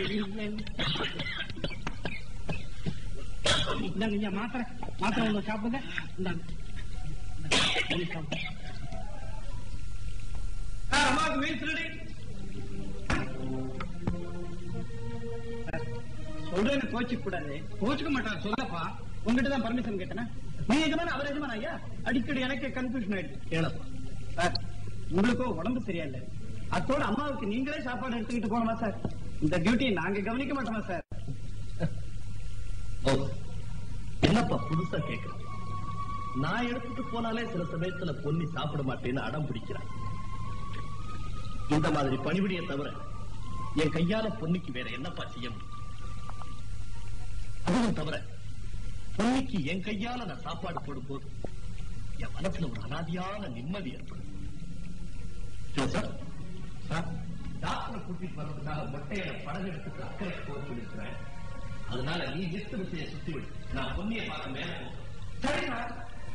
இந்தாங்க ஐயா மாத்திரை மாத்திரை ஒன்று சாப்பிடுங்க இந்தாங்க இந்தாங்க, சாப்பிடுங்க. அம்மாவுக்கு மீன்ஸ் ரெடி சொல்றேன்னு கோச்சிக்க கூடாது கோச்சிக்க மாட்டான் சொல்லப்பா உங்ககிட்ட தான் பர்மிஷன் கேட்டேனா நீ எஜமான அவர் எஜமான ஐயா அடிக்கடி எனக்கு கன்ஃபியூஷன் ஆயிடுச்சு கேளப்பா சார் உங்களுக்கோ உடம்பு சரியில்லை அத்தோட அம்மாவுக்கு நீங்களே சாப்பாடு எடுத்துக்கிட்டு போகணுமா சார் இந்த டியூட்டி நாங்க கவனிக்க மாட்டோமா சார் ஓ என்னப்பா புதுசா கேக்குறேன் நான் எடுத்துட்டு போனாலே சில சமயத்துல பொன்னி சாப்பிட மாட்டேன்னு அடம் பிடிக்கிறான் இந்த மாதிரி பணிவிடைய தவிர என் கையால பொன்னிக்கு வேற என்னப்பா செய்ய முடியும் அதுவும் தவிர பொன்னிக்கு என் கையால நான் சாப்பாடு போடும்போது என் மனசுல ஒரு அனாதியான நிம்மதி ஏற்படும் ஜோசப் சார் டாக்டரை கூட்டிட்டு வர்றதுக்காக மொட்டையில படகு எடுத்துட்டு அக்கறை போக சொல்லிருக்கிறேன் அதனால நீ நிறுத்த விசையை சுத்தி விடு நான் பொன்னியை பார்க்க மேல போகிறேன் சரி சார்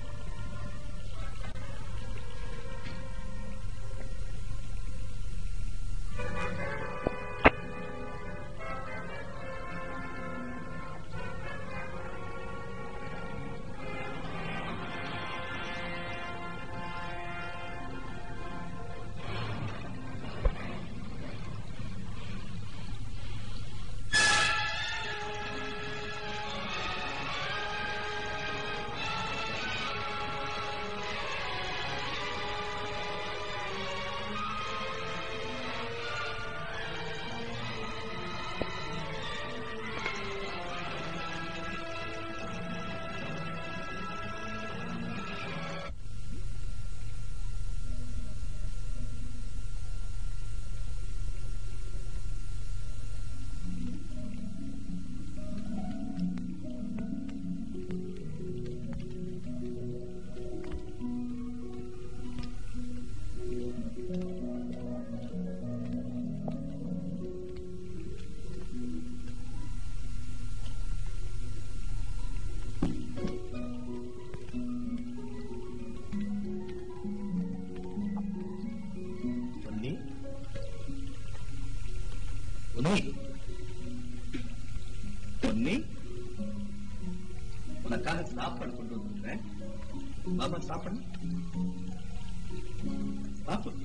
பொன்னி பொன்னி பொன்னி உனக்காக சாப்பாடு கொண்டு வந்திருக்கிறேன் பாபா சாப்பிடு சாப்பிடு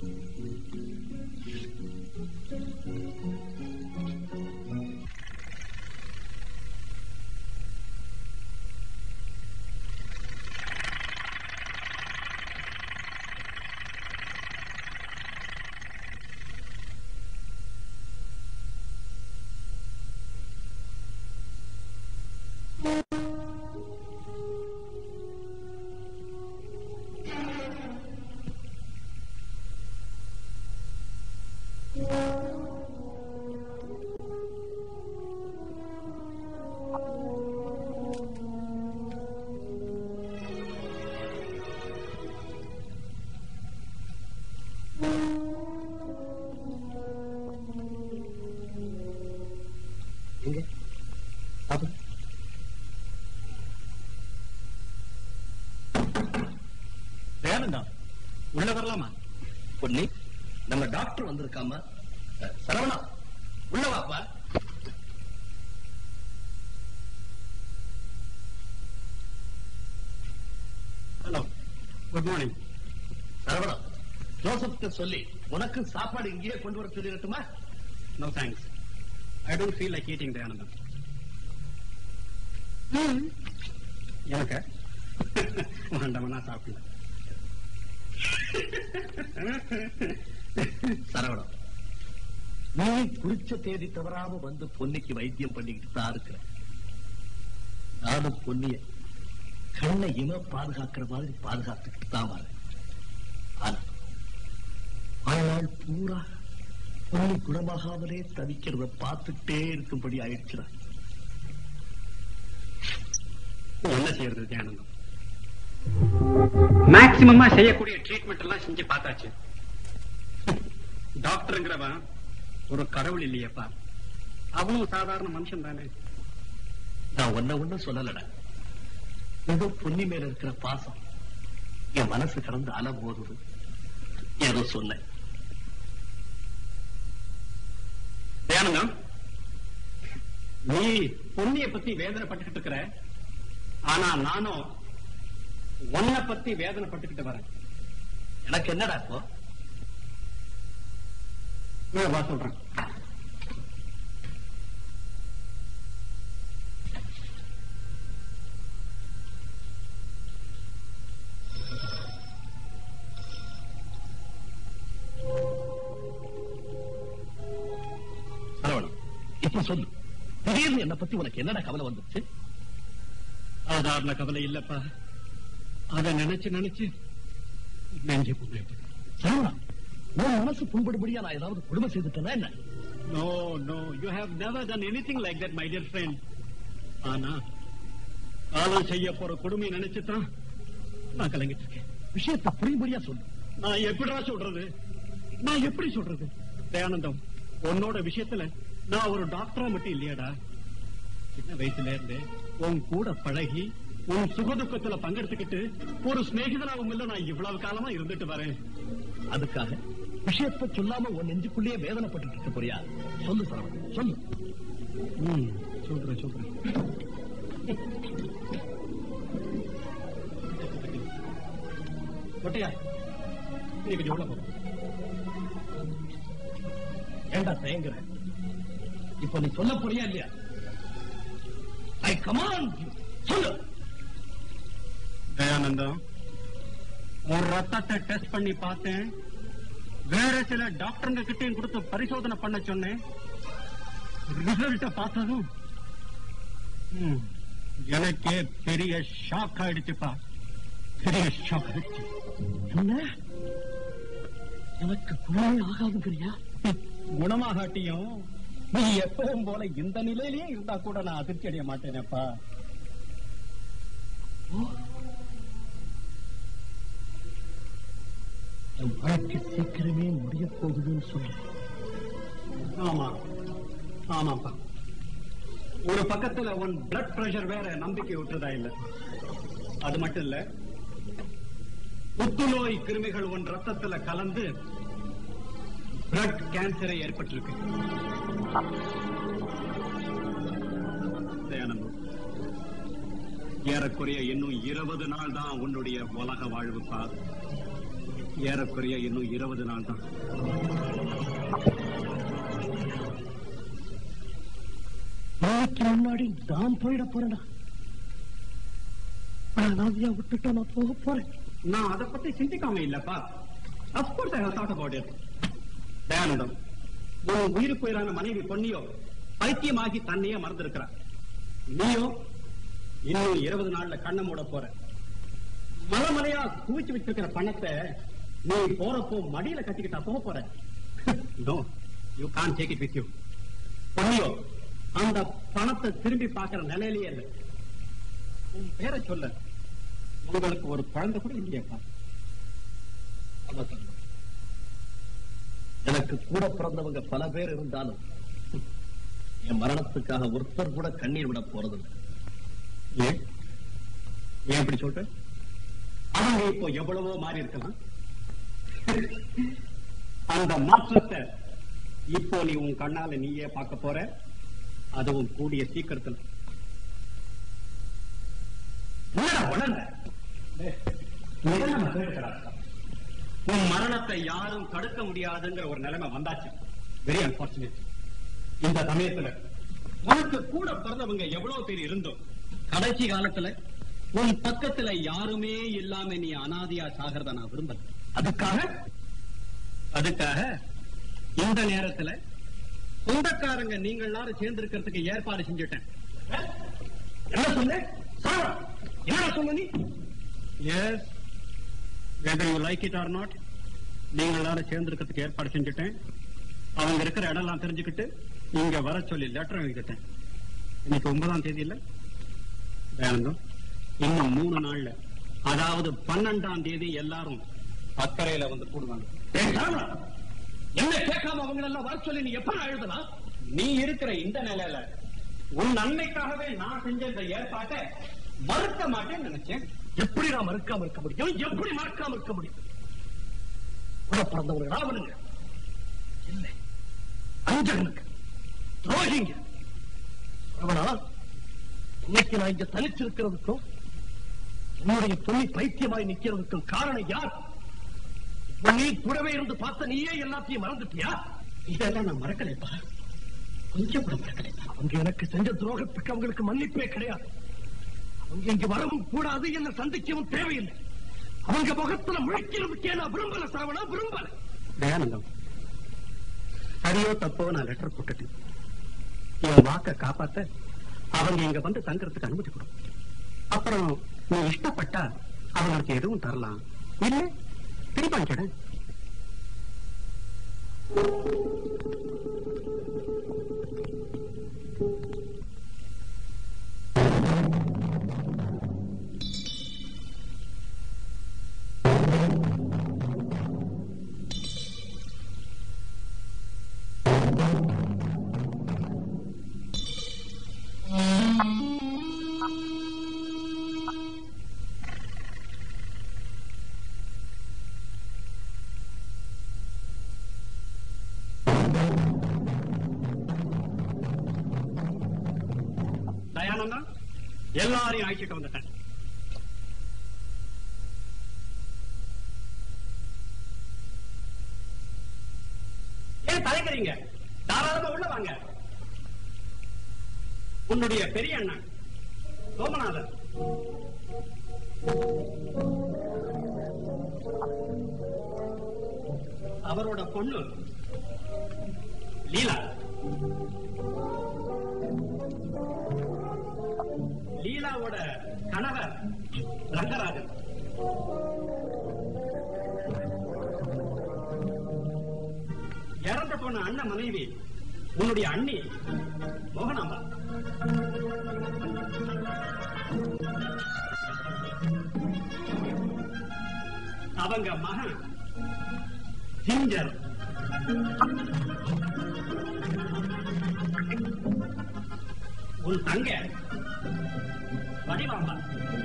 எங்க சாப்பிடு வேணும்டா உள்ள வரலாமா பொன்னி நம்ம டாக்டர் வந்திருக்காம அஹ், சரவணா உள்ள வாப்பா ஹலோ குட் மார்னிங் சரவணா ஜோசப்க்கு சொல்லி உனக்கு சாப்பாடு இங்கேயே கொண்டு வர சொல்லிடட்டுமா no thanks I don't feel like eating Dayanandam எனக்கு வேண்டாம் நான் சாப்பிடல சரவணா நீ குறிச்ச தேதி தவறாம வந்து பொன்னிக்கு வைத்தியம் பண்ணிக்கிட்டு தான் இருக்கிற நானும் பொன்னிய கண்ணை இம பாதுகாக்கிற மாதிரி பாதுகாத்துக்கிட்டு தான் வரேன் ஆனா வாழ்நாள் பூரா பொன்னி குணமாகாமலே தவிக்கிறத பார்த்துட்டே இருக்கும்படி ஆயிடுச்சுடா என்ன செய்யறது தியானந்தம் மேக்சிமமா செய்யக்கூடிய ட்ரீட்மெண்ட் எல்லாம் செஞ்சு பார்த்தாச்சு டாக்டருங்கிறவன் ஒரு கடவுள் இல்லையப்பா அவனும் சாதாரண மனுஷன் தானே நான் ஒன்ன ஒண்ணு சொல்லலடா ஏதோ பொன்னி மேல இருக்கிற பாசம் என் மனசு கடந்து அல போதுது ஏதோ சொன்னேன் தியானந்தம் நீ பொன்னிய பத்தி வேதனைப்பட்டுக்கிட்டு இருக்கிற ஆனா நானும் உன்னை பத்தி வேதனைப்பட்டுக்கிட்டு வரேன் எனக்கு என்னடா இப்போ இங்க வா சொல்றேன் சரவணன் இப்ப சொல்லு திடீர்னு என்ன பத்தி உனக்கு என்னடா கவலை வந்துச்சு சாதாரண கவலை இல்லப்பா அத நினைச்சு நினைச்சு நெஞ்சு புண்ணியப்பட்டு சரவணன் உன் மனசு புண்படுபடியா நான் ஏதாவது குடும்பம் செய்துட்டேனா என்ன no no you have never done anything like that my dear friend ஆனா காலம் செய்ய போற கொடுமை நினைச்சுதான் நான் கலங்கிட்டு இருக்கேன் விஷயத்தை புரியும்படியா சொல்லு நான் எப்படிடா சொல்றது நான் எப்படி சொல்றது தயானந்தம் உன்னோட விஷயத்துல நான் ஒரு டாக்டரா மட்டும் இல்லையாடா சின்ன வயசுல இருந்து உன் கூட பழகி உன் சுகதுக்கத்துல பங்கெடுத்துக்கிட்டு ஒரு சிநேகிதனாவும் இல்ல நான் இவ்வளவு காலமா இருந்துட்டு வரேன் அதுக்காக விஷயத்தை சொல்லாம உன் நெஞ்சுக்குள்ளேயே வேதனைப்பட்டு இருக்க போறியா சொல்லு சரவணன் சொல்லு ம், சொல்றேன் சொல்றேன் கொட்டையா நீ கொஞ்சம் உள்ள போ ஏண்டா தயங்குற இப்ப நீ சொல்ல போறியா இல்லையா ஐ கமான் சொல்லு தயானந்தம் உன் ரத்தத்தை டெஸ்ட் பண்ணி பார்த்தேன் வேற சில டாக்டருங்க கிட்டையும் கொடுத்து பரிசோதனை பண்ண சொன்னேன் ரிசல்ட்ட பார்த்ததும் ம், எனக்கே பெரிய ஷாக் ஆயிடுச்சுப்பா பெரிய ஷாக் ஆயிடுச்சு என்ன எனக்கு குழந்தை ஆகாதுங்கிறியா குணமாகாட்டியும் நீ எப்பவும் போல இந்த நிலையிலேயே இருந்தா கூட நான் அதிர்ச்சி அடைய மாட்டேனேப்பா என் வாழ்க்கை சீக்கிரமே முடிய போகுதுன்னு சொல்லு ஆமா ஆமாப்பா ஒரு பக்கத்துல உன் பிளட் பிரஷர் வேற நம்பிக்கை விட்டுறதா இல்ல அது மட்டும் இல்ல புத்துநோய் கிருமிகள் உன் ரத்தத்துல கலந்து பிளட் கேன்சரை ஏற்பட்டிருக்கு தயானந்தம் ஏறக்குறைய இன்னும் இருபது நாள் தான் உன்னுடைய உலக வாழ்வுப்பா ஏறக்குறைய இன்னும் இருபது நாள் தான் நாளைக்கு முன்னாடி நான் போயிட போறேன்டா அனாதையா விட்டுட்டு நான் போக போறேன் நான் அதை பத்தி சிந்திக்காம இல்லப்பா of course I have thought about it Dayanandam உன் உயிருக்கு உயிரான மனைவி பொன்னியோ பைத்தியமாகி தன்னையே மறந்திருக்கிறார் நீயோ இன்னும் இருபது நாள்ல கண்ணை மூட போற மலமலையா குவிச்சு வச்சிருக்கிற பணத்தை நீ போறப்போ மடியில கட்டிக்கிட்டா போக போற no you can't take it with you பொன்னியோ அந்த பணத்தை திரும்பி பார்க்கிற நிலையிலேயே இல்லை உன் பேரை சொல்ல உங்களுக்கு ஒரு குழந்தை கூட இல்லையாப்பா ஆமா தம்பி. எனக்கு கூட பிறந்தவங்க பல பேர் இருந்தாலும் என் மரணத்துக்காக ஒருத்தர் கூட கண்ணீர் விட போறதில்லை ஏன் ஏன் இப்படி சொல்ற அவங்க இப்போ எவ்வளவோ மாறி இருக்கலாம் அந்த மாற்றத்தை இப்போ நீ உன் கண்ணால நீயே பார்க்க போற அதுவும் கூடிய சீக்கிரத்துல என்னடா உணர்ந்த? டேய், இதை நம்ம கேட்கிறோம். உன் மரணத்தை யாரும் தடுக்க முடியாதுங்கிற ஒரு நிலைமை வந்தாச்சு வெரி அன்பார்ச்சுனேட் இந்த சமயத்துல உனக்கு கூட பிறந்தவங்க எவ்வளவு பேர் இருந்தோம் கடைசி காலத்துல உன் பக்கத்துல யாருமே இல்லாம நீ அனாதையா சாகிறத நான் விரும்பல அதுக்காக அதுக்காக இந்த நேரத்துல சொந்தக்காரங்க நீங்க எல்லாரும் சேர்ந்து இருக்கிறதுக்கு ஏற்பாடு செஞ்சுட்டேன் என்ன சொன்ன சாவா. என்ன சொன்ன நீ yes whether you like it or not நீங்க எல்லாரும் சேர்ந்து இருக்கிறதுக்கு ஏற்பாடு செஞ்சுட்டேன் அவங்க இருக்கிற இடம் எல்லாம் தெரிஞ்சுக்கிட்டு இங்க வர சொல்லி லெட்டர் எழுதிட்டேன் இன்னைக்கு ஒன்பதாம் தேதி இல்ல வேணுங்க இன்னும் மூணு நாள்ல அதாவது பன்னெண்டாம் தேதி எல்லாரும் அக்கறையில வந்து கூடுவாங்க என்ன கேட்காம அவங்க எல்லாம் வர சொல்லி நீ எப்ப எழுதலாம் நீ இருக்கிற இந்த நிலையில உன் நன்மைக்காகவே நான் செஞ்ச இந்த ஏற்பாட்டை மறுக்க மாட்டேன்னு நினைச்சேன் எப்படி நான் மறுக்காம இருக்க முடியும் எப்படி மறக்காம இருக்க முடியும் கூட பிறந்தவங்க ராவணுங்க இல்லை அஞ்சகனுக்கு துரோகிங்க ஆனால் இன்னைக்கு நான் இங்க தனிச்சிருக்கிறதுக்கும் உன்னுடைய பொண்ணி பைத்தியமாய் நிக்கிறதுக்கும் காரணம் யார் நீ கூடவே இருந்து பார்த்த நீயே எல்லாத்தையும் மறந்துட்டியா இதெல்லாம் நான் மறக்கலைப்பா கொஞ்சம் கூட மறக்கலைப்பா அவங்க எனக்கு செஞ்ச துரோகத்துக்கு அவங்களுக்கு மன்னிப்பே கிடையாது அவங்க இங்க வரவும் கூடாது என்ன சந்திக்கவும் தேவையில்லை அவங்க முகத்துல முழிக்கிறதுக்கே நான் விரும்பல சாவனா விரும்பல தயானந்தம் சரியோ தப்போ நான் லெட்டர் போட்டுட்டேன் என் வாக்க காப்பாத்த அவங்க இங்க வந்து தங்கறதுக்கு அனுமதி கொடு அப்புறம் நீ இஷ்டப்பட்டா அவங்களுக்கு எதுவும் தரலாம் இல்ல திருப்பி அனுப்பிச்சிடு தயானந்தம் எல்லாரையும் அழைச்சிட்டு வந்துட்டேன் ஏன் தலைக்கிறீங்க தாராளமா உள்ள வாங்க உன்னுடைய பெரிய அண்ணன் சோமநாதன் அவரோட பொண்ணு லீலா லீலாவோட கணவர் ரங்கராஜன் இறந்து போன அண்ணன் மனைவி உன்னுடைய அண்ணி மோகனாம்பா அவங்க மகன் ஜிஞ்சர் உன் தங்க வடிவாம்பா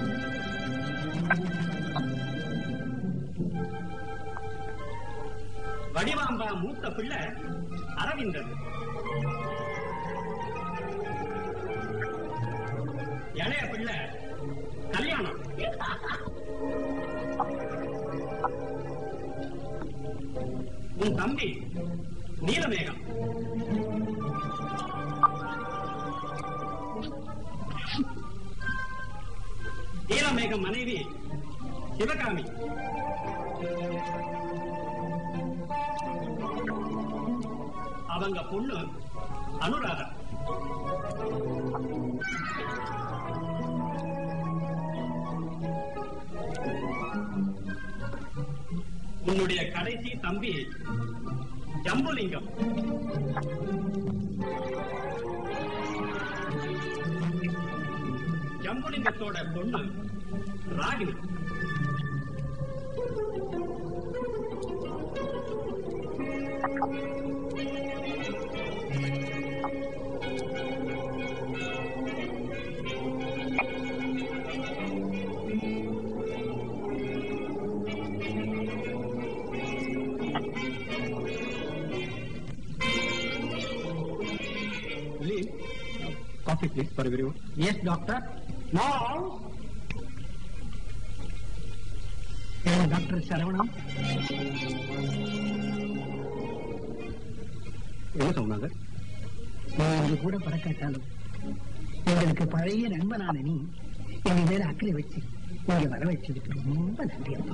வடிவாம்பா மூத்த பிள்ளை அரவிந்தன் இளைய பிள்ளை கல்யாணம் உன் தம்பி நீலமேகம் நீலமேகம் மனைவி சிவகாமி அவங்க பொண்ணு அனுராதா உன்னுடைய கடைசி தம்பி ஜம்புலிங்கம் ஜம்புலிங்கத்தோட பொண்ணு Ragini Coffee, please, for everyone. Yes, doctor. Now, doctor Saravanan என்ன சொன்னாங்க நீங்க கூட பறக்காட்டாலும் எங்களுக்கு பழைய நண்பனான நீ எங்க மேல அக்கறை வச்சு நீங்க வர வச்சதுக்கு ரொம்ப நன்றி அப்பா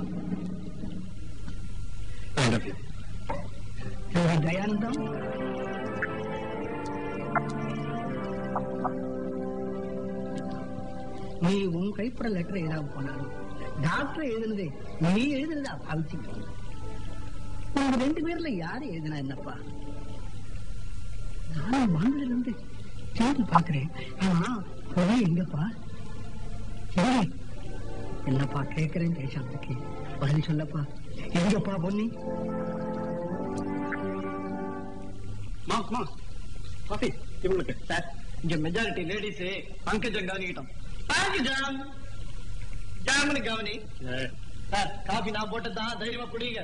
I love you. சரி, தயானந்தம் நீ உன் கைப்பட லெட்டர் எழுதாம போனாலும் டாக்டர் எழுதுனதே நீ எழுதுனதா பாவிச்சுக்கோ உங்க ரெண்டு பேர்ல யாரு எழுதுனா என்னப்பா நானும் வாங்கல இருந்து தேடி பாக்குறேன் ஆனா பொண்ணு எங்கப்பா சரி என்னப்பா கேக்குறேன் பேசாமக்கு பதில் சொல்லப்பா எங்கப்பா பொண்ணு மா மா காஃபி இவங்களுக்கு சார் இங்க மெஜாரிட்டி லேடிஸ் பங்கஜம் கவனிக்கிட்டோம் ஜாம் ஜாமனு கவனி சார் காபி நான் போட்டதான் தைரியமா குடிங்க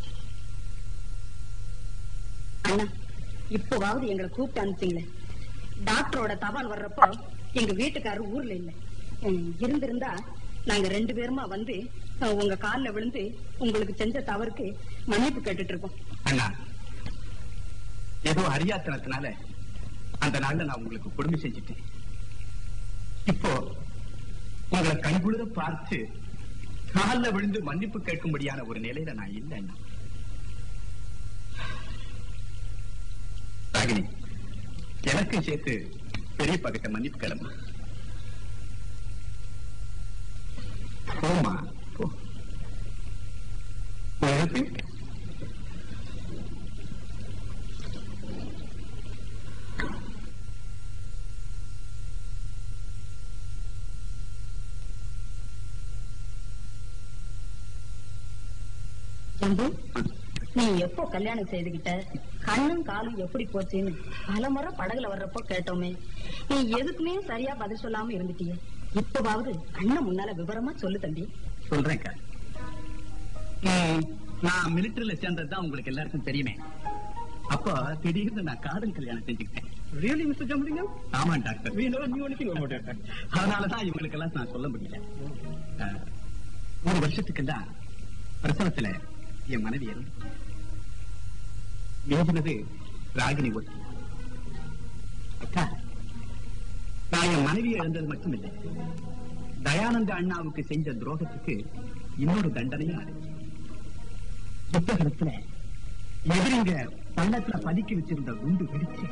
அண்ணா இப்போவாவது எங்களை கூப்பிட்டு அனுப்பிச்சிங்களே டாக்டரோட தபால் வர்றப்போ எங்க வீட்டுக்காரர் ஊர்ல இல்ல ம், இருந்திருந்தா நாங்க ரெண்டு பேருமா வந்து அஹ், உங்க கால்ல விழுந்து உங்களுக்கு செஞ்ச தவறுக்கு மன்னிப்பு கேட்டுட்டு இருக்கோம் அண்ணா ஏதோ அறியாத்தனத்தினால அந்த நாள்ல நான் உங்களுக்கு கொடுமை செஞ்சுட்டேன் இப்போ உங்களை கண்குளிர பார்த்து கால்ல விழுந்து மன்னிப்பு கேட்கும்படியான ஒரு நிலையில நான் இல்லை அண்ணா ராகினி எனக்கும் சேர்த்து பெரிய பக்கத்தை மன்னிப்பு கிளம்பு போமா போ உனக்கு ஜம்பு நீ எப்போ கல்யாணம் செய்துகிட்ட கண்ணும் காலும் எப்படி போச்சுன்னு பல முறை படகுல வர்றப்போ கேட்டோமே நீ எதுக்குமே சரியா பதில் சொல்லாம இருந்துட்டியே இப்பவாவது அண்ணன் முன்னால விவரமா சொல்லு தம்பி சொல்றேன்க்கா ம், நான் மிலிட்டரியில சேர்ந்ததுதான் உங்களுக்கு எல்லாருக்கும் தெரியுமே அப்போ திடீர்னு நான் காதல் கல்யாணம் செஞ்சுக்கிட்டேன் ரியலி மிஸ்டர் ஜம்பலிங்கம் ஆமா doctor we never knew anything about it அதனாலதான் இவங்களுக்கு எல்லாம் நான் சொல்ல முடியல அஹ், ஒரு வருஷத்துக்கெல்லாம் பிரசவத்துல என் மனைவி இறந்து மிஞ்சினது ராகினி ஒருத்தி அக்கா நான் என் மனைவியை இழந்தது மட்டும் இல்லை தயானந்த அண்ணாவுக்கு செஞ்ச துரோகத்துக்கு இன்னொரு தண்டனையும் அடைஞ்சு புத்தகத்துல எதிரிங்க பள்ளத்துல பதுக்கி வச்சிருந்த குண்டு வெடிச்சு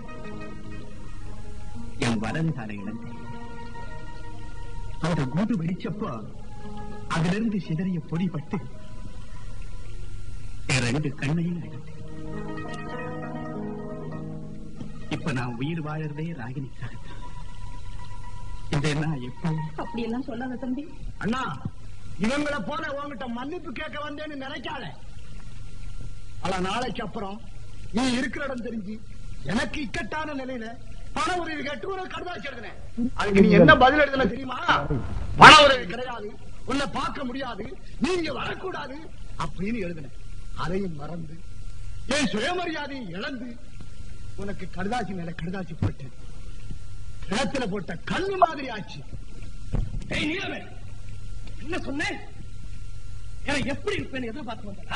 என் வலது காலை இழந்தேன் அந்த குண்டு வெடிச்சப்போ அதுல இருந்து சிதறிய பொடிபட்டு என் ரெண்டு கண்ணையும் இழந்தேன் இப்ப நான் உயிர் வாழறதே ராகினிக்காக இதை நான் எப்போ அப்படியெல்லாம் சொல்லாத தம்பி அண்ணா இவங்கள போல உன்கிட்ட மன்னிப்பு கேட்க வந்தேன்னு நினைக்காத ஆனா நாளைக்கு அப்புறம் நீ இருக்கிற இடம் தெரிஞ்சு எனக்கு இக்கட்டான நிலையில பண உதவி கேட்டு ஒரு கடுதாசி எழுதினேன் அதுக்கு நீ என்ன பதில் எழுதல தெரியுமா பண உதவி கிடையாது உன்னை பார்க்க முடியாது நீங்க வரக்கூடாது அப்படின்னு எழுதினேன் அதையும் மறந்து என் சுயமரியாதையை இழந்து உனக்கு கடுதாசி மேல கடுதாசி போட்டேன் கிணத்துல போட்ட கண்ணு மாதிரி ஆச்சு ஏய் நீலமே என்ன சொன்னேன் எனக்கு எப்படி இருப்பேன்னு எதிர்பார்த்து வந்தா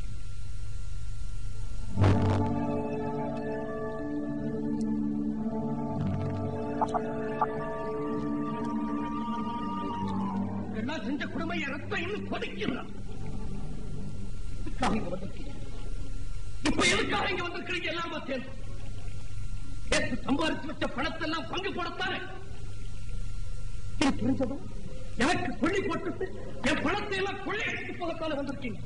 எல்லாம் செஞ்ச குடும்பம் என் ரத்தம் இன்னும் கொதிக்கிறான் எதுக்காக இங்க வந்திருக்கீங்க இப்ப எதுக்காக இங்க வந்திருக்கிறீங்க எல்லாரும் சேர்ந்து நேற்று சம்பாதிச்சு வச்ச பணத்தை எல்லாம் பங்கு போடத்தானே இது புரிஞ்சதும் எனக்கு கொள்ளி போட்டுட்டு என் பணத்தை எல்லாம் கொள்ளையடித்து போகத்தால வந்திருக்கீங்க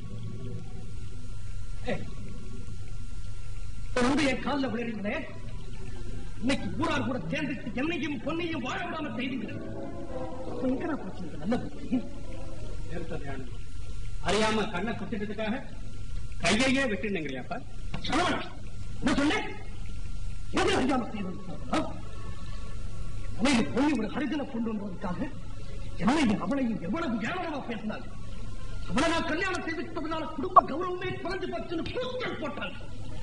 ஏய், இப்ப வந்து என் காலில் விழுறீங்களே இன்னைக்கு ஊரார் கூட சேர்ந்துட்டு என்னையும் பொன்னையும் வாழ விடாம செய்தீங்களே அப்ப எங்கடா போச்சு இந்த நல்ல புத்தி? அறியாம கண்ணை குத்திட்டதுக்காக கையையே விட்டுனுங்கிறியாப்பா சரவணன், என்ன சொன்னேன் எது அறியாம செய்வது மனைவி பொண்ணி ஒரு ஹரிஜனை கொண்டு வந்ததற்காக என்னையும் அவளையும் எவ்வளவு ஏளனமா பேசினாங்க அவளை நான் கல்யாணம் செய்துட்டதுனால குடும்ப கௌரவமே குறைஞ்சு போச்சுன்னு கூச்சல் போட்டாங்க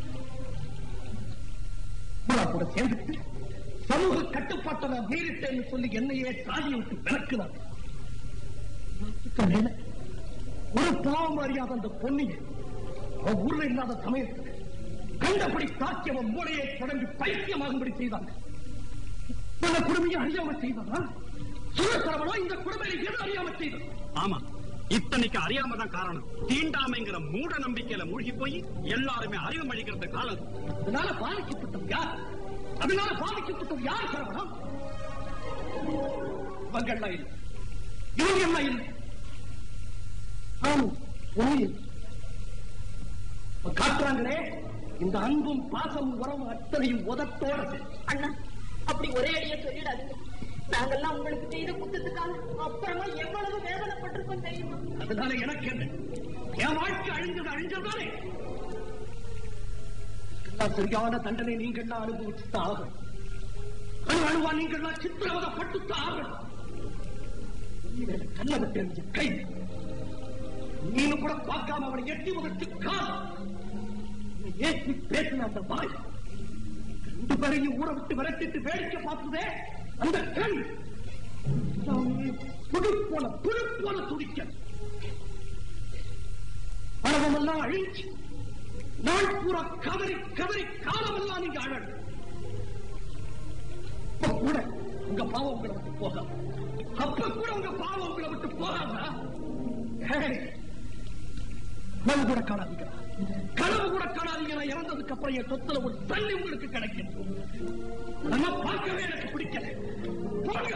ஊரா கூட சேர்ந்துட்டு சமூக கட்டுப்பாட்டை நான் மீறிட்டேன்னு சொல்லி என்னையே சாதியை விட்டு விளக்குனாங்க இதுக்கு மேல ஒரு பாவம் அறியாத அந்த பொண்ணியை அவன் ஊர்ல இல்லாத சமயத்துக்கு கண்டபடி தாக்கி அவன் மூளையை தொடங்கி பைத்தியமாகும்படி செய்தாங்க இந்த குடுமையை அறியாம செய்ததா சுரசரவனோ இந்த குடுமையை எது அறியாம செய்தது ஆமா இத்தனைக்கு அறியாம தான் காரணம் தீண்டாமைங்கிற மூட நம்பிக்கையில மூழ்கி போய் எல்லாருமே அறிவு மழிக்கிறது காலம் அதனால பாதிக்கப்பட்டது யார் அதனால பாதிக்கப்பட்டது யார் சரவணம் இவங்கெல்லாம் இல்லை இவங்க எல்லாம் இல்லை ஆமாம் ஒண்ணு இல்லை. இப்ப காட்டுறாங்களே இந்த அன்பும் பாசமும் உறவும் அத்தனையும் உதத்தோட சரி. அண்ணா அப்படி ஒரே அடியா சொல்லிடாதீங்க நாங்கெல்லாம் உங்களுக்கு செய்த குத்தத்துக்காக அப்புறமா எவ்வளவு வேதனைப்பட்டிருக்கோம் தெரியுமா அதனால எனக்கு என்ன என் வாழ்க்கை அழிஞ்சது அழிஞ்சதானே எல்லாம் சரியான தண்டனை நீங்கள்லாம் அனுபவிச்சுதான் ஆகணும் அணு அணுவா நீங்கள்லாம் சித்திரவதப்பட்டுத்தான் ஆகணும் உயிரை கல்லத தெரிஞ்ச கை நீனு கூட பார்க்காம அவனை எட்டி முதற்கு கால் நீ ஏற்றி பேசின அந்த வாய் பத்து பேரையும் ஊற விட்டு விரட்டிட்டு வேடிக்கை பார்த்ததே அந்த கண் சாமி, புழு போல புழு போல துடிக்க பழவமெல்லாம் அழிஞ்சு நாள் பூரா கதறி கதறி காலமெல்லாம் நீங்க அழகு அப்ப கூட உங்க பாவம் உங்களை விட்டு போகாது அப்ப கூட உங்க பாவம் உங்களை விட்டு போகாதா ஏய், கனவு கூட காணாதீங்க கனவு கூட காணாதீங்க நான் இறந்ததுக்கு அப்புறம் என் சொத்துல ஒரு தண்ணி உங்களுக்கு கிடைக்கும் அதெல்லாம் பார்க்கவே எனக்கு பிடிக்கல போங்க.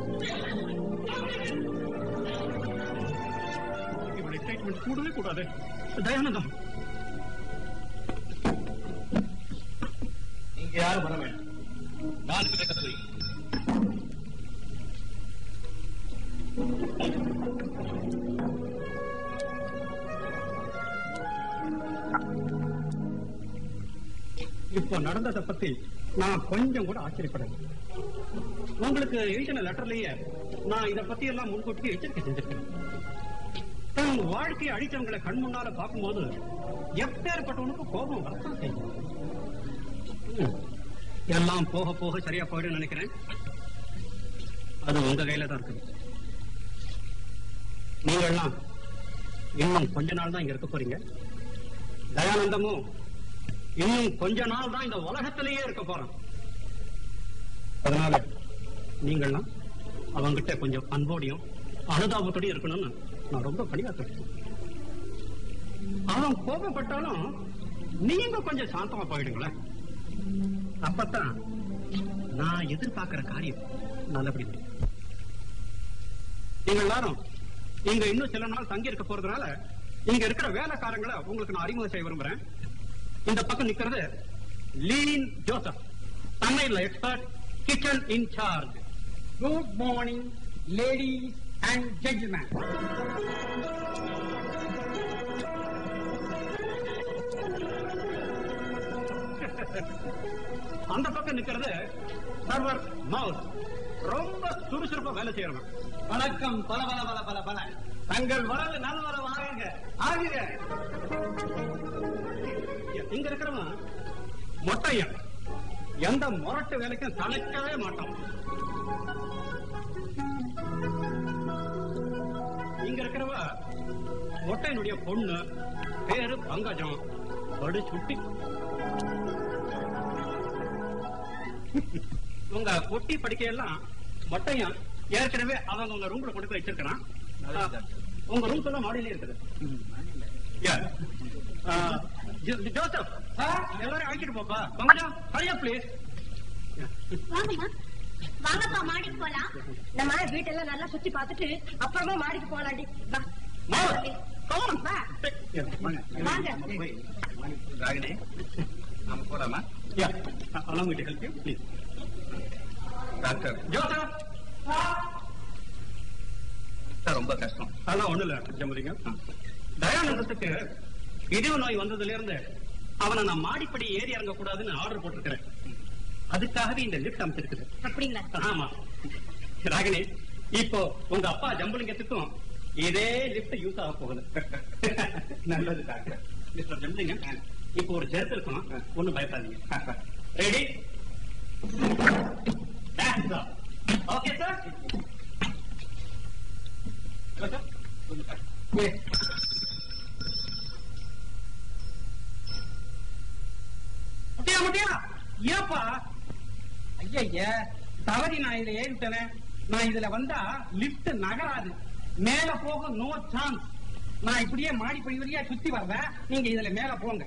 இவருடைய ஸ்டேட்மெண்ட் கூடவே கூடாது தயானந்தம் நீங்க யாரும் வர வேண்டாம் நான் கிட்ட கத்துறீங்க இப்போ நடந்ததை பத்தி நான் கொஞ்சம் கூட ஆச்சரியப்படல உங்களுக்கு எழுதின லெட்டர்லயே நான் இத பத்தி எல்லாம் முன்கூட்டி எச்சரிக்கை செஞ்சிருக்கேன் தன் வாழ்க்கையை அழிச்சவங்களை கண் முன்னால பார்க்கும்போது எப்பேற்பட்டவனுக்கு கோபம் வரத்தான் செய்யும் ம். எல்லாம் போக போக சரியா போயிடும் நினைக்கிறேன் அது உங்க கையில தான் இருக்குது நீங்கள்லாம் இன்னும் கொஞ்ச நாள் தான் இங்க இருக்க போறீங்க தயானந்தமும் இன்னும் கொஞ்ச நாள் தான் இந்த உலகத்திலேயே இருக்க போறான் அதனால நீங்கள்லாம் அவங்கிட்ட கொஞ்சம் அன்போடையும் அனுதாபத்தோடையும் இருக்கணும்னு நான் ரொம்ப பணியாற்றுறேன் அவன் கோபப்பட்டாலும் நீங்க கொஞ்சம் சாந்தமா போயிடுங்களேன் அப்பத்தான் நான் எதிர்பார்க்கிற காரியம் நல்லபடி முடியும். நீங்க எல்லாரும் இங்க இன்னும் சில நாள் தங்கி இருக்க போறதுனால இங்க இருக்கிற வேலைக்காரங்களை உங்களுக்கு நான் அறிமுகம் செய்ய விரும்புறேன் இந்த பக்கம் நிக்கிறது லீன் ஜோசப் சமையல் expert kitchen incharge good morning ladies and gentleman அந்த பக்கம் நிக்கிறது சர்வர் மவுஸ் ரொம்ப சுறுசுறுப்பா வேலை செய்யறவன் வணக்கம் பல பல பல பல பல தங்கள் வரவு நல்வரவு ஆகுங்க ஆகுங்க இங்க இருக்கிறவன் மொட்டையன் எந்த முரட்டு வேலைக்கும் தலைக்கவே மாட்டான் இங்க இருக்கிறவ மொட்டையனுடைய பொண்ணு பேரு பங்கஜம் படு சுட்டி உங்க பொட்டி படிக்கையெல்லாம் மொட்டையன் ஏற்கனவே அவங்க உங்க ரூம்ல கொண்டு போய் வச்சிருக்கிறான் உங்க ரூம் எல்லாம் மாடியிலே இருக்குது Yeah. Uh, Jo- ஜோசப் எல்லாரும் அழைச்சிட்டு போப்பா பங்கஜம் ஹரியா ப்ளீஸ் வாங்கம்மா வாங்கப்பா மாடிக்கு போலாம் நம்ம வீட்டெல்லாம் நல்லா சுத்தி பார்த்துட்டு அப்புறமா மாடிக்கு போலாண்டி வா மாவ் போலாம் வா வாங்க ராகினி நாம போலாமா yeah allow me to help you please doctor Joseph ரொம்ப கஷ்டம் அதெல்லாம் ஒண்ணு இல்ல ஜமுதிங்க தயானந்தத்துக்கு இதய நோய் வந்ததுல இருந்து அவனை நான் மாடிப்படி ஏறி இறங்க கூடாதுன்னு ஆர்டர் போட்டிருக்கிறேன் அதுக்காகவே இந்த லிஃப்ட் அமைச்சிருக்குது அப்படிங்களா ஆமா ராகினி இப்போ உங்க அப்பா ஜம்புலிங்கத்துக்கும் இதே லிஃப்ட் யூஸ் ஆக போகுது நல்லது டாக்டர் மிஸ்டர் ஜம்புலிங்கம் இப்போ ஒரு சேர்த்து இருக்கும் ஒண்ணும் பயப்படாதீங்க ரெடி ஓகே சார் முட்டியா முட்டியா ஏப்பா ஐயா தவறி நான் இதுல ஏறிட்டேனே நான் இதுல வந்தா லிப்ட் நகராது மேல போக நோ சான்ஸ் நான் இப்படியே மாடி படி வழியா சுத்தி வர்றேன் நீங்க இதுல மேல போங்க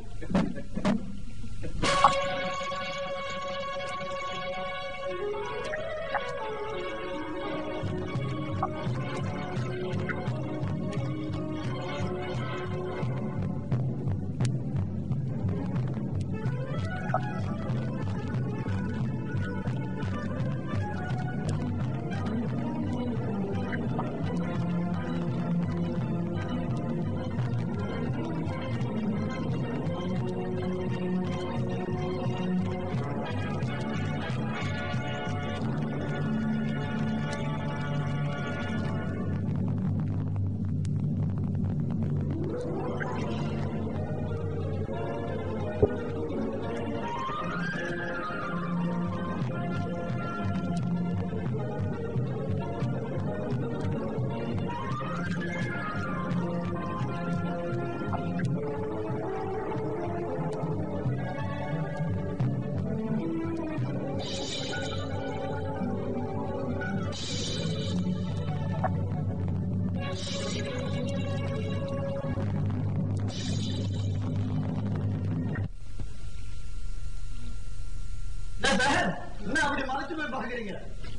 அப்படி மறைச்சு போய் பாக்குறீங்க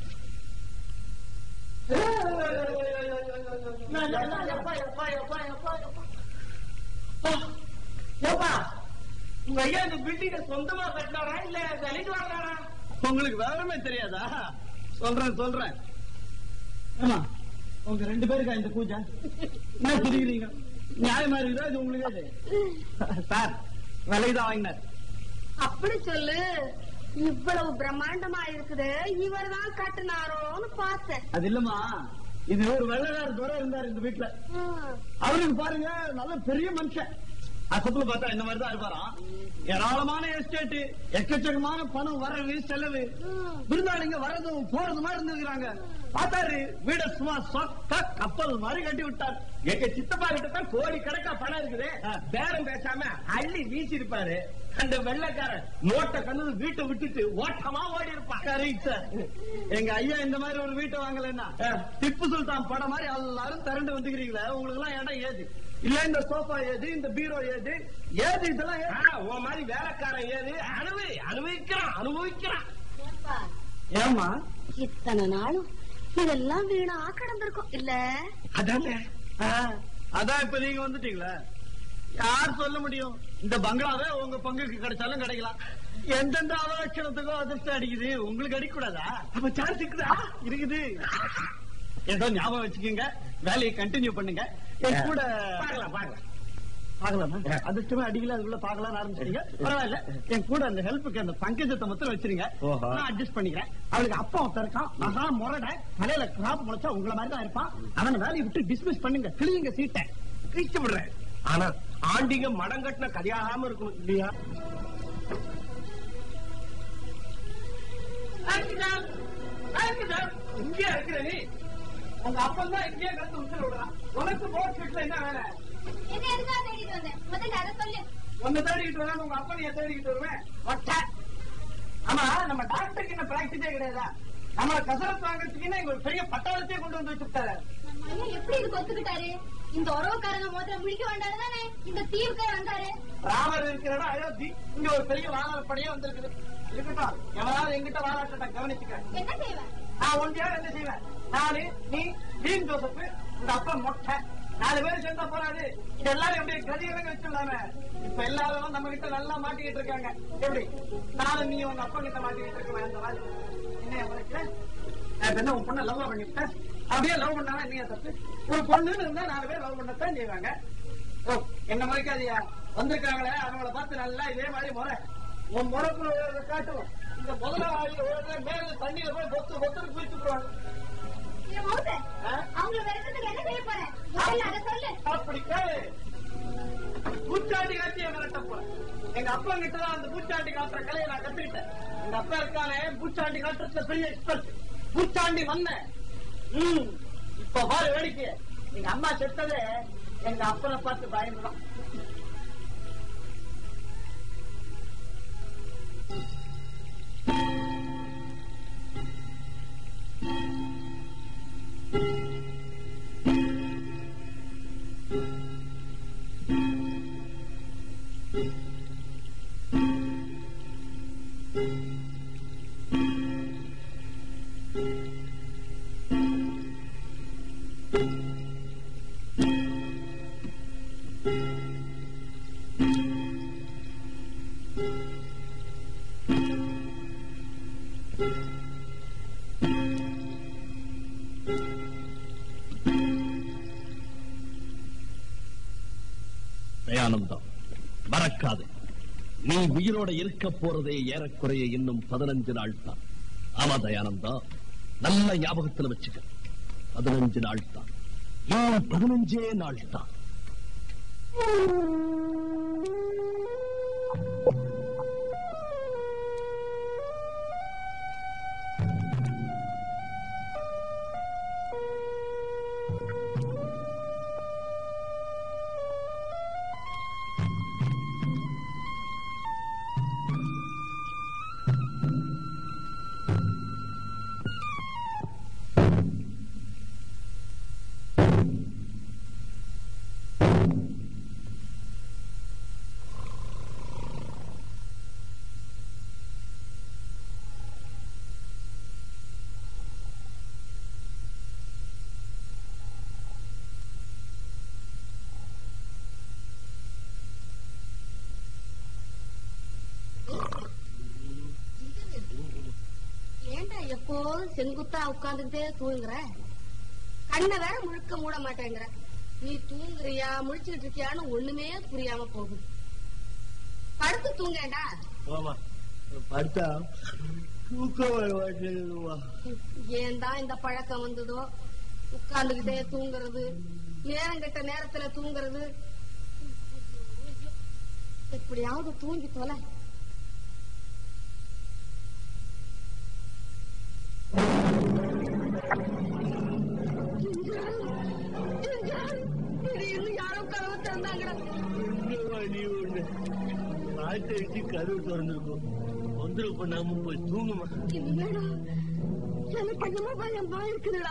எப்பா எப்பா எப்பா எப்பா எப்பா ஏப்பா உங்க ஐயா இந்த பில்டிங்க சொந்தமா கட்டினாரா இல்ல விலைக்கு வாங்கினாரா உங்களுக்கு விவரமே தெரியாதா சொல்றேன் சொல்றேன் ஆமா உங்க ரெண்டு பேருக்கா இந்த பூஜை என்ன தெரியுறீங்க நியாயமா இருக்குதா இது உங்களுக்கு சார் விலைதான் வாங்கினார் அப்படி சொல்லு இவ்வளவு பிரம்மாண்டமா இருக்குது இவர் தான் கட்டினாரோன்னு பார்த்தேன் அது இல்லம்மா இது ஒரு வெள்ளக்கார துறை இருந்தார் இந்த வீட்டுல அவருக்கு பாருங்க நல்ல பெரிய மனுஷன் அசத்துல பார்த்தா இந்த மாதிரி தான் இருப்பாராம் ஏராளமான எஸ்டேட் எக்கச்சக்கமான பணம் வரவு செலவு விருந்தாளிங்க வர்றதும் போறது மாதிரி இருந்திருக்கிறாங்க பார்த்தாரு வீட சும்மா சொத்த கப்பல் மாதிரி கட்டி விட்டார் எங்க சித்தப்பா கிட்ட தான் கோடி கணக்கா பணம் இருக்குது பேரம் பேசாம அள்ளி வீசி இருப்பாரு அந்த வெள்ளைக்காரன் நோட்டை கண்ணு வீட்டை விட்டுட்டு ஓட்டமா ஓடி இருப்பான் கரெக்ட் சார் எங்க ஐயா இந்த மாதிரி ஒரு வீட்டை வாங்கலன்னா திப்பு சுல்தான் படம் மாதிரி எல்லாரும் திரண்டு வந்துக்கிறீங்களே உங்களுக்கு எல்லாம் இடம் ஏது இல்ல இந்த சோஃபா ஏது இந்த பீரோ ஏது ஏது இதெல்லாம் ஏது? ஆனா, உன் மாதிரி வேலைக்காரன் ஏது அனுபவி அனுபவிக்கிறான் அனுபவிக்கிறான் ஏம்மா இத்தனை நாளும் இதெல்லாம் வீணா கிடந்திருக்கும் இல்ல அதானே ஆ, அதான் இப்ப நீங்க வந்துட்டீங்களா யார் சொல்ல முடியும் இந்த பங்களாவே உங்க பங்குக்கு கிடைச்சாலும் கிடைக்கலாம் எந்தெந்த அவலட்சணத்துக்கோ அதிர்ஷ்டம் அடிக்குது உங்களுக்கு அடிக்க கூடாதா அப்ப சான்ஸ் இருக்குதா இருக்குது ஏதோ ஞாபகம் வச்சுக்கோங்க வேலையை கண்டினியூ பண்ணுங்க என் கூட பாக்கலாம் பாக்கலாம் பாக்கலாமா அதிர்ஷ்டமே அடிக்கல அதுக்குள்ள பாக்கலாம் ஆரம்பிச்சிட்டீங்க பரவாயில்ல என் கூட அந்த ஹெல்ப்புக்கு அந்த பங்கஜத்தை மட்டும் வச்சிருங்க ஓஹோ. நான் அட்ஜஸ்ட் பண்ணிக்கிறேன் அவளுக்கு அப்பா ஒருத்தன் இருக்கான் மகா முரட தலையில கிராப் முளைச்சா உங்களை மாதிரி தான் இருப்பான் அவனை வேலையை விட்டு டிஸ்மிஸ் பண்ணுங்க கிளியுங்க சீட்டை கிழிச்சு விடுறேன் ஆனா ஆண்டிங்க மடம் கட்டின கதையாகாம இருக்கணும் இல்லையா இங்கே இருக்கிற நீ உங்க அப்பன் தான் இங்கே கத்து உத்தர விடுறான் உனக்கு போட் ஷீட்ல என்ன வேலை என்ன எதுக்காக தேடிட்டு வந்தேன் முதல்ல அதை சொல்லு உன்னை தேடிக்கிட்டு வரேன் உங்க அப்பனைய தேடிக்கிட்டு வருவேன் ஒட்டை. ஆமா நம்ம டாக்டருக்கு என்ன பிராக்டிஸே கிடையாதா நம்மள கசரத் வாங்கறதுக்குன்னு இங்க ஒரு பெரிய பட்டாளத்தையே கொண்டு வந்து வச்சுட்டாரு நம்ம ஐயா எப்படி இதுக்கு ஒத்துக்கிட்டாரு இந்த உறவுக்காரங்க முதல்ல முழிக்க வேண்டாம் தானே இந்த தீவுக்கார வந்தாரு ராமர் இருக்கிற அயோத்தி இங்க ஒரு பெரிய வாழப்படியே வந்திருக்குது இருக்கட்டும் எவனாவது எங்கிட்ட வாழாட்டத்தை கவனிச்சுக்க என்ன செய்வேன் நான் ஒன்றியார் என்ன செய்வேன் நானு நீ ஜீன் ஜோசப் உங்க அப்பா மொட்டை நாலு பேரும் சேர்ந்தா போறாது இது எல்லாரும் எப்படி கதிகரங்க வச்சுள்ளாங்க இப்ப எல்லாரும் நம்ம கிட்ட நல்லா மாட்டிக்கிட்டு இருக்காங்க எப்படி நானும் நீ உங்க அப்பா கிட்ட மாட்டிக்கிட்டு இருக்க அந்த மாதிரி என்ன உனக்கு நான் இப்ப என்ன உன் பொண்ணை லவ் பண்ணிவிட்டேன் அப்படியே லவ் பண்ணாலும் என்ன தப்பு ஒரு பொண்ணுன்னு இருந்தா நாலு பேர் லவ் பண்ணத்தான் செய்வாங்க ஓ என்ன மறைக்காதியா வந்திருக்காங்களே அவங்கள பார்த்து நல்லா இதே மாதிரி முறை உன் முறைப்பு காட்டும் இந்த முதலாளி மேல தண்ணியில போய் பொத்து பொத்துன்னு குளிச்சுடுவாங்க என் மவுச அவங்கள விரட்டுறதுக்கு என்ன செய்ய போறேன் முதல்ல அதை சொல்லு அப்படி கேளு பூச்சாண்டி காட்சியை மிரட்ட போறேன் எங்க அப்பா கிட்ட தான் அந்த பூச்சாண்டி காட்டுற கலையை நான் கத்துக்கிட்டேன் எங்க அப்பா இருக்கானே பூச்சாண்டி காட்டுறதுல பெரிய எக்ஸ்பர்ட் பூச்சாண்டி வந்தேன் ம் இப்ப பாரு வேடிக்கை எங்க அம்மா செத்ததே எங்க அப்பனை பார்த்து பயந்துதான் தயானந்தம் மறக்காது நீ உயிரோட இருக்க போறதே ஏறக்குறைய இன்னும் பதினஞ்சு நாள் தான் ஆமா தயானந்தா நல்ல ஞாபகத்துல வச்சுக்க பதினஞ்சு நாள் தான் இன்னும் பதினஞ்சே நாள் தான் எப்போதும் செங்குத்தா உட்கார்ந்துட்டே தூங்குற கண்ணை வேற முழுக்க மூட மாட்டேங்கிற நீ தூங்குறியா முழிச்சுக்கிட்டு இருக்கியான்னு ஒண்ணுமே புரியாம போகுது படுத்து தூங்கேண்டா ஆமா படுத்தா தூக்கம் வர மாட்டேங்குதுமா ஏன் தான் இந்த பழக்கம் வந்ததோ உட்கார்ந்துகிட்டே தூங்குறது நேரம் கெட்ட நேரத்துல தூங்குறது எப்படியாவது தூங்கி தொலை திடீர்னு யாரோ கதவு திறந்தாங்கடா நீ ஒண்ணு காய்ச்ச வச்சு கதவு திறந்துருக்கும் தொந்தரவு பண்ணாம போய் தூங்குமா இல்லடா எனக்கு என்னமோ பயமா இருக்குதுடா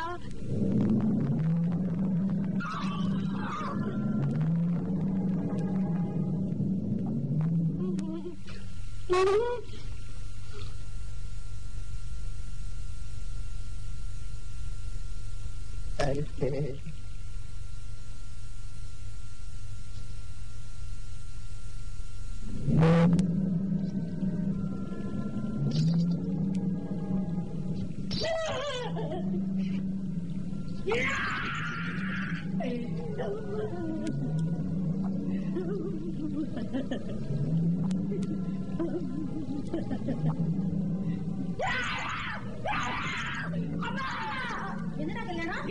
என்னடா கல்யாணம்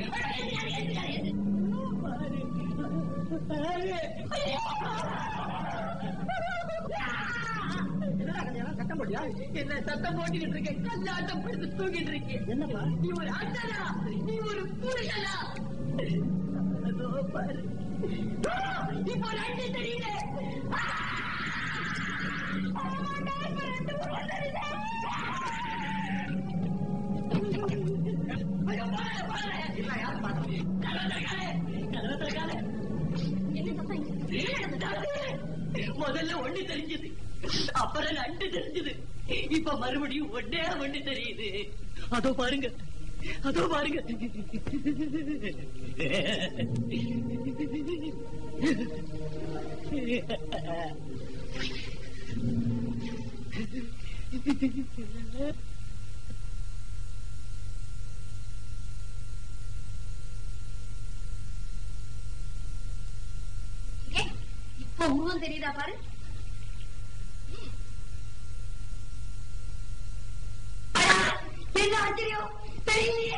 சத்தம் போட்டியா என்ன சத்தம் போட்டுக்கிட்டு இருக்கேன் கல்லாட்டம் படுத்து தூங்கிட்டு இருக்கேன் என்னப்பா நீ ஒரு ஆட்டாளா நீ ஒரு புரியலா அதோ பாரு இப்போ நன்றி தெரியல முதல்ல ஒண்ணு தெரிஞ்சது அப்புறம் நண்டு தெரிஞ்சது இப்ப மறுபடியும் ஒன்னே ஒண்ணு தெரியுது அதோ பாருங்க அதோ பாருங்க இப்ப உருவம் தெரியுதா பாரு என்ன ஆச்சரியம் தெரியலையே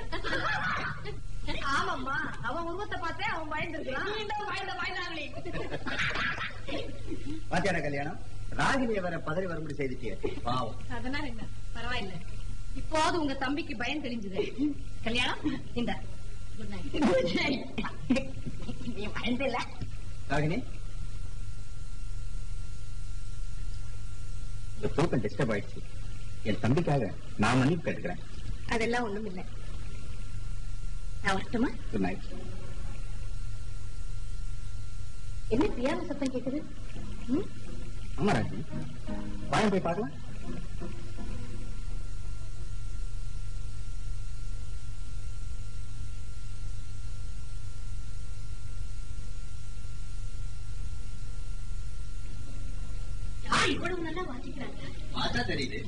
ஆமாம்மா அவன் உருவத்தை பார்த்தே அவன் பயந்துருக்கலாம் நீ தான் பயந்த பயந்தாங்களே பாத்தியான கல்யாணம் ராகினிய வேற பதறி வரும்படி செய்துட்டியே பாவம் அதனால என்ன பரவாயில்ல இப்போது உங்க தம்பிக்கு பயம் தெரிஞ்சது கல்யாணம் இந்த குட் நைட் நீ பயந்தில்ல ராகினி இந்த தூக்கம் டிஸ்டர்ப் ஆயிடுச்சு என் தம்பிக்காக நான் மன்னிப்பு கேட்டுக்கிறேன் அதெல்லாம் ஒண்ணும் இல்ல நான் வரட்டுமா குட் நைட் என்ன பியானோ சத்தம் கேக்குது ம்? ஆமா ராகினி வாங்க போய் பார்க்கலாம் யார் இவ்வளவு நல்லா வாசிக்கிறாங்க பார்த்தா தெரியுது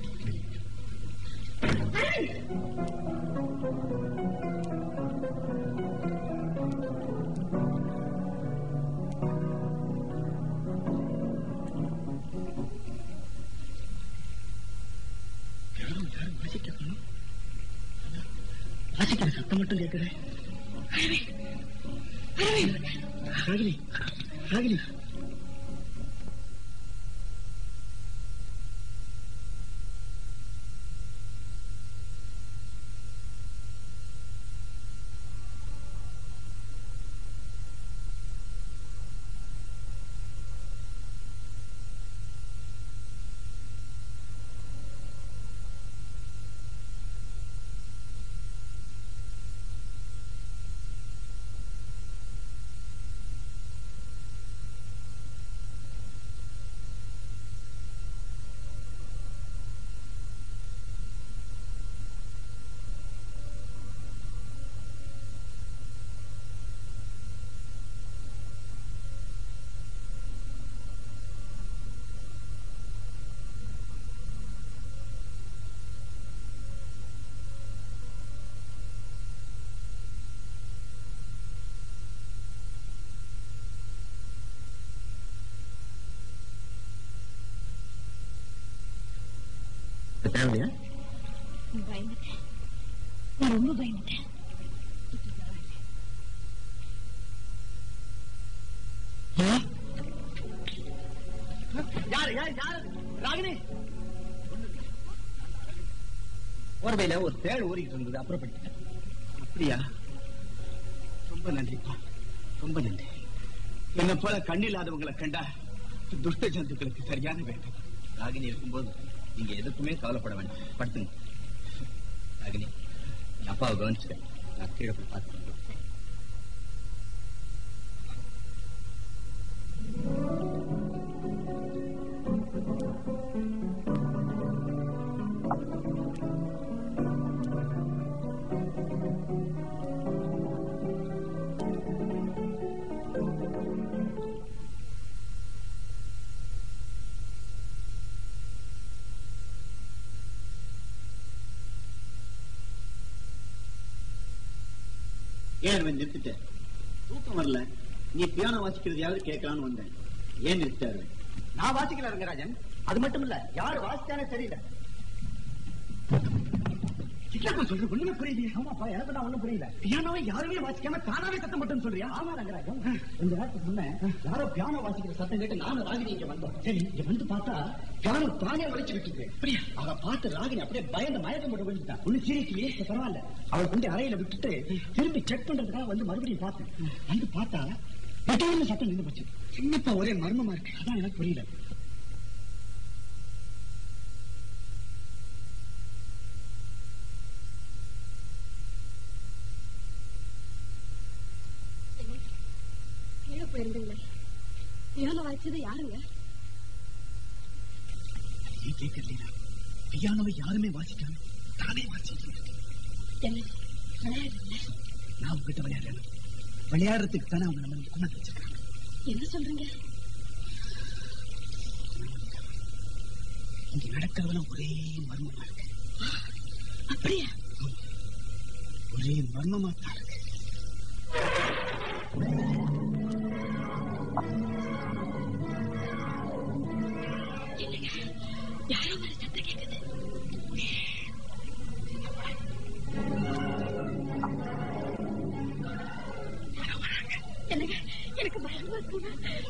யாரும் யாரும் வாசிக்கணும் வாசிக்கிற சத்தம் மட்டும் கேட்குறேன் ராகினி ராகினி பரவாயில்லையா பயந்துட்டேன் நான் ரொம்ப பயந்துட்டேன் யாரு யாரு யாரு ராகினி ஓர்வையில ஒரு தேள் ஊறிக்கிட்டு இருந்தது அப்புறப்பட்டுட்டேன் அப்படியா ரொம்ப நன்றிப்பா ரொம்ப நன்றி என்ன போல கண்ணில்லாதவங்களை கண்டா துஷ்ட ஜந்துக்களுக்கு சரியான வேண்டாம் ராகினி இருக்கும்போது நீங்க எதுக்குமே கவலைப்பட வேண்டாம் படுத்துங்க ராகினி என் அப்பாவை கவனிச்சுக்க நான் கீழே போய் பார்த்து ஏன் இவன் நிறுத்திட்ட தூக்கம் வரல நீ பியானோ வாசிக்கிறதையாவது கேட்கலான்னு வந்தேன் ஏன் நிறுத்தாரு நான் வாசிக்கல ரங்கராஜன் அது மட்டும் இல்ல யாரு வாசிச்சானே தெரியல என்னப்பா சொல்ற ஒண்ணுமே புரியல ஆமாப்பா எனக்கு நான் ஒண்ணும் புரியல பியானோவை யாருமே வாசிக்காம தானாவே சத்தம் மட்டும் சொல்றியா ஆமா ரங்கராஜன் இந்த நேரத்துக்கு முன்ன யாரோ பியானோ வாசிக்கிற சத்தம் கேட்டு நானும் ராகினி இங்க வந்தோம் சரி இங்க வந்து பார்த்தா பியானோ தானே வலிச்சு விட்டுருக்கு அப்படியா அவ பார்த்து ராகினி அப்படியே பயந்து மயக்கம் போட்டு விழுந்துட்டான் ஒண்ணு சீரியஸ்லி பரவாயில்ல அவளை கொண்டு அறையில விட்டுட்டு திரும்பி செக் பண்றதுக்காக வந்து மறுபடியும் பார்த்தேன் வந்து பார்த்தா திடீர்னு சத்தம் நின்று போச்சு சின்னப்பா ஒரே மர்மமா இருக்கு அதான் எனக்கு புரியல கீழே போயிருந்தீங்களே பியானோ வாய்ச்சது யாருங்க நீ கேட்கலையா பியானோவை யாருமே வாசிக்காம தானே வாசிக்கிறேன் என்ன விளையாடுறீங்க நான் உங்ககிட்ட விளையாடுறேன் விளையாடுறதுக்கு தானே அவங்க நம்ம கொண்டாந்து வச்சிருக்காங்க என்ன சொல்றீங்க இங்க நடக்கிறதெல்லாம் ஒரே மர்மமா இருக்கு அப்படியா ஒரே மர்மமா தான் இருக்கு யாரோ ஒரு சத்தம் கேக்குது என்னங்க எனக்கு பயமா இருக்குங்க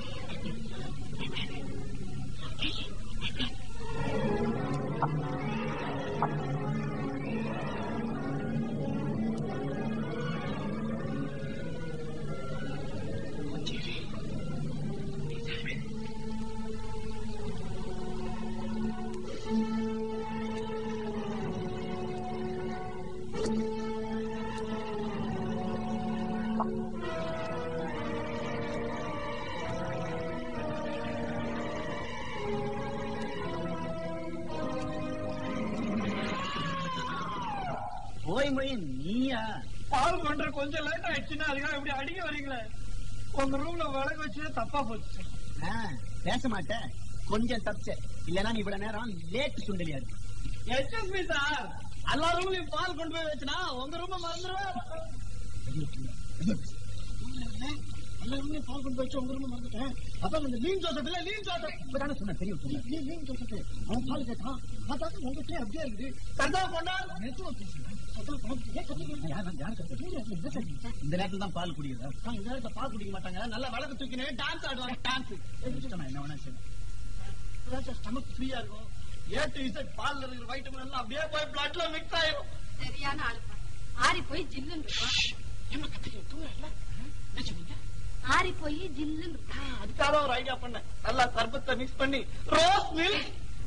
போய் மொழி நீயா பால் பண்ற கொஞ்சம் லேட் ஆயிடுச்சுன்னா அதுக்காக இப்படி அடிக்க வரீங்களே உங்க ரூம்ல விளக்கு வச்சு தப்பா போச்சு ஆ, பேச மாட்டேன் கொஞ்சம் தப்பிச்ச இல்லனா நீ இவ்வளவு நேரம் லேட் சுண்டலியா இருக்கு எச்எஸ்பி சார் எல்லா ரூம்லயும் பால் கொண்டு போய் வச்சுனா உங்க ரூம மறந்துடுவேன் எல்லா ரூம்லயும் பால் கொண்டு போய் வச்சு உங்க ரூம மறந்துட்டேன் அப்ப இந்த லீன் ஜோசப் இல்ல லீன் ஜோசப் இப்பதானே சொன்ன தெரியும் சொன்ன லீன் லீன் ஜோசப் அவன் பால் கேட்டான் பார்த்தா உங்ககிட்ட அப்படியே இருக்குது கர்த்தா கொண்டா நெத்துவ பேசுறேன் கர்த்தா பால் ஏன் கத்திக்கிறீங்க யார் யார் கத்துறது? இந்த நேரத்துல தான் பால் குடிக்கிறதா நான் இந்த நேரத்துல பால் குடிக்க மாட்டாங்க நல்லா விளக்கு தூக்கினே டான்ஸ் ஆடுவாங்க டான்ஸ் இஷ்டமா என்ன வேணா சரி ஸ்டமக் ஃப்ரீயா இருக்கும் ஏ டு இசட் பால்ல இருக்கிற வைட்டமின் எல்லாம் அப்படியே போய் பிளட்ல மிக்ஸ் ஆயிரும் சரியான ஆளுப்பா ஆறி போய் ஜில்லுன்னு இருக்கும் என்ன கத்திக்க தூங்கல என்ன சொன்னீங்க ஆறி போய் ஜில்லுன்னு இருக்கும் அதுக்காக ஒரு ஐடியா பண்ணேன் நல்லா சர்பத்தை மிக்ஸ் பண்ணி ரோஸ் மில்க்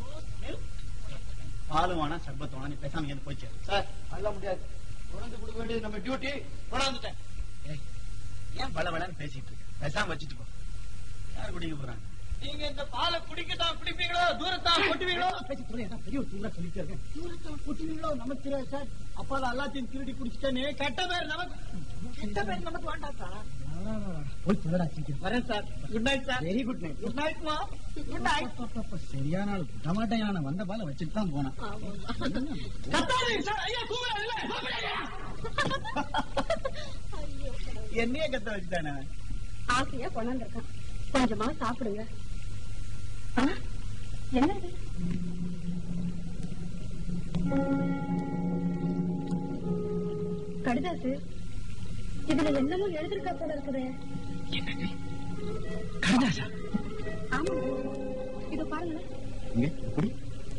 பாலும் வேணா சர்பத் வேணா நீ பேசாம எது போச்சு சார் அதெல்லாம் முடியாது கொண்டாந்து கொடுக்க வேண்டியது நம்ம டியூட்டி கொண்டாந்துட்டேன் ஏன் பல பலன்னு பேசிட்டு இருக்க பேசாம வச்சுட்டு போ யார் குடிக்க போறாங்க நீங்க இந்த பாலை குடிக்கத்தான் குடிப்பீங்களோ தூரத்தான் கொட்டுவீங்களோ பேசி சொல்ல பெரிய ஒரு தூரா சொல்லிட்டு இருக்கேன் தூரத்தான் கொட்டுவீங்களோ நமக்கு தெரியாது சார் அப்பால எல்லாத்தையும் திருடி குடிச்சிட்டேன்னு கெட்ட பேர் நமக்கு கெட்ட பேர் நமக்கு வேண்டாம் சார் போய் சொல்லடா சீக்கிரம் வரேன் sir good night sir very good night good night மா குட் நைட் சரியான ஆள் டமாட்டையான வந்த பால வச்சுட்டு தான் போனான் கத்தாதீங்க சார் ஐயா கூப்பிடல இல்ல என்னையே கத்த வச்சுட்டானே ஆசையா கொண்டாந்துருக்கான் கொஞ்சமா சாப்பிடுங்க ஆ? என்னது கடிதாசு இதுல என்னமோ எழுதிருக்கா போல இருக்குதே என்னது கடிதாசா ஆமா இத பாருங்க இங்க குடி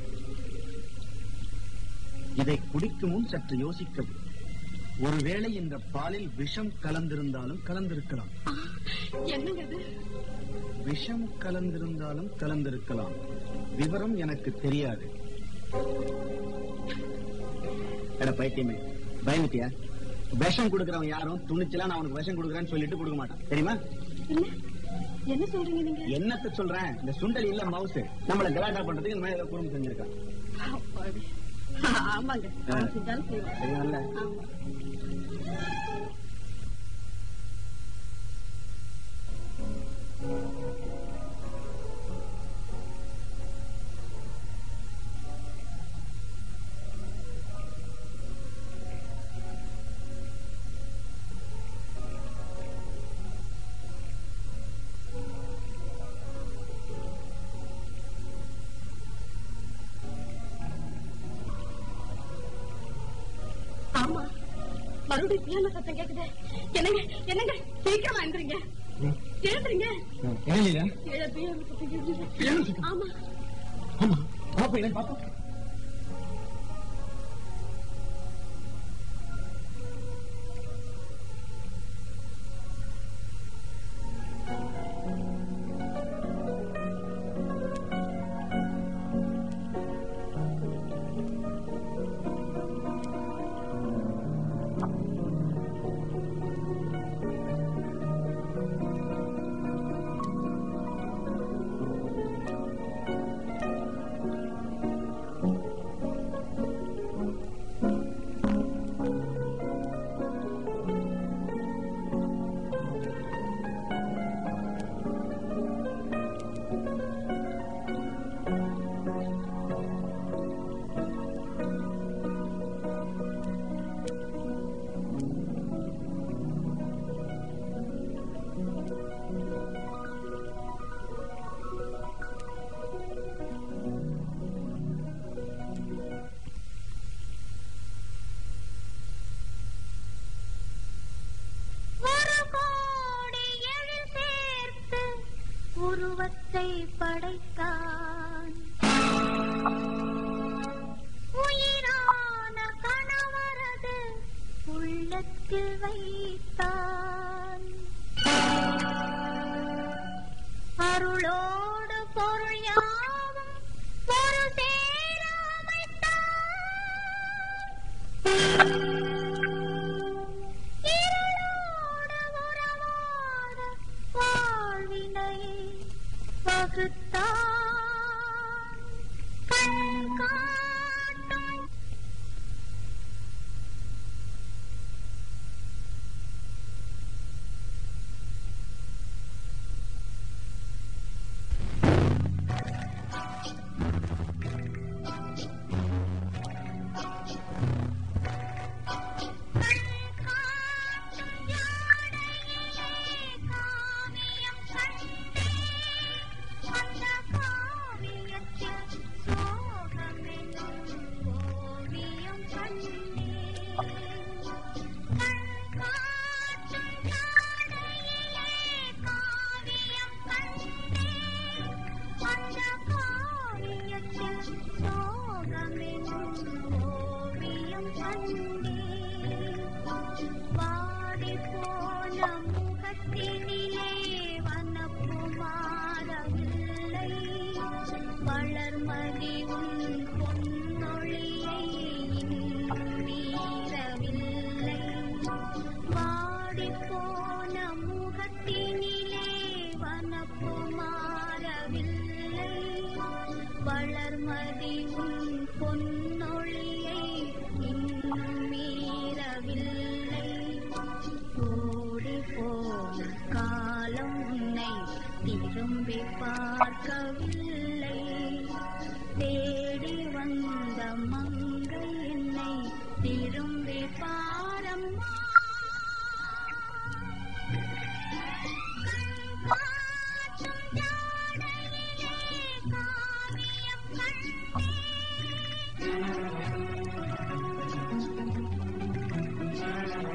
இதை குடிக்கும் முன் சற்று யோசிக்கவும் ஒருவேளை இந்த பாலில் விஷம் கலந்திருந்தாலும் கலந்திருக்கலாம் என்னங்க இது விஷம் கலந்திருந்தாலும் கலந்திருக்கலாம் விவரம் எனக்கு தெரியாது எட பைத்தியமே பயந்துட்டியா விஷம் கொடுக்கறவன் யாரும் துணிச்சலா நான் அவனுக்கு விஷம் கொடுக்கறேன்னு சொல்லிட்டு கொடுக்க மாட்டான் தெரியுமா என்ன என்ன சொல்றீங்க நீங்க என்னத்த சொல்றேன் இந்த சுண்டல் இல்ல மவுஸ் நம்மள கலாட்டா பண்றதுக்கு இந்த மாதிரி ஏதோ குறும்பு செஞ்சிருக்கான் அப்பாடி. ஆமாங்க அவன் செஞ்சாலும் செய்வான். தெரியும்ல ஆமா. ஆமா மறுபடியும் பியானோ சத்தம் கேக்குது என்னங்க என்னங்க சீக்கிரமா எழுந்துறீங்க எழுந்துறீங்க ஏன் கீழே பியானோ சத்தம் கேக்குது ஆமா ஆமா பாப்போம் என்ன பாப்போம் ஒரு கோடி எழில் சேர்த்து உருவத்தை படைத்தான் உயிரான கணவரது உள்ளத்தில் வைத்தான் அருளோடு பொருள் யாவும் ஒரு சேர அமைத்தான் இருளோடு உறவாட வாழ்வினை வகுத்தான் கண் காட்டும் ஓவியம் கண்டேன் வாடி போன முகத்தினிலே வனப்பு மாறவில்லை வளர்மதி உன் பொன்னொழியை இன்னும் மீறவில்லை வாடி போன முகத்தினிலே வனப்பு மாறவில்லை வளர்மதி உன் பொன்னொழியை இன்னும் மீறவில்லை ஓடி போன காலம் உன்னை திரும்பி பார்க்கவில்லை தேடி வந்த மங்கை என்னை திரும்பி பாரம்மா காற்றும் ஜாடையிலே காவியம் கண்டேன்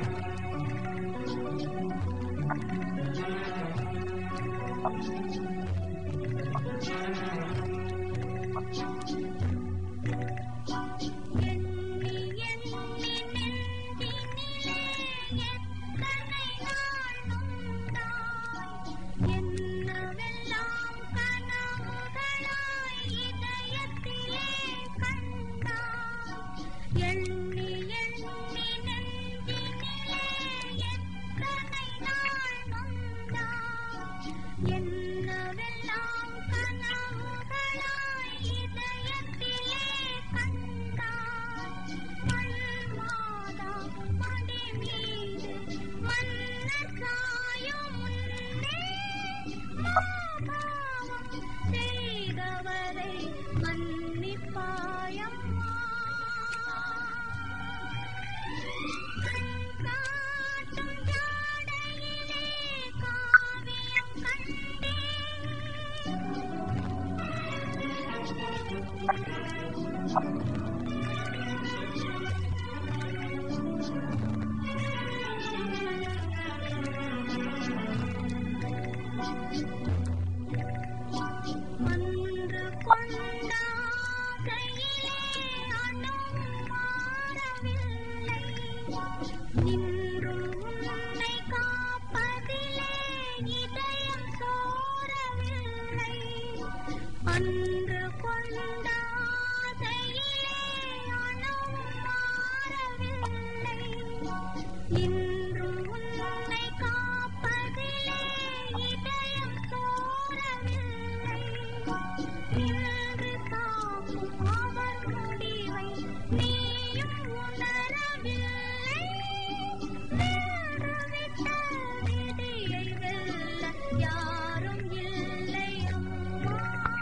நின்றும் உன்னை காப்பதிலே இதயம் சோரவில்லை அன்று கொண்ட ஆசையிலே அணுவும் மாறவில்லை இன்றும் உன்னை காப்பதிலே இதயம் சோரவில்லை இன்று காக்கும் அவர் முடிவை நீயும் உணரவில்லை வென்றுவிட்ட விதியை வெல்ல யாரும் இல்லை அம்மா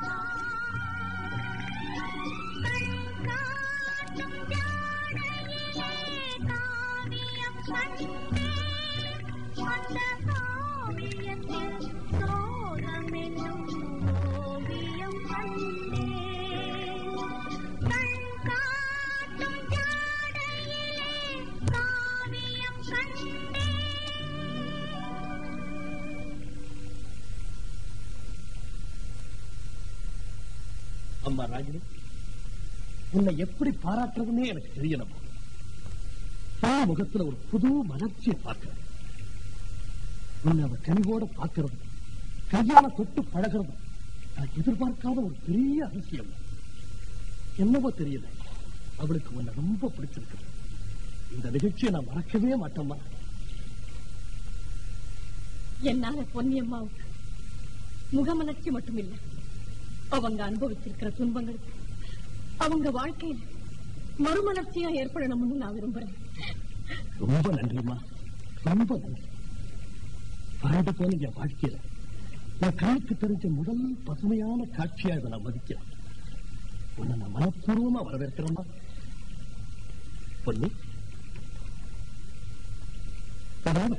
கண் காட்டும் ஜாடையிலே காவியம் கண்டேன் அந்த காவியத்தில் சோகம் என்னும் ஓவியம் கண்டேன் கண் காட்டும் ஜாடையிலே காவியம் கண்டேன் அம்மா ராஜினி உன்னை எப்படி பாராட்டுறதுன்னே எனக்கு தெரியலம்மா பா முகத்துல ஒரு புது மலர்ச்சியை பார்க்கிறேன் உன்னை அவ கனிவோட பார்க்கறது கையால தொட்டு பழகிறது நான் எதிர்பார்க்காத ஒரு பெரிய அதிசயம் என்னவோ தெரியல அவளுக்கு உன்னை ரொம்ப பிடிச்சிருக்கு இந்த நிகழ்ச்சியை நான் மறக்கவே மாட்டேம்மா என்னால பொன்னியம்மாவுக்கு முகமலர்ச்சி மட்டுமில்லை அவங்க அனுபவிச்சிருக்கிற துன்பங்களுக்கு அவங்க வாழ்க்கையில மறுமலர்ச்சியா ஏற்படணும்னு நான் விரும்புறேன் ரொம்ப நன்றிம்மா ரொம்ப நன்றி வாழ்ந்து போன என் வாழ்க்கையில என் கண்ணுக்கு தெரிஞ்ச முதல் பசுமையான காட்சியா இதை நான் மதிக்கிறேன் உன்னை நான் மனப்பூர்வமா வரவேற்கிறேம்மா பொண்ணு அதாவது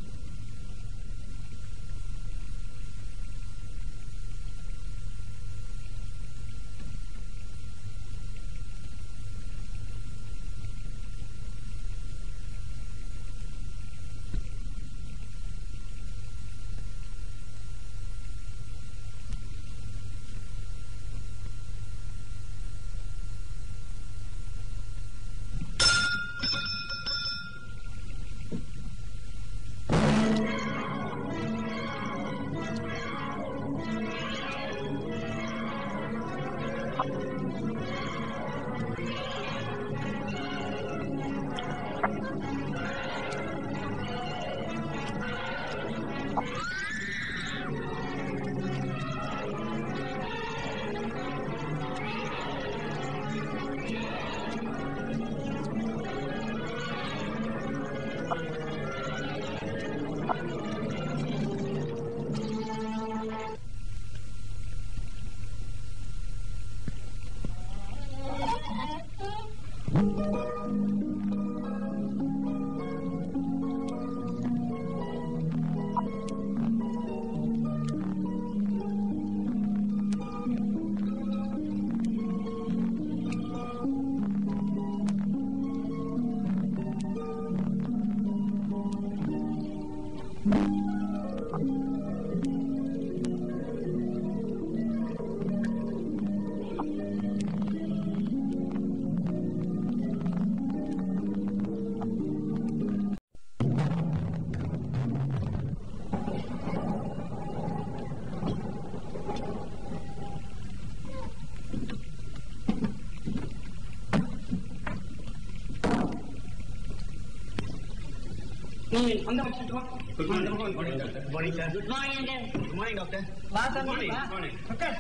நீ அந்த பக்கம் வா. Good morning. Good morning, doctor. Good morning, sir. Good morning. Good morning, doctor. Good morning. Good morning.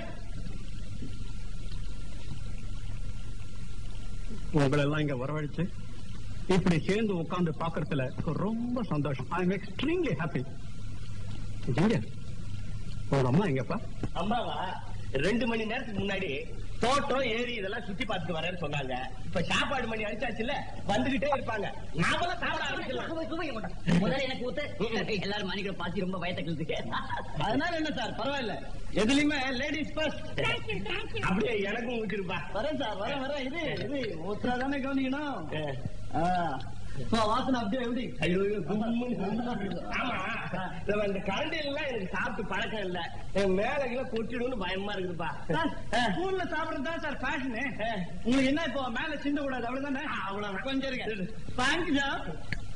உங்களெல்லாம் இங்க வரவழைச்சு இப்படி சேர்ந்து உட்கார்ந்து பாக்குறதுல ரொம்ப சந்தோஷம் ஐ எம் எக்ஸ்ட்ரீம்லி ஹாப்பி எங்க உங்க அம்மா எங்கப்பா அம்மாவா ரெண்டு மணி நேரத்துக்கு முன்னாடி தோட்டம் ஏரி இதெல்லாம் சுத்தி பார்த்துட்டு வரேன்னு சொன்னாங்க இப்ப சாப்பாடு மணி அடிச்சாச்சுல்ல வந்துகிட்டே இருப்பாங்க நாமெல்லாம் சாப்பிட ஆரம்பிச்சிடலாம் முதல்ல எனக்கு ஊத்து எல்லாரும் மணிக்கிற பாத்தி ரொம்ப பயத்தை கிழத்துக்கு அதனால என்ன சார் பரவாயில்ல எதுலயுமே லேடிஸ் ஃபர்ஸ்ட் அப்படியே எனக்கும் ஊத்திருப்பா வரேன் சார் வரேன் வரேன் இது இது ஒத்தரா தானே கவனிக்கணும் ஆ. So, வாசனை அப்படியே எப்படி ஐயோ ஐயோ, கும்முன்னு கும்முன்னு. ஆமா நம்ம இந்த கரண்டில் எல்லாம் எனக்கு சாப்பிட்டு பழக்கம் இல்ல என் மேல எல்லாம் கொட்டிடும்னு பயமா இருக்குதுப்பா ஸ்கூல்ல சாப்பிடுறது தான் சார் ஃபேஷனு உங்களுக்கு என்ன இப்போ மேல சிந்த கூடாது அவ்வளவுதானே அவ்வளவு கொஞ்சம் இருங்க தேங்க்யூ சார்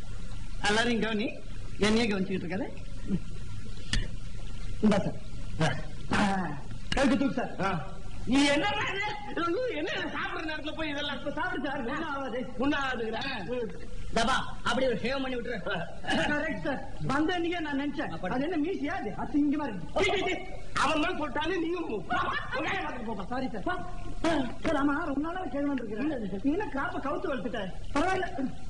எல்லாரும் கவனி என்னையே கவனிச்சுக்கிட்டு இருக்காரு இந்தா சார் கழுத்து தூக்கு சார் நீ என்ன என்ன சாப்பிடுற நேரத்துல போய் இதெல்லாம் இப்ப சாப்பிடு சார் என்ன ஆகாது ஒன்னும் ஆகாதுங்கிறேன் தபா அப்படி ஒரு ஷேவ் பண்ணி விட்டுரு கரெக்ட் சார் வந்த அன்னைக்கே நான் நினைச்சேன் அது என்ன மீசியா அது அசிங்கமா இருக்கு அவன் தான் போட்டானே நீங்க சாரி சார் சார் ஆமா ரொம்ப நாளா கேள்வி வந்துருக்கிறேன் நீங்க என்ன காப்ப கவுத்து வளர்த்துட்ட பரவாயில்ல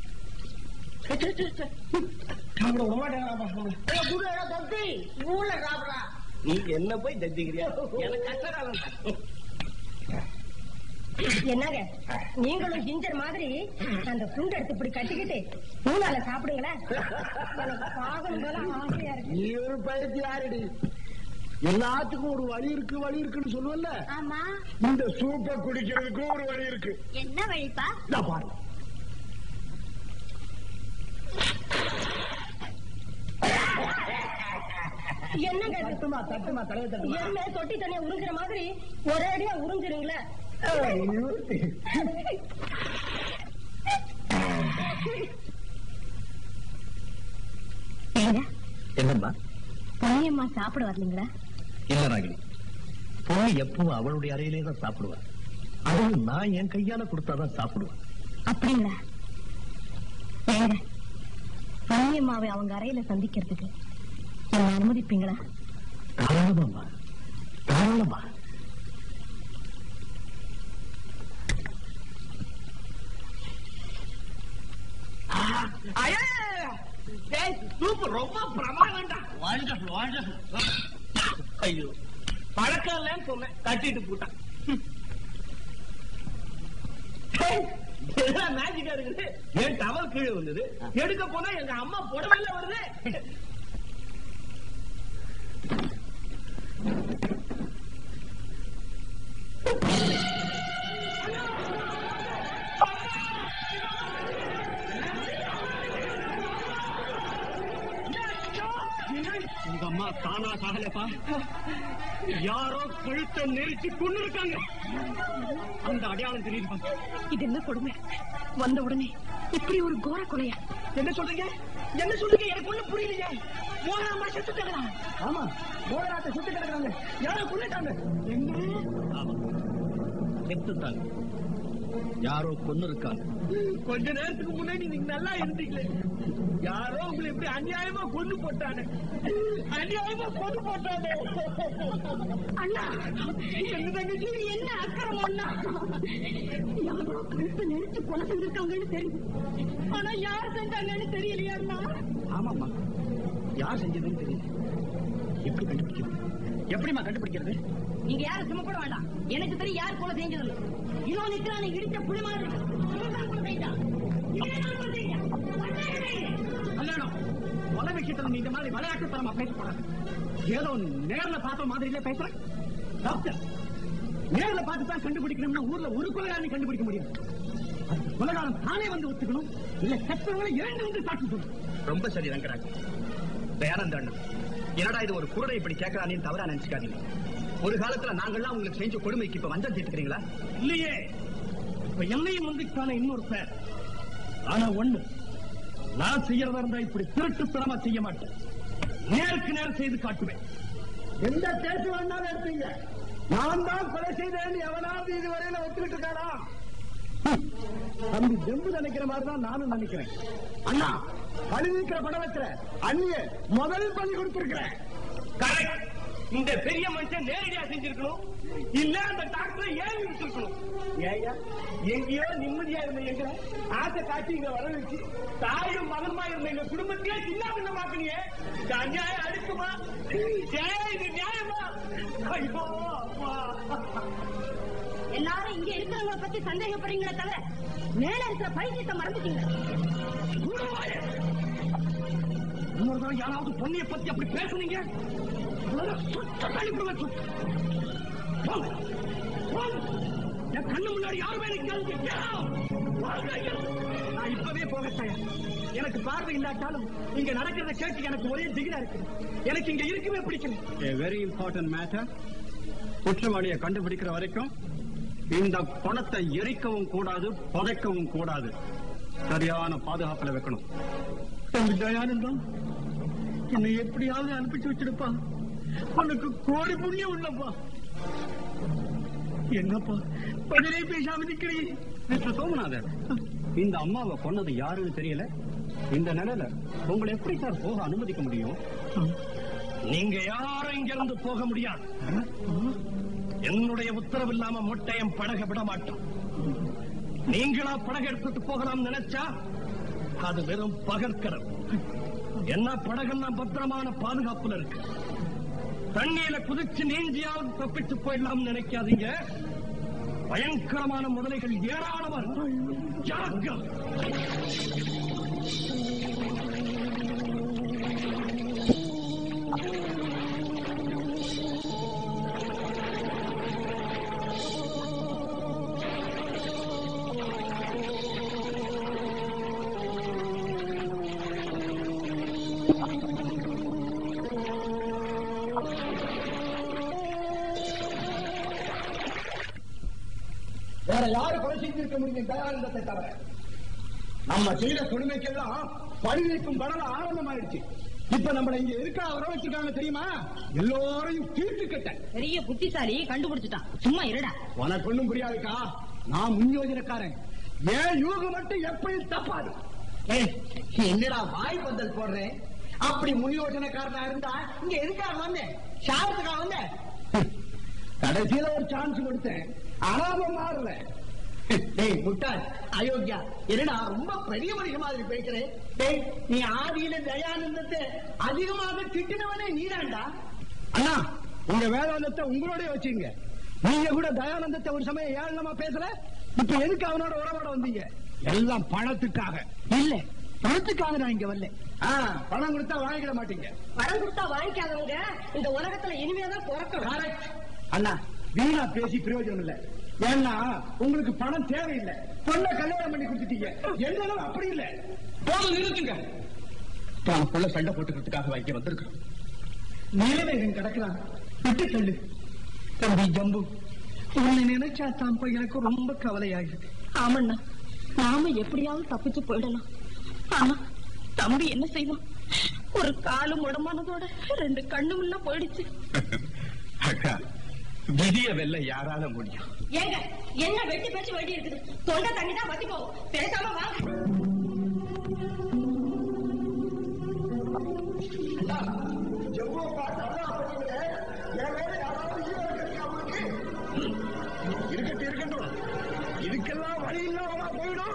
சாப்பிட விட மாட்டேங்கிறாப்பா நீங்க என்ன போய் தத்திக்கிறியா எனக்கு கஷ்டகாலம் என்னங்க நீங்களும் ஜிஞ்சர் மாதிரி அந்த துண்டு எடுத்து இப்படி கட்டிக்கிட்டு மூணால சாப்பிடுங்களேன் எனக்கு பார்க்கணும் போல ஆசையா இருக்கு நீ ஒரு பயிற்சி யாருடி எல்லாத்துக்கும் ஒரு வழி இருக்கு வழி இருக்குன்னு சொல்லுவல்ல ஆமா இந்த சூப்பை குடிக்கிறதுக்கும் ஒரு வழி இருக்கு என்ன வழிப்பா இந்தா பாரு என்னங்க இது? தட்டுமா தட்டுமா தலையை தட்டுமா என்ன தொட்டி தண்ணியா உறிஞ்சிற மாதிரி ஒரே அடியா உறிஞ்சிருங்களே ஐயோ. ஏங்க என்னம்மா பொன்னியம்மா சாப்பிட வரலீங்களா இல்ல ராகினி பொண்ணு எப்பவும் அவளுடைய அறையிலே தான் சாப்பிடுவா அதுவும் நான் என் கையால கொடுத்தாதான் சாப்பிடுவா அப்படிங்களா ஏங்க பொன்னியம்மாவை அவங்க அறையில சந்திக்கிறதுக்கு என்ன அனுமதிப்பீங்களா தாராளமாம்மா தாராளமா சூப்பு ரொம்ப பிரமாதம்டா வாண்டர்ஃபுல் வாண்டர்ஃபுல் ஐயோ பழக்கம் இல்லைன்னு சொன்னேன் கட்டிட்டு போட்டான் மேஜிக்கா இருக்குது என் டவல் கீழே வந்தது எடுக்க போனா எங்க அம்மா புடவைல வருது உங்க அம்மா தானா சாகலப்பா யாரோ கழுத்தை நெரிச்சு கொண்டு இருக்காங்க அந்த அடையாளம் தெரியுது இது என்ன கொடுமை வந்த உடனே இப்படி ஒரு கோர கொலையா என்ன சொல்றீங்க என்ன சொல்றீங்க எனக்கு ஒண்ணும் புரியலையே மோகனாமா செத்து கிடக்குறான் ஆமா மோகனாத்தை சுட்டு கிடக்குறாங்க யாரோ கொண்டுட்டாங்க ஆமா செத்துட்டாங்க யாரோ கொன்னு இருக்காங்க கொஞ்ச நேரத்துக்கு முன்னாடி நீங்க நல்லா இருந்தீங்களே யாரோ உங்களை இப்படி அநியாயமா கொண்டு போட்டானே அநியாயமா கொண்டு போட்டானே அண்ணா என்ன தங்கச்சி என்ன அக்கிரமம் அண்ணா யாரோ கழுத்து நெரிச்சு கொலை செஞ்சிருக்காங்கன்னு தெரியும் ஆனா யார் செஞ்சாங்கன்னு தெரியலையா அண்ணா ஆமாம்மா யார் செஞ்சதுன்னு தெரியல எப்படி கண்டுபிடிக்கிறது எப்படிம்மா கண்டுபிடிக்கிறது நீங்க யாரும் சும்மா கூட வேண்டாம் எனக்கு தெரியும் யார் கொலை செஞ்சது இன்னும் நிக்கிறான் இடிச்ச புலி மாதிரி இவன் தான் கொலை செஞ்சான். இவன் தான் கொலை செஞ்சான். கல்யாணம் கொலை விஷயத்துல நீ இந்த மாதிரி விளையாட்டுத்தனமா பேசக்கூடாது ஏதோ நேர்ல பார்த்த மாதிரில பேசுறேன் டாக்டர் நேர்ல பார்த்து தான் கண்டுபிடிக்கணும்னா ஊர்ல ஒரு கொலைகாரனை கண்டுபிடிக்க முடியும் அதுக்கு கொலைகாரன் தானே வந்து ஒத்துக்கணும் இல்ல செத்தவங்களை இரண்டு வந்து சாட்சி சொல்லணும் ரொம்ப சரி ரங்கராஜ் தயானந்த அண்ணா என்னடா இது ஒரு குருடை இப்படி கேட்கறானேன்னு தவறா நினைச்சுக்காதீங்க ஒரு காலத்துல நாங்கெல்லாம் உங்களுக்கு செஞ்ச கொடுமைக்கு இப்ப வஞ்சம் தீர்த்துக்கிறீங்களா இல்லையே இப்ப என்னையும் வந்துட்டான இன்னொரு பேர் ஆனா ஒண்ணு நான் செய்யறதா இருந்தா இப்படி திருட்டுத்தனமா செய்ய மாட்டேன் நேருக்கு நேரம் செய்து காட்டுவேன் எந்த கேஸ் வேணாலும் எடுத்தீங்க நான் தான் கொலை செய்தேன்னு எவனாவது இதுவரையில ஒத்துக்கிட்டு இருக்காரா ஹம். தம்பி தெம்பு நினைக்கிற மாதிரி தான் நானும் நினைக்கிறேன் அண்ணா பழி நீக்கிற படம் வைக்கிற அண்ணிய முதல் பலி கொடுத்திருக்கிறேன் கரெக்ட் இந்த பெரிய மனுஷன் நேரடியா செஞ்சிருக்கணும் இல்ல அந்த டாக்டர் ஏன் விட்டுருக்கணும் ஏயா எங்கேயோ நிம்மதியா இருந்த எங்களை ஆசை காட்டி இங்க வர வச்சு தாயும் மகனுமா இருந்த எங்க குடும்பத்தையே சின்ன பின்னமாக்குனியே இது அநியாயம் அடுக்குமா ஏன் இது நியாயமா ஐயோ அப்பா எல்லாரும் இங்க இருக்கிறவங்கள பத்தி சந்தேகப்படுறீங்களே தவிர மேல இருக்கிற பைத்தியத்தை மறந்துட்டீங்க குருவாயே! இன்னொரு தடவை யாராவது பொண்ணைய பத்தி அப்படி பேசுனீங்க உங்களை சுத்த கழிப்புடுவேன், சுத்த. போங்க. போங்க. என் கண்ணு முன்னாடி யாருமே நிக்காதீங்க. Get out. போங்க ஐயா. நான் இப்பவே போக தயார். எனக்கு பார்வை இல்லாட்டாலும் இங்க நடக்கிறத கேட்டு எனக்கு ஒரே திகிலா இருக்கு எனக்கு இங்க இருக்கவே பிடிக்கல a very important matter குற்றவாளியை கண்டுபிடிக்கிற வரைக்கும் இந்த பணத்தை எரிக்கவும் கூடாது புதைக்கவும் கூடாது சரியான பாதுகாப்புல வைக்கணும் தம்பி தயானந்தம் என்னை எப்படியாவது அனுப்பிச்சு வச்சிருப்பா உனக்கு கோடி புண்ணியம் உள்ளப்பா என்னப்பா பதிலே பேசாம நிக்கிறீங்க மிஸ்டர் சோமநாதன் இந்த அம்மாவை கொன்னது யாருன்னு தெரியல இந்த நிலையில உங்களை எப்படி சார் போக அனுமதிக்க முடியும் நீங்க யாரும் இங்கிருந்து போக முடியாது என்னுடைய உத்தரவு இல்லாம மொட்டையம் படக விட மாட்டோம் நீங்களா படகு எடுத்துட்டு போகலாம் நினைச்சா அது வெறும் பகற்கடல் என்ன படகெல்லாம் பத்திரமான பாதுகாப்புல இருக்கு தண்ணியில குதிச்சு நீஞ்சியாவது தப்பிச்சு போயிடலாம் நினைக்காதீங்க பயங்கரமான முதலைகள் ஏராளமா இருக்கு. ஜாக்கிரதை வேற யாரு கொலை செஞ்சிருக்க முடியும் தயானந்தத்தை தவிர நம்ம செய்த கொடுமைக்கெல்லாம் பழி வைக்கும் படம் ஆரம்பமாயிடுச்சு இப்ப நம்மள இங்க இருக்கா வர வச்சிருக்காங்க தெரியுமா எல்லோரையும் தீர்த்து கட்ட பெரிய புத்திசாலி கண்டுபிடிச்சிட்டான் சும்மா இருடா உனக்கு ஒண்ணும் புரியாதுக்கா நான் முன்யோஜனக்காரன் ஏன் யூகம் மட்டும் எப்பயும் தப்பாது ஏய், என்னடா வாய் பந்தல் போடுறேன் அப்படி முன்யோஜனக்காரனா இருந்தா இங்க எதுக்காக வந்தேன் ஷாரத்துக்காக வந்தேன் கடைசியில ஒரு சான்ஸ் கொடுத்தேன் ஆனா அவன் மாறல டேய் முட்டாள் அயோக்கியா என்னடா ரொம்ப பெரிய மனுஷன் மாதிரி பேசுறேன் டேய் நீ ஆதியில தயானந்தத்தை அதிகமாக திட்டினவனே நீதான்டா அண்ணா உங்க வேதாந்தத்தை உங்களோட வச்சுங்க நீங்க கூட தயானந்தத்தை ஒரு சமயம் ஏளனமா பேசல இப்ப எதுக்கு அவனோட உறவாட வந்தீங்க எல்லாம் பணத்துக்காக இல்ல பணத்துக்காக நான் இங்க வரல ஆ, பணம் கொடுத்தா வாங்கிட மாட்டீங்க பணம் கொடுத்தா வாங்கிக்காதவங்க இந்த உலகத்துல இனிமேதான் பிறக்கணும் Correct. அண்ணா வீணா பேசி பிரயோஜனம் இல்ல ஏன்னா உங்களுக்கு பணம் தேவையில்லை பொண்ணை கல்யாணம் பண்ணி கொடுத்துட்டீங்க எங்களும் அப்படி இல்ல போதும் நிறுத்துங்க தான் புள்ள சண்டை போட்டுக்கிறதுக்காக வைக்க வந்திருக்கிறோம் நீலவேகன் கிடக்கிறான் விட்டு தள்ளு தம்பி ஜம்பு உன்னை நினைச்சா தான் போய் எனக்கு ரொம்ப கவலையாயிருக்கு ஆமண்ணா நாம எப்படியாவது தப்பிச்சு போயிடலாம் ஆனா தம்பி என்ன செய்வான் ஒரு காலு முடமானதோட ரெண்டு கண்ணும் எல்லாம் போயிடுச்சு அக்கா விதிய வெல்ல யாரால முடியும் ஏங்க என்ன வெட்டி பேச்சு வேண்டி இருக்குது தொண்டை தண்ணி தான் வத்தி போகும் பேசாம வாங்க இருக்கட்டும் இருக்கட்டும் இதுக்கெல்லாம் வழி இல்லாம போயிடும்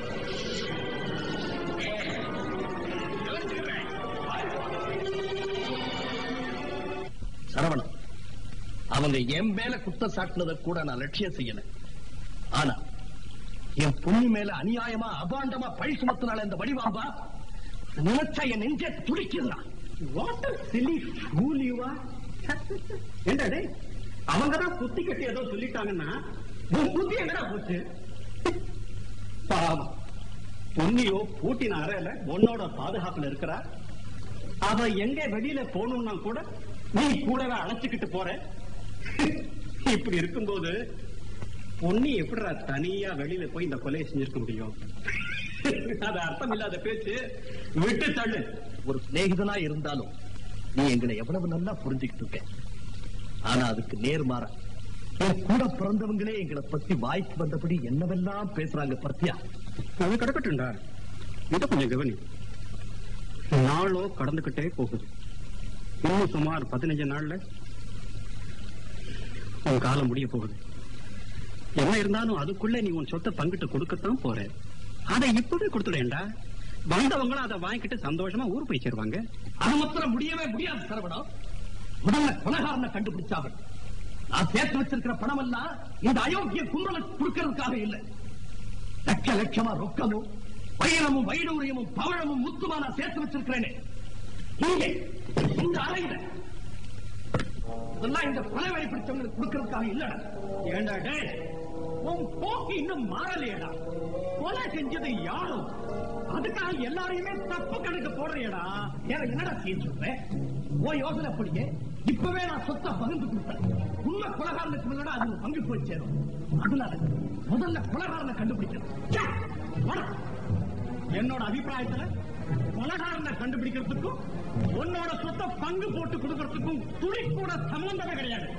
சரவணன் அவங்க என் மேல குத்தம் சாட்டினதை கூட நான் லட்சியம் செய்யல ஆனா என் பொண்ணு மேல அநியாயமா அபாண்டமா பழி சுமத்தினால இந்த வடிவாம்பா நினைச்சா என் நெஞ்சே துடிக்கிறான் what a silly fool you are. ஏண்டா டேய் அவங்க தான் குத்தி கட்டி ஏதோ சொல்லிட்டாங்கன்னா உன் புத்தி என்னடா போச்சு பாவம் பொன்னியோ பூட்டின அறையில உன்னோட பாதுகாப்புல இருக்கிறா அவ எங்க வெளியில போகணும்னா கூட நீ கூடவே அழைச்சுக்கிட்டு போற இப்படி இருக்கும்போது பொன்னி எப்படிடா தனியா வெளியில போய் இந்த கொலையை செஞ்சிருக்க முடியும் அது அர்த்தம் இல்லாத பேச்சு விட்டு தள்ளு ஒரு சிநேகிதனா இருந்தாலும் நீ எங்களை எவ்வளவு நல்லா புரிஞ்சுக்கிட்டு இருக்க ஆனா அதுக்கு நேர்மாறா என் கூட பிறந்தவங்களே எங்களை பத்தி வாய்க்கு வந்தபடி என்னவெல்லாம் பேசுறாங்க பத்தியா அது கிடக்கட்டும்டா இதை கொஞ்சம் கவனி நாளோ கடந்துகிட்டே போகுது இன்னும் சுமார் பதினஞ்சு நாள்ல உன் காலம் முடிய போகுது என்ன இருந்தாலும் அதுக்குள்ள நீ உன் சொத்தை பங்கிட்டு கொடுக்கத்தான் போற அதை இப்பவே கொடுத்துடேன்டா வந்தவங்களும் அதை வாங்கிட்டு சந்தோஷமா ஊர் போய் சேருவாங்க அது மாத்திரம் முடியவே முடியாது சரவணம் முதல்ல கொலகாரனை கண்டுபிடிச்சார்கள் நான் சேர்த்து வச்சிருக்கிற பணம் எல்லாம் இந்த அயோக்கிய கும்பலுக்கு கொடுக்கறதுக்காக இல்லை லட்ச லட்சமா ரொக்கமும் வைரமும் வைடூரியமும் பவழமும் முத்துமா நான் சேர்த்து வச்சிருக்கிறேனே இங்கே இந்த அறையில இதெல்லாம் இந்த கொலை வழி பிடிச்சவங்களுக்கு கொடுக்கறதுக்காக இல்லடா ஏண்டா டேய் உன் போக்கு இன்னும் மாறலையடா கொலை செஞ்சது யாரும் அதுக்காக எல்லாரையுமே தப்பு கணக்கு போடுறியடா வேற என்னடா செய்ய சொல்றேன் உன் யோசனை படிங்க இப்பவே நான் சொத்தை பகிர்ந்து கொடுத்தேன் உண்மை கொலகாரனுக்கு முன்னாடி அது பங்கு போய் சேரும் அதனால முதல்ல கொலகாரனை கண்டுபிடிக்கணும் ச்சே, வாடா. என்னோட அபிப்பிராயத்துல கொலகாரனை கண்டுபிடிக்கிறதுக்கும் உன்னோட சொத்தை பங்கு போட்டு கொடுக்கறதுக்கும் துளி கூட சம்பந்தமே கிடையாது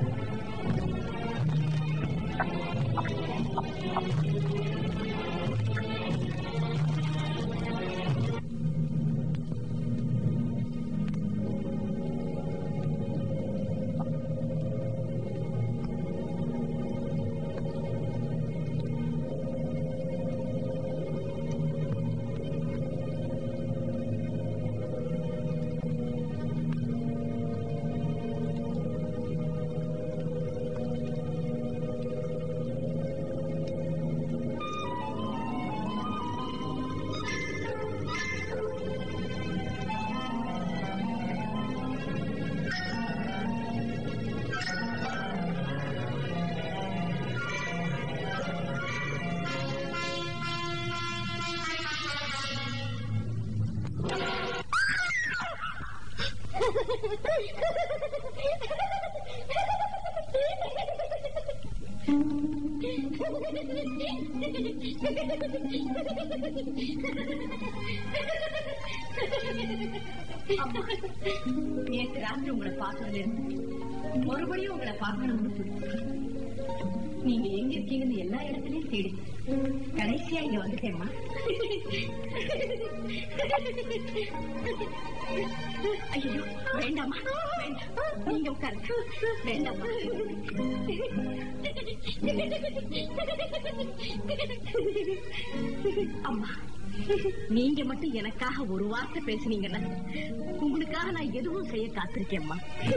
நேற்று ராத்திரி உங்களை பார்த்ததுல இருந்து மறுபடியும் உங்களை பார்க்கணும்னு தோணுச்சு. நீங்க எங்க இருக்கீங்கன்னு எல்லா இடத்துலயும் தேடி கடைசியா இங்க வந்துட்டேம்மா ஐயோ வேண்டாம்மா வேண்டாம் நீங்க உட்காருங்க வேண்டாம்மா அம்மா நீங்க மட்டும் எனக்காக ஒரு வார்த்தை பேசுனீங்கன்னா உங்களுக்காக நான் எதுவும் செய்ய காத்திருக்கேம்மா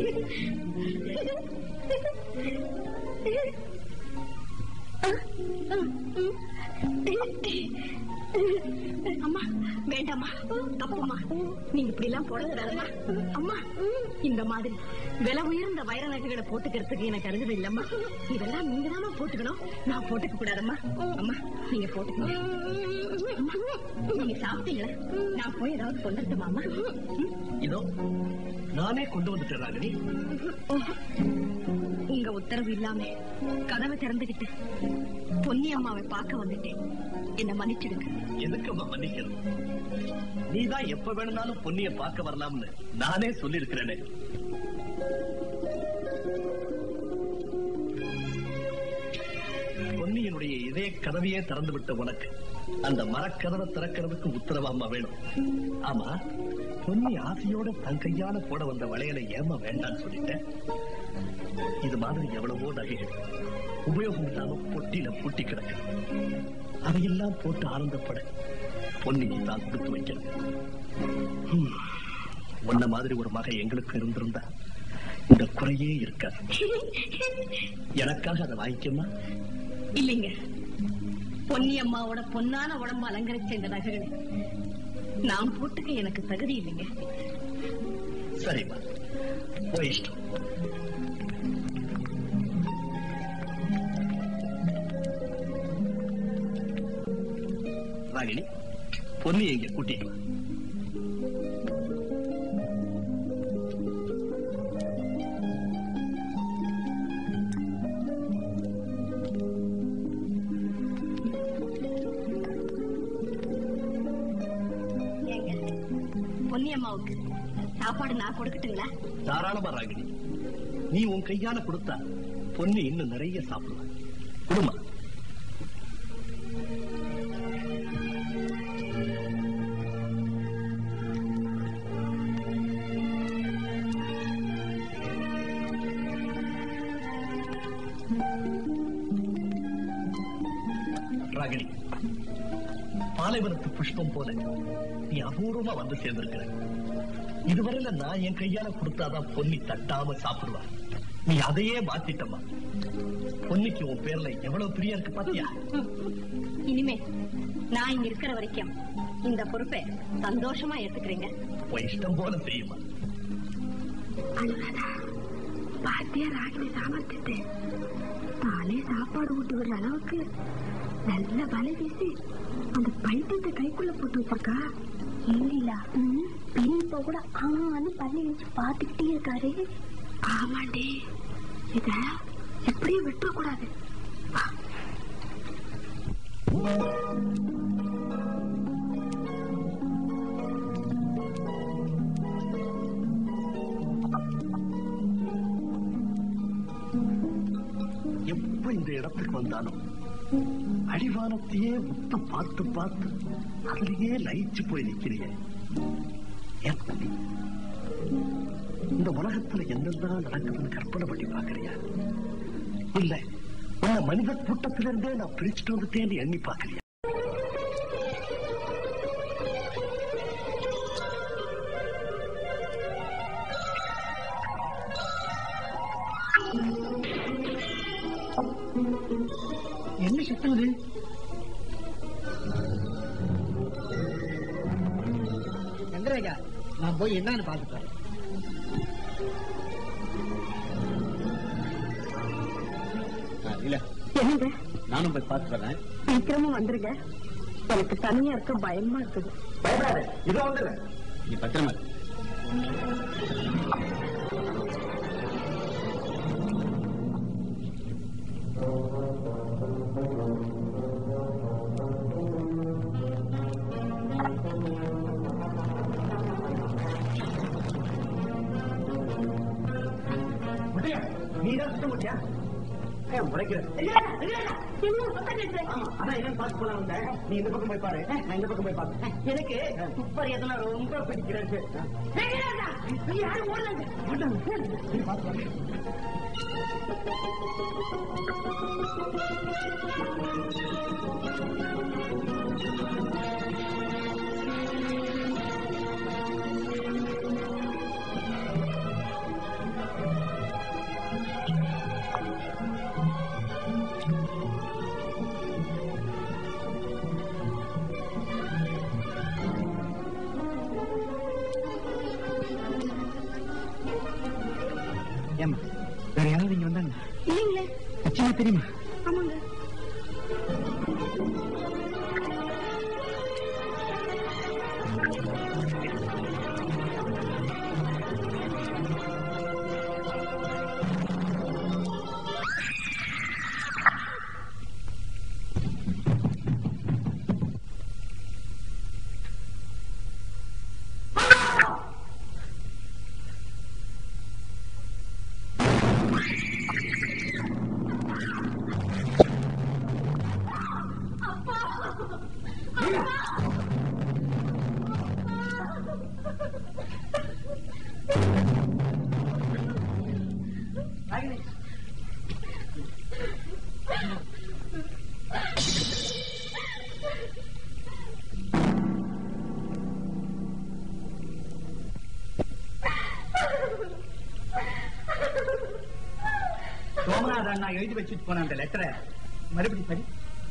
அம்மா வேண்டாம்மா தப்புமா நீங்க இப்படி எல்லாம் போடக்கூடாதும்மா அம்மா இந்த மாதிரி விலை உயர்ந்த வைர நகைகளை போட்டுக்கிறதுக்கு எனக்கு அருகதை இல்லம்மா இதெல்லாம் நீங்க தானே போட்டுக்கணும் நான் போட்டுக்க கூடாதம்மா அம்மா நீங்க போட்டுக்கணும் அம்மா, நீங்க சாப்பிட்டீங்களா நான் போய் ஏதாவது கொண்டுட்டுமா அம்மா இதோ நானே கொண்டு வந்துட்டேன் ராகினி உங்க உத்தரவு இல்லாம கதவை திறந்துகிட்டு பொன்னி அம்மாவை பார்க்க வந்துட்டேன் என்ன மன்னிச்சிடுங்க எதுக்கு அம்மா மன்னிக்கணும் நீதான் எப்ப வேணும்னாலும் பொன்னிய பார்க்க வரலாம்னு நானே சொல்லியிருக்கிறேனே பொன்னியினுடைய இதே கதவையே திறந்து விட்ட உனக்கு அந்த மரக்கதவை திறக்கிறதுக்கு உத்தரவு அம்மா வேணும் ஆமா பொன்னி ஆசையோட தன் கையால போட வந்த வளையலை ஏமா வேண்டாம்னு சொல்லிட்டேன் இது மாதிரி எவ்வளவோ நகைகள் உபயோகம் இல்லாம பொட்டியில பூட்டி கிடக்கு அதையெல்லாம் போட்டு ஆனந்தப்பட பொன்னிக்கு தான் கொடுத்து வைக்கணும் ஹம். உன்ன மாதிரி ஒரு மகன் எங்களுக்கு இருந்திருந்தா இந்த குறையே இருக்காது எனக்காக அதை வாங்கிக்கமா இல்லைங்க பொன்னி அம்மாவோட பொன்னான உடம்பு அலங்கரிச்ச இந்த நகைகளை நான் போட்டுக்க எனக்கு தகுதி இல்லைங்க சரிம்மா உன் இஷ்டம் ராகினி பொன்னி இங்க கூட்டிட்டு வா ஏங்க பொன்னி அம்மாவுக்கு சாப்பாடு நான் கொடுக்கட்டுங்களா தாராளமா ராகினி நீ உன் கையால கொடுத்தா பொண்ணு இன்னும் நிறைய சாப்பிடுவா குடுமா ராகினி பாலைவனத்து புஷ்பம் போல நீ அபூர்வமா வந்து சேர்ந்திருக்கிற இதுவரையில நான் என் கையால கொடுத்தாதான் பொன்னி தட்டாம சாப்பிடுவா நீ அதையே மாத்திட்டமா பொன்னிக்கு உன் பேர்ல எவ்வளவு பிரியா இருக்கு பாத்தியா இனிமே நான் இங்க இருக்கிற வரைக்கும் இந்த பொறுப்பை சந்தோஷமா ஏத்துக்கிறீங்க உன் இஷ்டம் போல செய்யுமா அனுராதா பாத்தியா ராகினி சாமர்த்தியத்தை தானே சாப்பாடு ஊட்டி விடுற அளவுக்கு நல்ல வலை வீசி அந்த பைத்தியத்தை கைக்குள்ள போட்டு வச்சிருக்கா இல்லீலா பெரியப்பா கூட ஆன்னு பள்ளி வச்சு பாத்துக்கிட்டே இருக்காரு ஆமாண்டி இத எப்படியே விட்டுறக்கூடாது இந்த இடத்துக்கு வந்தாலும் அடிவானத்தையே உத்து பார்த்து பார்த்து அதுலயே லயிச்சு போய் நிக்கிறீங்க ஏன் தம்பி இந்த உலகத்துல என்னெல்லாம் நடக்குதுன்னு கற்பனை பண்ணி பாக்குறியா இல்ல உன்னை மனித கூட்டத்திலிருந்தே நான் பிரிச்சுட்டு வந்துட்டேன்னு எண்ணி பாக்குறியா என்ன சத்தம் அது சந்திரேகா நான் போய் என்னன்னு பாத்துட்டேன் இல்ல என்னங்க நானும் போய் பார்த்து வரேன் சீக்கிரமா வந்துருங்க எனக்கு தனியா இருக்க பயமா இருக்குது பயப்படாத இதோ வந்துடுறேன் நீ பத்திரமா இரு. நீ தான் சுத்த முடியா உழைக்கிறேன் ஆமா அதான் என்னன்னு பார்த்து போல வந்தேன் நீ இந்த பக்கம் போய் பாரு நான் இந்த பக்கம் போய் பாரு எனக்கு துப்பர் எதனா ரொம்ப பிடிக்கிறது யாரும் ஓடுறாங்க ஏம்மா வேற யாராவது இங்க வந்தாங்க இல்லைங்களே நிச்சயமா தெரியுமா ஆமாங்க சோமநாத அண்ணா எழுதி வச்சுட்டு போன அந்த லெட்டரை மறுபடியும் சரி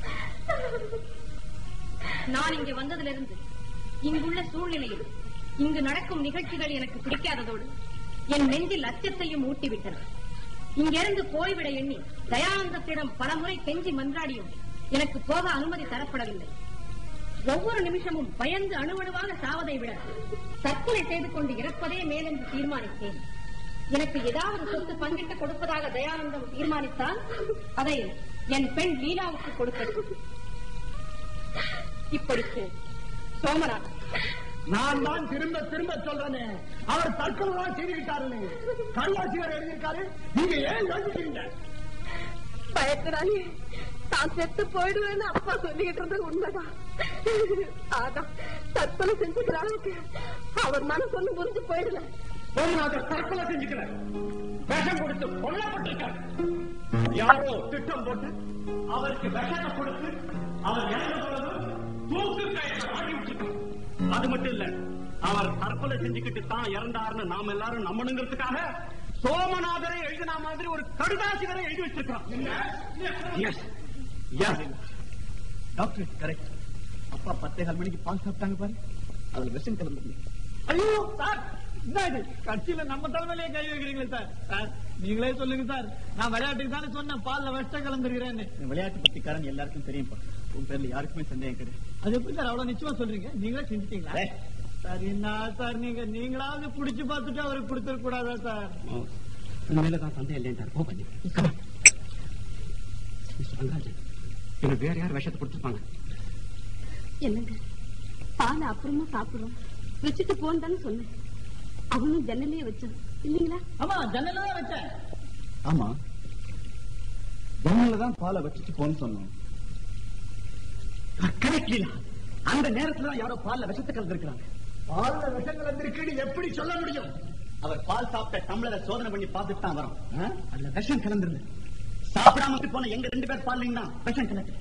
நான் இங்கு வந்ததிலிருந்து இங்குள்ள சூழ்நிலையில் இங்கு நடக்கும் நிகழ்ச்சிகள் எனக்கு பிடிக்காததோடு என் நெஞ்சில் அச்சத்தையும் ஊட்டிவிட்டன இங்கிருந்து போய்விட எண்ணி தயானந்தத்திடம் பலமுறை கெஞ்சி மன்றாடியும் எனக்கு போக அனுமதி தரப்படவில்லை ஒவ்வொரு நிமிஷமும் பயந்து அணுவணுவாக சாவதை விட தற்கொலை செய்து கொண்டு இறப்பதே மேலென்று தீர்மானித்தேன் எனக்கு ஏதாவது சொத்து பங்கிட்டு கொடுப்பதாக தயானந்தம் தீர்மானித்தால் அதை என் பெண் லீலாவுக்கு கொடுக்கட்டும் இப்படிக்கு சோமநாதன் நான் தான் திரும்ப திரும்ப சொல்றேனே அவர் தற்கொலை தான் செய்துக்கிட்டாருன்னு கருவாசிவர் எழுதியிருக்காரு நீங்க ஏன் யோசிக்கிறீங்க பயத்தினாலே தான் செத்து போயிடுவேன்னு அப்பா சொல்லிக்கிட்டு இருந்தது உண்மைதான் அதான் தற்கொலை செஞ்சுக்கிற அளவுக்கு அவர் மனசு ஒண்ணு புரிஞ்சு போயிடல சோமநாதர் தற்கொலை செஞ்சுக்கல விஷம் கொடுத்து கொல்லப்பட்டிருக்கார் யாரோ திட்டம் போட்டு அவருக்கு விஷத்தை கொடுத்து அவர் இறந்த பொழுது தூக்கு கயிறு ஆடி விட்டுருக்கார் அது மட்டும் இல்ல அவர் தற்கொலை செஞ்சுக்கிட்டு தான் இறந்தாருன்னு நாம எல்லாரும் நம்பணுங்கிறதுக்காக சோமநாதரை எழுதின மாதிரி ஒரு கடுதாசி வரை எழுதி வச்சிருக்கான் எஸ் எஸ் டாக்டர் கரெக்ட் அப்பா பத்தே கால் மணிக்கு பால் சாப்பிட்டாங்க பாரு அதுல விஷம் கலந்து ஐயோ சார் என்ன இது கட்சியில நம்ம தலைமையிலேயே கை வைக்கிறீங்களே சார் சார் நீங்களே சொல்லுங்க சார் நான் விளையாட்டுக்கு தானே சொன்னேன் பால்ல விஷம் கலந்துருக்கிறேன்னு விளையாட்டு பத்திக்காரன் எல்லாருக்கும் தெரியும் உன் பேர்ல யாருக்குமே சந்தேகம் கிடையாது அது எப்படி சார் அவ்வளவு நிச்சயமா சொல்றீங்க நீங்களே செஞ்சுட்டீங்களா ஏய். சார் என்ன சார் நீங்க நீங்களாவது புடிச்சு பார்த்துட்டு அவருக்கு கொடுத்துட கூடாதா சார் மேலதான் சந்தேகம் இல்லைன்றார் போ பண்ணி எனக்கு வேற யார் விஷத்தை கொடுத்துருப்பாங்க என்னங்க பால் அப்புறமா சாப்பிடுறோம் வச்சுட்டு போன்னு தானே சொன்னேன் அவனும் ஜன்னலையே வச்சான் இல்லீங்களா ஆமா ஜன்னல தான் வச்சேன் ஆமா ஜன்னல்ல தான் பாலை வச்சுட்டு போன்னு சொன்னோம் கரெக்ட் அந்த நேரத்துல தான் யாரோ பால்ல விஷத்தை கலந்துருக்காங்க பால்ல விஷம் கலந்திருக்குன்னு எப்படி சொல்ல முடியும் அவர் பால் சாப்பிட்ட டம்ளரை சோதனை பண்ணி பார்த்துட்டு தான் வரோம் ஆ? அதுல விஷம் கலந்துருது சாப்பிடாம விட்டு போன எங்க ரெண்டு பேர் பால்லையும் தான் விஷம் கலந்து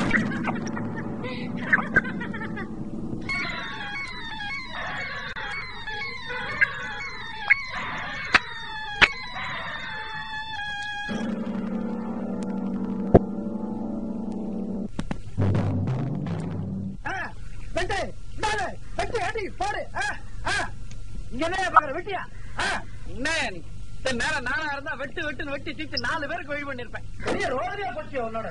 வெட்டு இந்தாரு, வெட்டு அடி போடு ஆ, ஆ. இங்க என்ன பாக்குற வெட்டியா ஆ, என்ன நீ இத்தனை நேரம் நானா இருந்தா வெட்டு வெட்டுன்னு வெட்டி தீத்து நாலு பேருக்கு வழி பண்ணிருப்பேன் பெரிய ரோதனையா போச்சு உன்னோட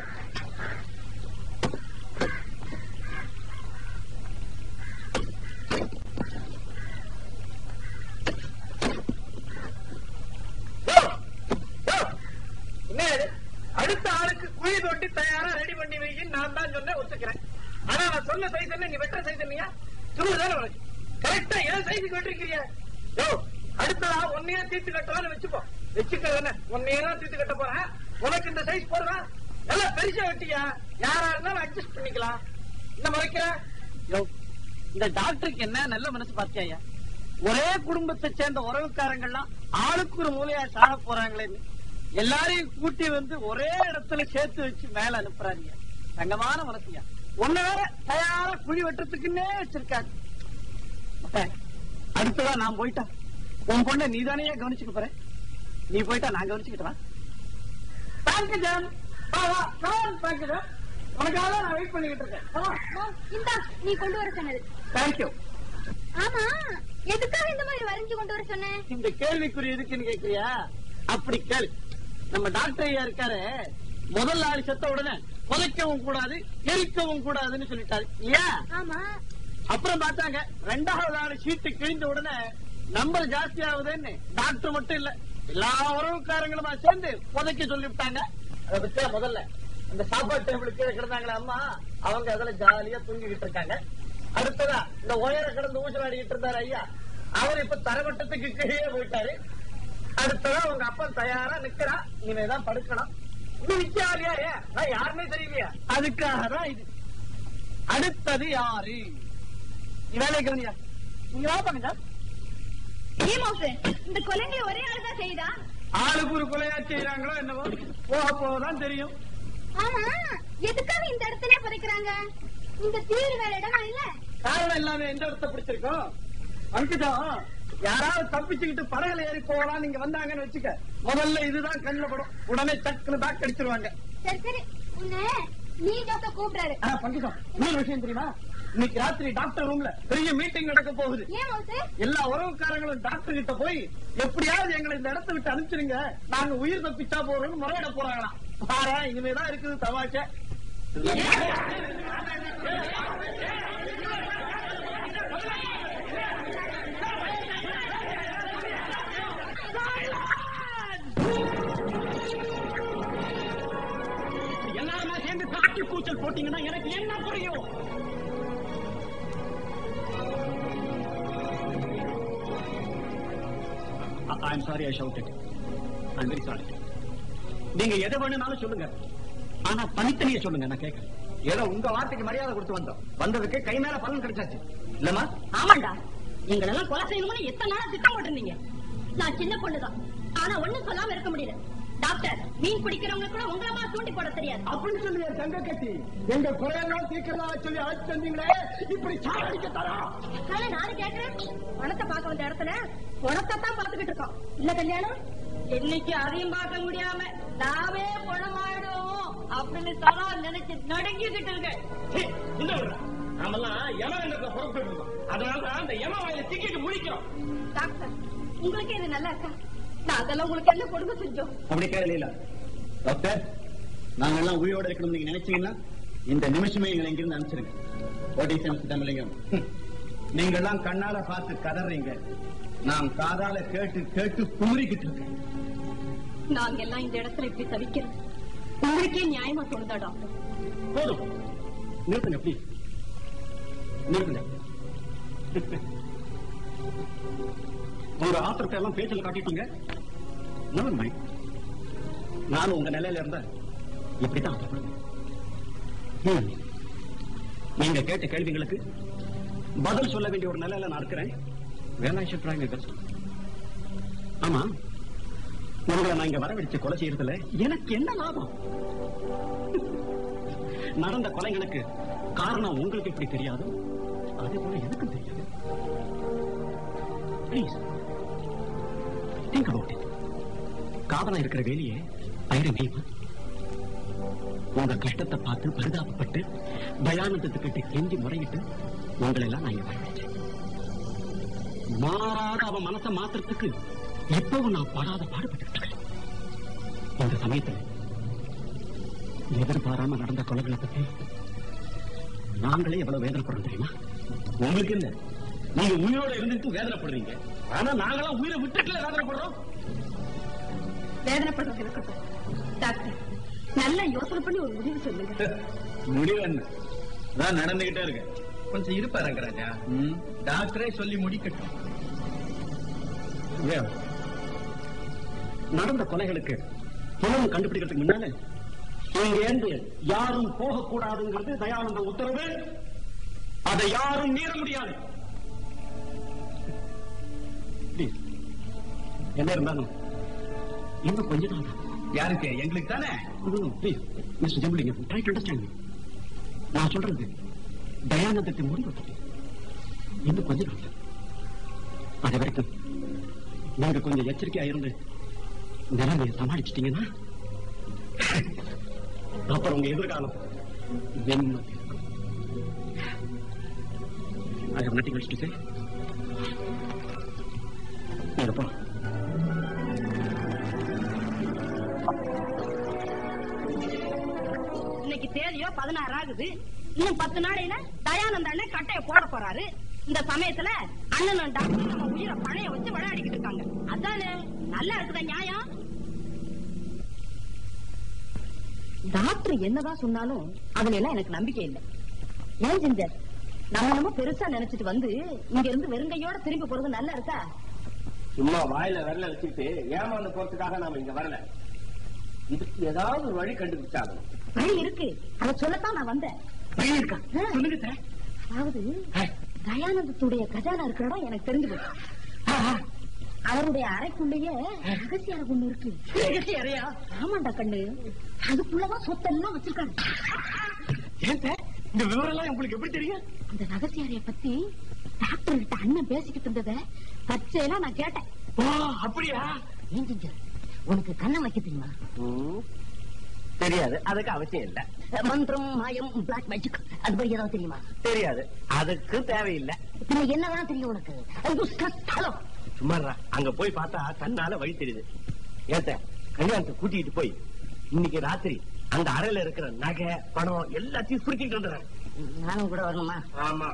யோ, யோ, என்ன இது? அடுத்த ஆளுக்கு குழி தொட்டி தயாரா ரெடி பண்ணி வைக்கின்னு நான் தான் சொன்னேன் ஒத்துக்கிறேன் ஆனா நான் சொன்ன சைஸ் என்ன நீ வெட்டுற சைஸ் என்னையா சொல்லு தானே உனக்கு கரெக்டா ஏன் சைஸுக்கு வெட்டிருக்கிறியா யோ அடுத்ததா ஒன்னையே தீர்த்து கட்டலாம்னு வச்சுப்போ வச்சுக்கிறேன் ஒன்னையே தான் தீர்த்து கட்ட போறேன் உனக்கு இந்த சைஸ் போடுவா நல்லா பெருசா வெட்டியா யாரா இருந்தாலும் அட்ஜஸ்ட் பண்ணிக்கலாம் என்ன முறைக்கிற யோ இந்த டாக்டருக்கு என்ன நல்ல மனசு பாத்தியா ஒரே குடும்பத்தை சேர்ந்த உறவுக்காரங்கள்லாம் ஆளுக்கு ஒரு மூலையா சாக போறாங்களேன்னு எல்லாரையும் கூட்டி வந்து ஒரே இடத்துல சேர்த்து வச்சு மேல அனுப்புறாங்க தங்கமான மனசுயா ஒன்ன வேற தயாரா குழி வெட்டுறதுக்குன்னே வச்சிருக்காங்க அப்ப, அடுத்ததா நான் போயிட்டா உன் பொண்ணை நீதானே கவனிச்சுக்க போற நீ போயிட்டா நான் கவனிச்சுக்கிட்டா தேங்க்யூ ஜான் வா வா கமான் தேங்க்யூ ஜான் உனக்காக தான் நான் வெயிட் பண்ணிக்கிட்டு இருக்கேன் இந்தா நீ கொண்டு வர சொன்னது தேங்க்யூ ஆமா எதுக்காக இந்த மாதிரி வரைஞ்சு கொண்டு வர சொன்னேன் இந்த கேள்விக்குறி எதுக்குன்னு கேக்குறியா அப்படி கேளு நம்ம டாக்டர் ஐயா இருக்காரு முதல் ஆள் செத்த உடனே புதைக்கவும் கூடாது எரிக்கவும் கூடாதுன்னு சொல்லிட்டாரு இல்லையா ஆமா அப்புறம் பார்த்தாங்க ரெண்டாவது ஆள் சீட்டு கிழிந்த உடனே நம்பர் ஜாஸ்தி ஆகுதுன்னு டாக்டர் மட்டும் இல்ல எல்லா உறவுக்காரங்களுமா சேர்ந்து புதைக்க சொல்லிவிட்டாங்க அதை பத்தியா முதல்ல அந்த சாப்பாடு டேபிள் கீழே கிடந்தாங்களே அம்மா அவங்க அதுல ஜாலியா தூங்கிக்கிட்டு இருக்காங்க அடுத்ததா இந்த உயர கிடந்து ஊசலாடிக்கிட்டு இருந்தாரு ஐயா அவர் இப்ப தரவட்டத்துக்கு கீழே போயிட்டாரு அடுத்ததா உங்க அப்பா தயாரா நிக்கிறா இனிமேதான் படுக்கணும் இன்னும் நிக்காலியா ஏன் நான் யாருமே தெரியலையா அதுக்காக தான் இது அடுத்தது யாரு நீ வேலையை கவனியா நீங்க வா பண்ணுங்க ஏ மோசு இந்த கொலைங்களை ஒரே ஆள் தான் செய்தா ஆளுக்கு ஒரு கொலையா செய்யறாங்களோ என்னவோ போக போகதான் தெரியும் ஆமா எதுக்காக இந்த இடத்துல புதைக்கிறாங்க இந்த தீவிர வேலை இடமா இல்ல காரணம் இல்லாம எந்த இடத்த பிடிச்சிருக்கோம் அங்கிட்டோம் யாராவது தப்பிச்சுக்கிட்டு படகுல ஏறி போகலாம் நீங்க வந்தாங்கன்னு வச்சுக்க முதல்ல இதுதான் கண்ணுல படும் உடனே டக்குன்னு பேக் அடிச்சிருவாங்க சரி சரி உன்னை நீ டாக்டர் கூப்பிடுறாரு ஆ, பங்கிட்டோம் இன்னொரு விஷயம் தெரியுமா இன்னைக்கு ராத்திரி டாக்டர் ரூம்ல பெரிய மீட்டிங் நடக்க போகுது ஏன் மோசு எல்லா உறவுக்காரங்களும் டாக்டர் கிட்ட போய் எப்படியாவது எங்களை இந்த இடத்த விட்டு அனுப்பிச்சிருங்க நாங்க உயிர் தப்பிச்சா போறோம்னு முறையிட போறாங்களாம் பாரா இனிமேதான் இருக்குது தமாஷை எல்லாருமா சேர்ந்து காட்டு கூச்சல் போட்டீங்கன்னா எனக்கு என்ன புரியும் I'm sorry I shout I'm very sorry நீங்க எதை வேணும்னாலும் சொல்லுங்க ஆனா தனித்தனியா சொல்லுங்க நான் கேட்கறேன் ஏதோ உங்க வார்த்தைக்கு மரியாதை கொடுத்து வந்தோம் வந்ததுக்கு கை மேல பலன் கிடைச்சாச்சு இல்லம்மா ஆமாண்டா நீங்கள் எல்லாம் கொலை செய்யணும்னு எத்தனை நாளா திட்டம் போட்டிருந்தீங்க நான் சின்ன பொண்ணுதான் ஆனா ஒண்ணும் சொல்லாம இருக்க முடியல டாக்டர் மீன் பிடிக்கிறவங்க கூட உங்கள மாதிரி தூண்டி போட தெரியாது அப்படின்னு சொல்லி தங்க கட்டி எங்க குறையெல்லாம் தீர்க்கிறதா சொல்லி அழைச்சு வந்தீங்களே இப்படி சாவடிக்க தரா ஆனா நானும் கேக்குறேன் பணத்தை பார்க்க வந்த இடத்துல பணத்தை தான் பாத்துக்கிட்டு இருக்கோம் இல்ல கல்யாணம் இன்னைக்கு அதையும் பார்க்க முடியாம நாவே பணமாயிடும் அப்படின்னு சதா நினைச்சு நடுங்கிக்கிட்டு இருக்கேன் நாமெல்லாம் யமகண்டத்தை புறப்பட்டு அதனாலதான் அந்த யம வாயில சிக்கிட்டு முடிக்கிறோம் டாக்டர் உங்களுக்கு இது நல்லா இருக்கா நான் அதெல்லாம் உங்களுக்கு என்ன கொடுமை செஞ்சோம் அப்படி கேட்கல டாக்டர் நாங்க எல்லாம் உயிரோட இருக்கணும் நீங்க நினைச்சீங்கன்னா இந்த நிமிஷமே எங்களை இங்கிருந்து அனுப்பிச்சிருங்க ஓடி சென்ஸ் தமிழகம் நீங்க எல்லாம் கண்ணால பார்த்து கதறீங்க நான் காதால கேட்டு கேட்டு குமுறிக்கிட்டு இருக்கேன் நாங்க எல்லாம் இந்த இடத்துல இப்படி தவிக்கிறோம் உங்களுக்கே நியாயமா தோணுதா டாக்டர் போதும் நிறுத்துங்க ப்ளீஸ் நிறுத்துங்க உங்க ஆத்திரத்தை எல்லாம் பேச்சில் காட்டிட்டீங்க Never mind. நானும் உங்க நிலையில இருந்த இப்படித்தான் அவசரப்படுங்க. ம். நீங்க கேட்ட கேள்விகளுக்கு பதில் சொல்ல வேண்டிய ஒரு நிலையில நான் இருக்கிறேன் வேலை ஷிப்ராங்க கஷ்டம் ஆமா உங்களை நான் இங்க வரவழைச்சு கொலை செய்யறதுல எனக்கு என்ன லாபம் நடந்த கொலைகளுக்கு காரணம் உங்களுக்கு எப்படி தெரியாது அதே போல எனக்கும் தெரியாது ப்ளீஸ் திங்க் அபவுட் இட் காதலா இருக்கிற வேலையே பயிர மேய்மா உங்க கஷ்டத்தை பார்த்து பரிதாபப்பட்டு தயானந்தத்துக்கிட்ட கெஞ்சி முறையிட்டு உங்களை எல்லாம் நான் இங்க வரவழைச்சேன் மாறாத அவன் மனசை மாத்துறதுக்கு எப்பவும் நான் படாத பாடுபட்டு இருக்கேன் இந்த சமயத்துல எதிர்பாராம நடந்த கொலைகளை பத்தி நாங்களே எவ்வளவு வேதனைப்படுறோம் தெரியுமா உங்களுக்கு என்ன நீங்க உயிரோட இருந்துட்டு வேதனைப்படுறீங்க ஆனா நாங்களாம் உயிரை விட்டுட்டுல வேதனைப்படுறோம் வேதனைப்படுறது இருக்கட்டும் டாக்டர் நல்லா யோசனை பண்ணி ஒரு முடிவு சொல்லுங்க முடிவு என்ன நான் நடந்துகிட்டே இருக்கேன் கொஞ்சம் இருப்பா ரங்கராஜா டாக்டரே சொல்லி முடிக்கட்டும் ஏன்? நடந்த கொலைகளுக்கு புலம் கண்டுபிடிக்கிறதுக்கு முன்னால இங்க இருந்து யாரும் போகக்கூடாதுங்கிறது தயானந்த உத்தரவு அதை யாரும் மீற முடியாது Please. என்ன இருந்தாலும் இன்னும் கொஞ்ச நாள் தான் யாருக்கு எங்களுக்கு தானே please mister Jambulingam try to understand நான் சொல்றது தயானந்தத்தை முடிவு இன்னும் கொஞ்ச நாள் தான். அது வரைக்கும் நீங்க கொஞ்சம் எச்சரிக்கையா இருந்து நிலைமையை சமாளிச்சிட்டீங்கன்னா அப்புறம் உங்க எதிர்காலம் வெண்மதி இருக்கும் I have nothing else to say. நீங்க போ இன்னைக்கு தேதியோ பதினாறு ஆகுது இன்னும் பத்து நாளையில தயானந்த அண்ணன் கட்டைய போட போறாரு இந்த சமயத்துல அண்ணனும் டாக்டர் நம்ம உயிரை பணைய வச்சு விளையாடிக்கிட்டு இருக்காங்க அதானே நல்லா இருக்குதா நியாயம் டாக்டர் என்னதான் சொன்னாலும் அதுல எல்லாம் எனக்கு நம்பிக்கை இல்லை ஏன் ஜிஞ்சர் நம்ம நம்ம பெருசா நினைச்சிட்டு வந்து இங்க இருந்து வெறுங்கையோட திரும்பி போறது நல்லா இருக்கா சும்மா வாயில விரல வச்சுக்கிட்டு ஏமாந்து போறதுக்காக நாம இங்க வரல இதுக்கு ஏதாவது ஒரு வழி கண்டுபிடிச்சாகணும் வழி இருக்கு அத சொல்லத்தான் நான் வந்தேன் வழி இருக்கா ஆ. சொல்லுங்க சார் அதாவது தயானந்தத்துடைய கஜானா இருக்கிற இடம் எனக்கு தெரிஞ்சு போச்சு அவருடைய அறைக்குள்ளேயே ரகசிய அறை ஒண்ணு இருக்கு ரகசிய அறையா? ஆமாண்டா கண்ணு அதுக்குள்ளதான் சொத்தெல்லாம் வச்சிருக்காங்க ஏன் சார் இந்த விவரம் எல்லாம் உங்களுக்கு எப்படி தெரியும் அந்த ரகசிய அறைய பத்தி டாக்டர் கிட்ட அண்ணன் பேசிக்கிட்டு இருந்தத பச்சையெல்லாம் நான் கேட்டேன் ஓ அப்படியா ஏன் செஞ்ச உனக்கு கண்ணம் வைக்க தெரியுமா தெரியாது அதுக்கு அவசியம் இல்ல மந்திரம் மாயம் பிளாக் மேஜிக் அது மாதிரி ஏதாவது தெரியுமா தெரியாது அதுக்கு தேவையில்லை பின்ன என்னதான் தெரியும் உனக்கு துஷ்கஸ்தலம். சும்மாறா அங்க போய் பார்த்தா தன்னால வழி தெரியுது ஏத்த கல்யாணத்தை கூட்டிட்டு போய் இன்னைக்கு ராத்திரி அந்த அறையில இருக்கிற நகை பணம் எல்லாத்தையும் சுருக்கிட்டு வந்துடுறேன் நானும் கூட வரணுமா ஆமா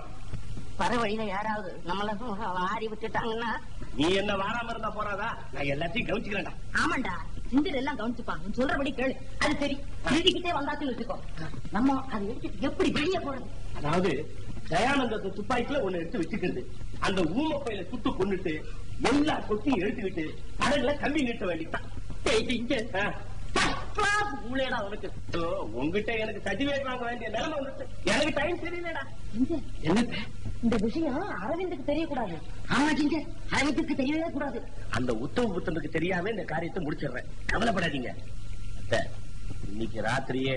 வர வழியில யாராவது நம்மள ஆடி விட்டுட்டாங்கன்னா நீ என்ன வாராம இருந்தா போறாதா நான் எல்லாத்தையும் கவனிச்சுக்கிறேன்டா ஆமாண்டா சிந்தர் எல்லாம் கவனிச்சுப்பான் நீ சொல்றபடி கேளு அது சரி எழுதிக்கிட்டே வந்தாச்சுன்னு வச்சுக்கோ நம்ம அதை எடுத்துட்டு எப்படி வெளியே போறது அதாவது தயானந்தத்தை துப்பாக்கில ஒண்ணு எடுத்து வச்சுக்கிறது அந்த ஊம பையில சுட்டு கொண்டுட்டு எல்லா சொத்தையும் எடுத்துக்கிட்டு கடல்ல கம்பி நிறுத்த வேண்டியதான் கிளாஸ் ஊழேடா உனக்கு ஓ, உன்கிட்ட எனக்கு சர்டிபிகேட் வாங்க வேண்டிய நிலைமை வந்துச்சு எனக்கு டைம் தெரியலடா சிந்தர், என்ன இந்த விஷயம் அரவிந்துக்கு தெரியக்கூடாது ஆமா சிந்தர் அரவிந்துக்கு தெரியவே கூடாது அந்த உத்தம புத்தனுக்கு தெரியாம இந்த காரியத்தை முடிச்சிடுறேன் கவலைப்படாதீங்க அத்தை, இன்னைக்கு ராத்திரியே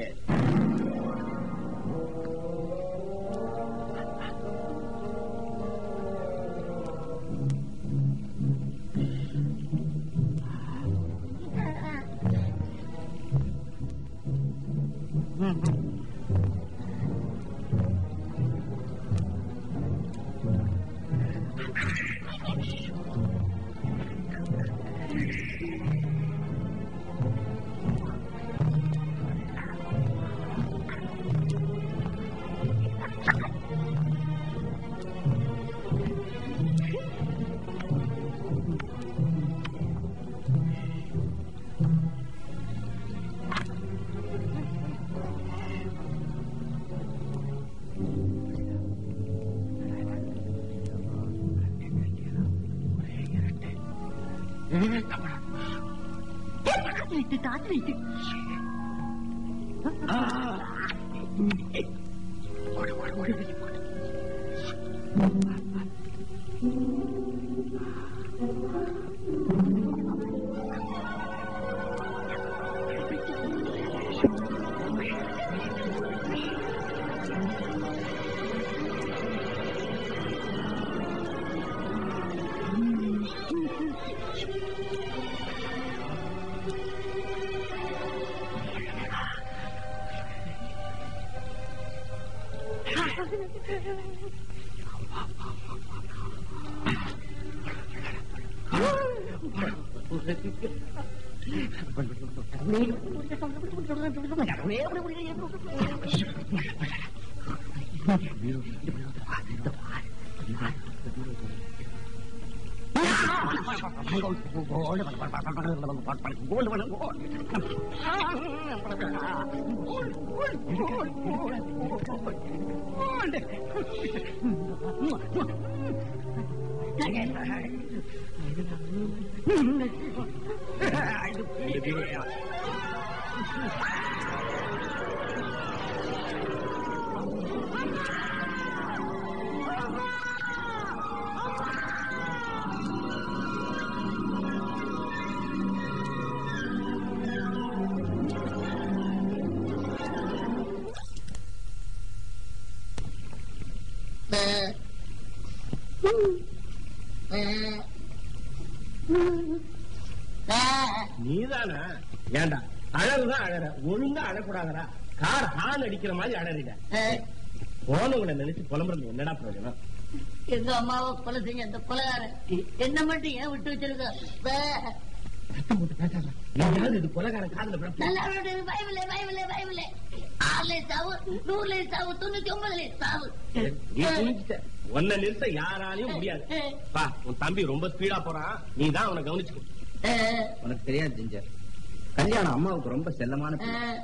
டாக்டர் டாக்டர் நீதானா ஏண்டா அழகுதான் அழற ஒழுங்கா அழக்கூடாதடா கார் ஹார்ன் அடிக்கிற மாதிரி அழறிட போனவங்களை நினைச்சு புலம்புறது என்னடா பிரயோஜனம் எங்க அம்மாவை கொலை செஞ்ச அந்த கொலைகாரன் என்ன மட்டும் ஏன் விட்டு வச்சிருக்க வே. சத்தம் போட்டு பேசாத எங்கேயாவது இது கொலகார காதுல விட நல்லா விடு, பயமில்லை பயமில்லை பயமில்லை ஆறுல சாவு நூறுல சாவு தொண்ணூத்தி ஒன்பதுல சாவு நீ புரிஞ்சுட்ட. உன்னை நிறுத்த யாராலையும் முடியாது பா உன் தம்பி ரொம்ப ஸ்பீடா போறான் நீ தான் அவனை கவனிச்சுக்கோ அஹ், உனக்கு தெரியாது ஜிஞ்சர் கல்யாணம் அம்மாவுக்கு ரொம்ப செல்லமான பிள்ளை. அஹ்,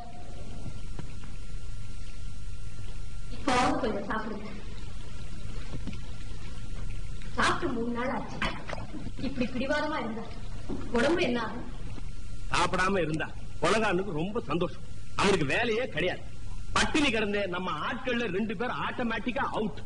இப்போ கொஞ்சம் சாப்பிடுங்க சாப்பிட்டு மூணு நாள் ஆச்சு இப்படி பிடிவாதமா இருந்தா உடம்பு என்ன ஆகும் சாப்பிடாம இருந்தா கொலகாரனுக்கு ரொம்ப சந்தோஷம் அவனுக்கு வேலையே கிடையாது பட்டினி கிடந்த நம்ம ஆட்கள்ல ரெண்டு பேர் ஆட்டோமேட்டிக்கா அவுட்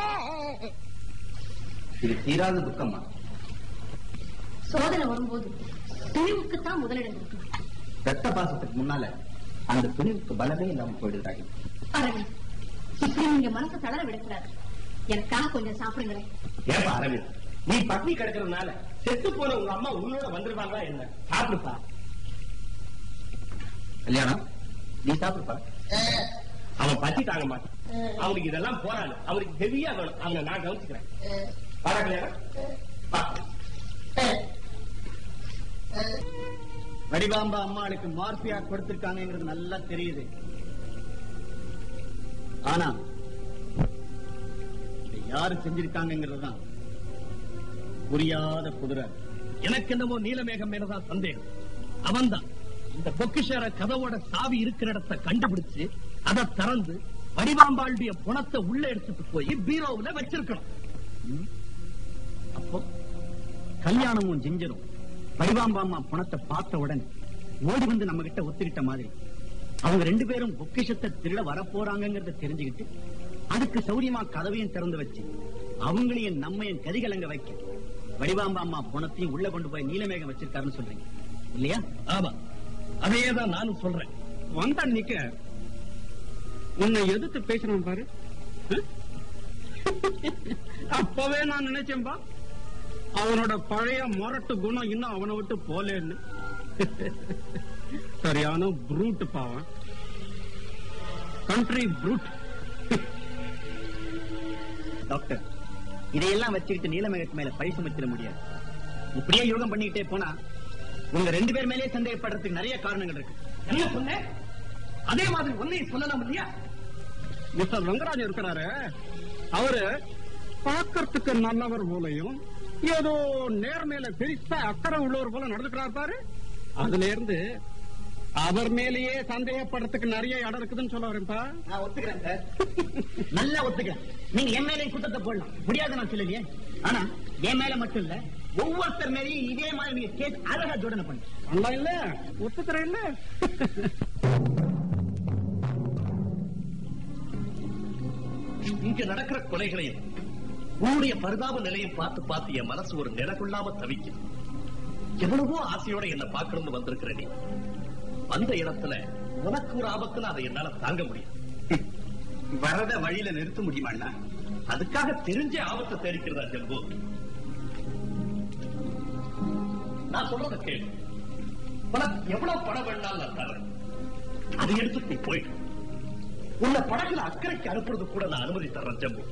இது தீராத துக்கம்மா சோதனை வரும்போது துணிவுக்குத்தான் முதலிடம் கொடுக்கணும் ரத்த பாசத்துக்கு முன்னால அந்த துணிவுக்கு பலமே இல்லாம போயிடுறாங்க அரவிந்த் இப்படி நீங்க மனசை தளர விடக்கூடாது எனக்காக கொஞ்சம் சாப்பிடுங்களேன் ஏப்பா அரவிந்த் நீ பட்டினி கிடக்கிறதுனால செத்து போன உங்க அம்மா உன்னோட வந்துருவாங்களா என்ன சாப்பிடுப்பா கல்யாணம் நீ சாப்பிடுப்பா அஹ், அவன் பத்தி தாங்க மாட்டான் அவனுக்கு இதெல்லாம் போறாது அவனுக்கு ஹெவியா வேணும் அவனை நான் கவனிச்சுக்கிறேன் அஹ், பாரா கல்யாணம் வா. அஹ், அஹ். வடிவாம்பா அம்மாளுக்கு மார்பியா கொடுத்திருக்காங்கிறது நல்லா தெரியுது ஆனா இதை யாரு செஞ்சிருக்காங்கிறது தான் புரியாத குதிரை எனக்கு என்னமோ நீலமேகம் மேலதான் சந்தேகம் அவன்தான் இந்த பொக்கிஷர கதவோட சாவி இருக்கிற இடத்தை கண்டுபிடிச்சு அதை திறந்து வடிவாம்பாளுடைய புணத்தை உள்ள எடுத்துட்டு போய் பீரோவுல வச்சிருக்கணும் அப்போ கல்யாணமும் ஜிஞ்சரும் வடிவாம்பா அம்மா பணத்தை பார்த்த உடனே ஓடி வந்து நம்ம கிட்ட ஒத்துக்கிட்ட மாதிரி அவங்க ரெண்டு பேரும் பொக்கிஷத்தை திருட வரப்போறாங்கிறத தெரிஞ்சுக்கிட்டு அதுக்கு சௌரியமா கதவையும் திறந்து வச்சு அவங்களையும் நம்மையும் கதிகலங்க வைக்க வடிவாம்பா அம்மா பணத்தையும் உள்ள கொண்டு போய் நீலமேகம் வச்சிருக்காருன்னு சொல்றீங்க இல்லையா ஆமா அதையேதான் நானும் சொல்றேன் வந்த நிக்க உன்னை எதிர்த்து பேசுறான் பாரு ஹம்? அப்பவே நான் நினைச்சேன்பா அவனோட பழைய முரட்டு குணம் இன்னும் அவனை விட்டு போலேன்னு சரியான ப்ரூட் பாவன் கண்ட்ரி ப்ரூட் டாக்டர் இதையெல்லாம் வச்சுக்கிட்டு நீலமேகத்து மேல பழி சுமத்திட முடியாது இப்படியே யோகம் பண்ணிக்கிட்டே போனா உங்க ரெண்டு பேர் மேலேயே சந்தேகப்படுறதுக்கு நிறைய காரணங்கள் இருக்கு என்ன சொன்னேன் அதே மாதிரி உன்னையும் சொல்லலாம் இல்லையா மிஸ்டர் ரங்கராஜ் இருக்கிறாரு அவரு பார்க்கறதுக்கு நல்லவர் போலையும் ஏதோ நேர்மையில பெருசா அக்கறை உள்ளவர் போல நடந்துக்கிறார் பாரு அதுல இருந்து அவர் மேலேயே சந்தேகப்படுறதுக்கு நிறைய இடம் இருக்குதுன்னு சொல்ல வரேன்ப்பா நான் ஒத்துக்கிறேன் சார் நல்லா ஒத்துக்கிறேன் நீங்க என் மேலே குத்தத்தை போடலாம் முடியாது நான் சொல்லலையே ஆனா என் மேல மட்டும் இல்ல ஒவ்வொருத்தர் மேலேயும் இதே மாதிரி நீங்க கேஸ் அழகா ஜோடனை பண்ணுங்க நல்லா இல்ல ஒத்துக்கிறேன் இல்ல இங்க நடக்கிற கொலைகளையும் உன்னுடைய பரிதாப நிலையும் பார்த்து பார்த்து என் மனசு ஒரு நிலகுள்ளாம தவிக்குது எவ்வளவோ ஆசையோட என்ன பார்க்கணும்னு வந்திருக்கிற நீ வந்த இடத்துல உனக்கு ஒரு ஆபத்துன்னு அதை என்னால தாங்க முடியும் வரத வழியில நிறுத்த முடியுமா அண்ணா அதுக்காக தெரிஞ்ச ஆபத்தை தெரிக்கிறதா ஜம்பு நான் சொல்றத கேளு உனக்கு எவ்வளவு பணம் வேணாலும் நான் தரேன் அதை எடுத்துட்டு நீ போயிடு உன்னை படகுல அக்கறைக்கு அனுப்புறது கூட நான் அனுமதி தர்றேன் ஜம்பு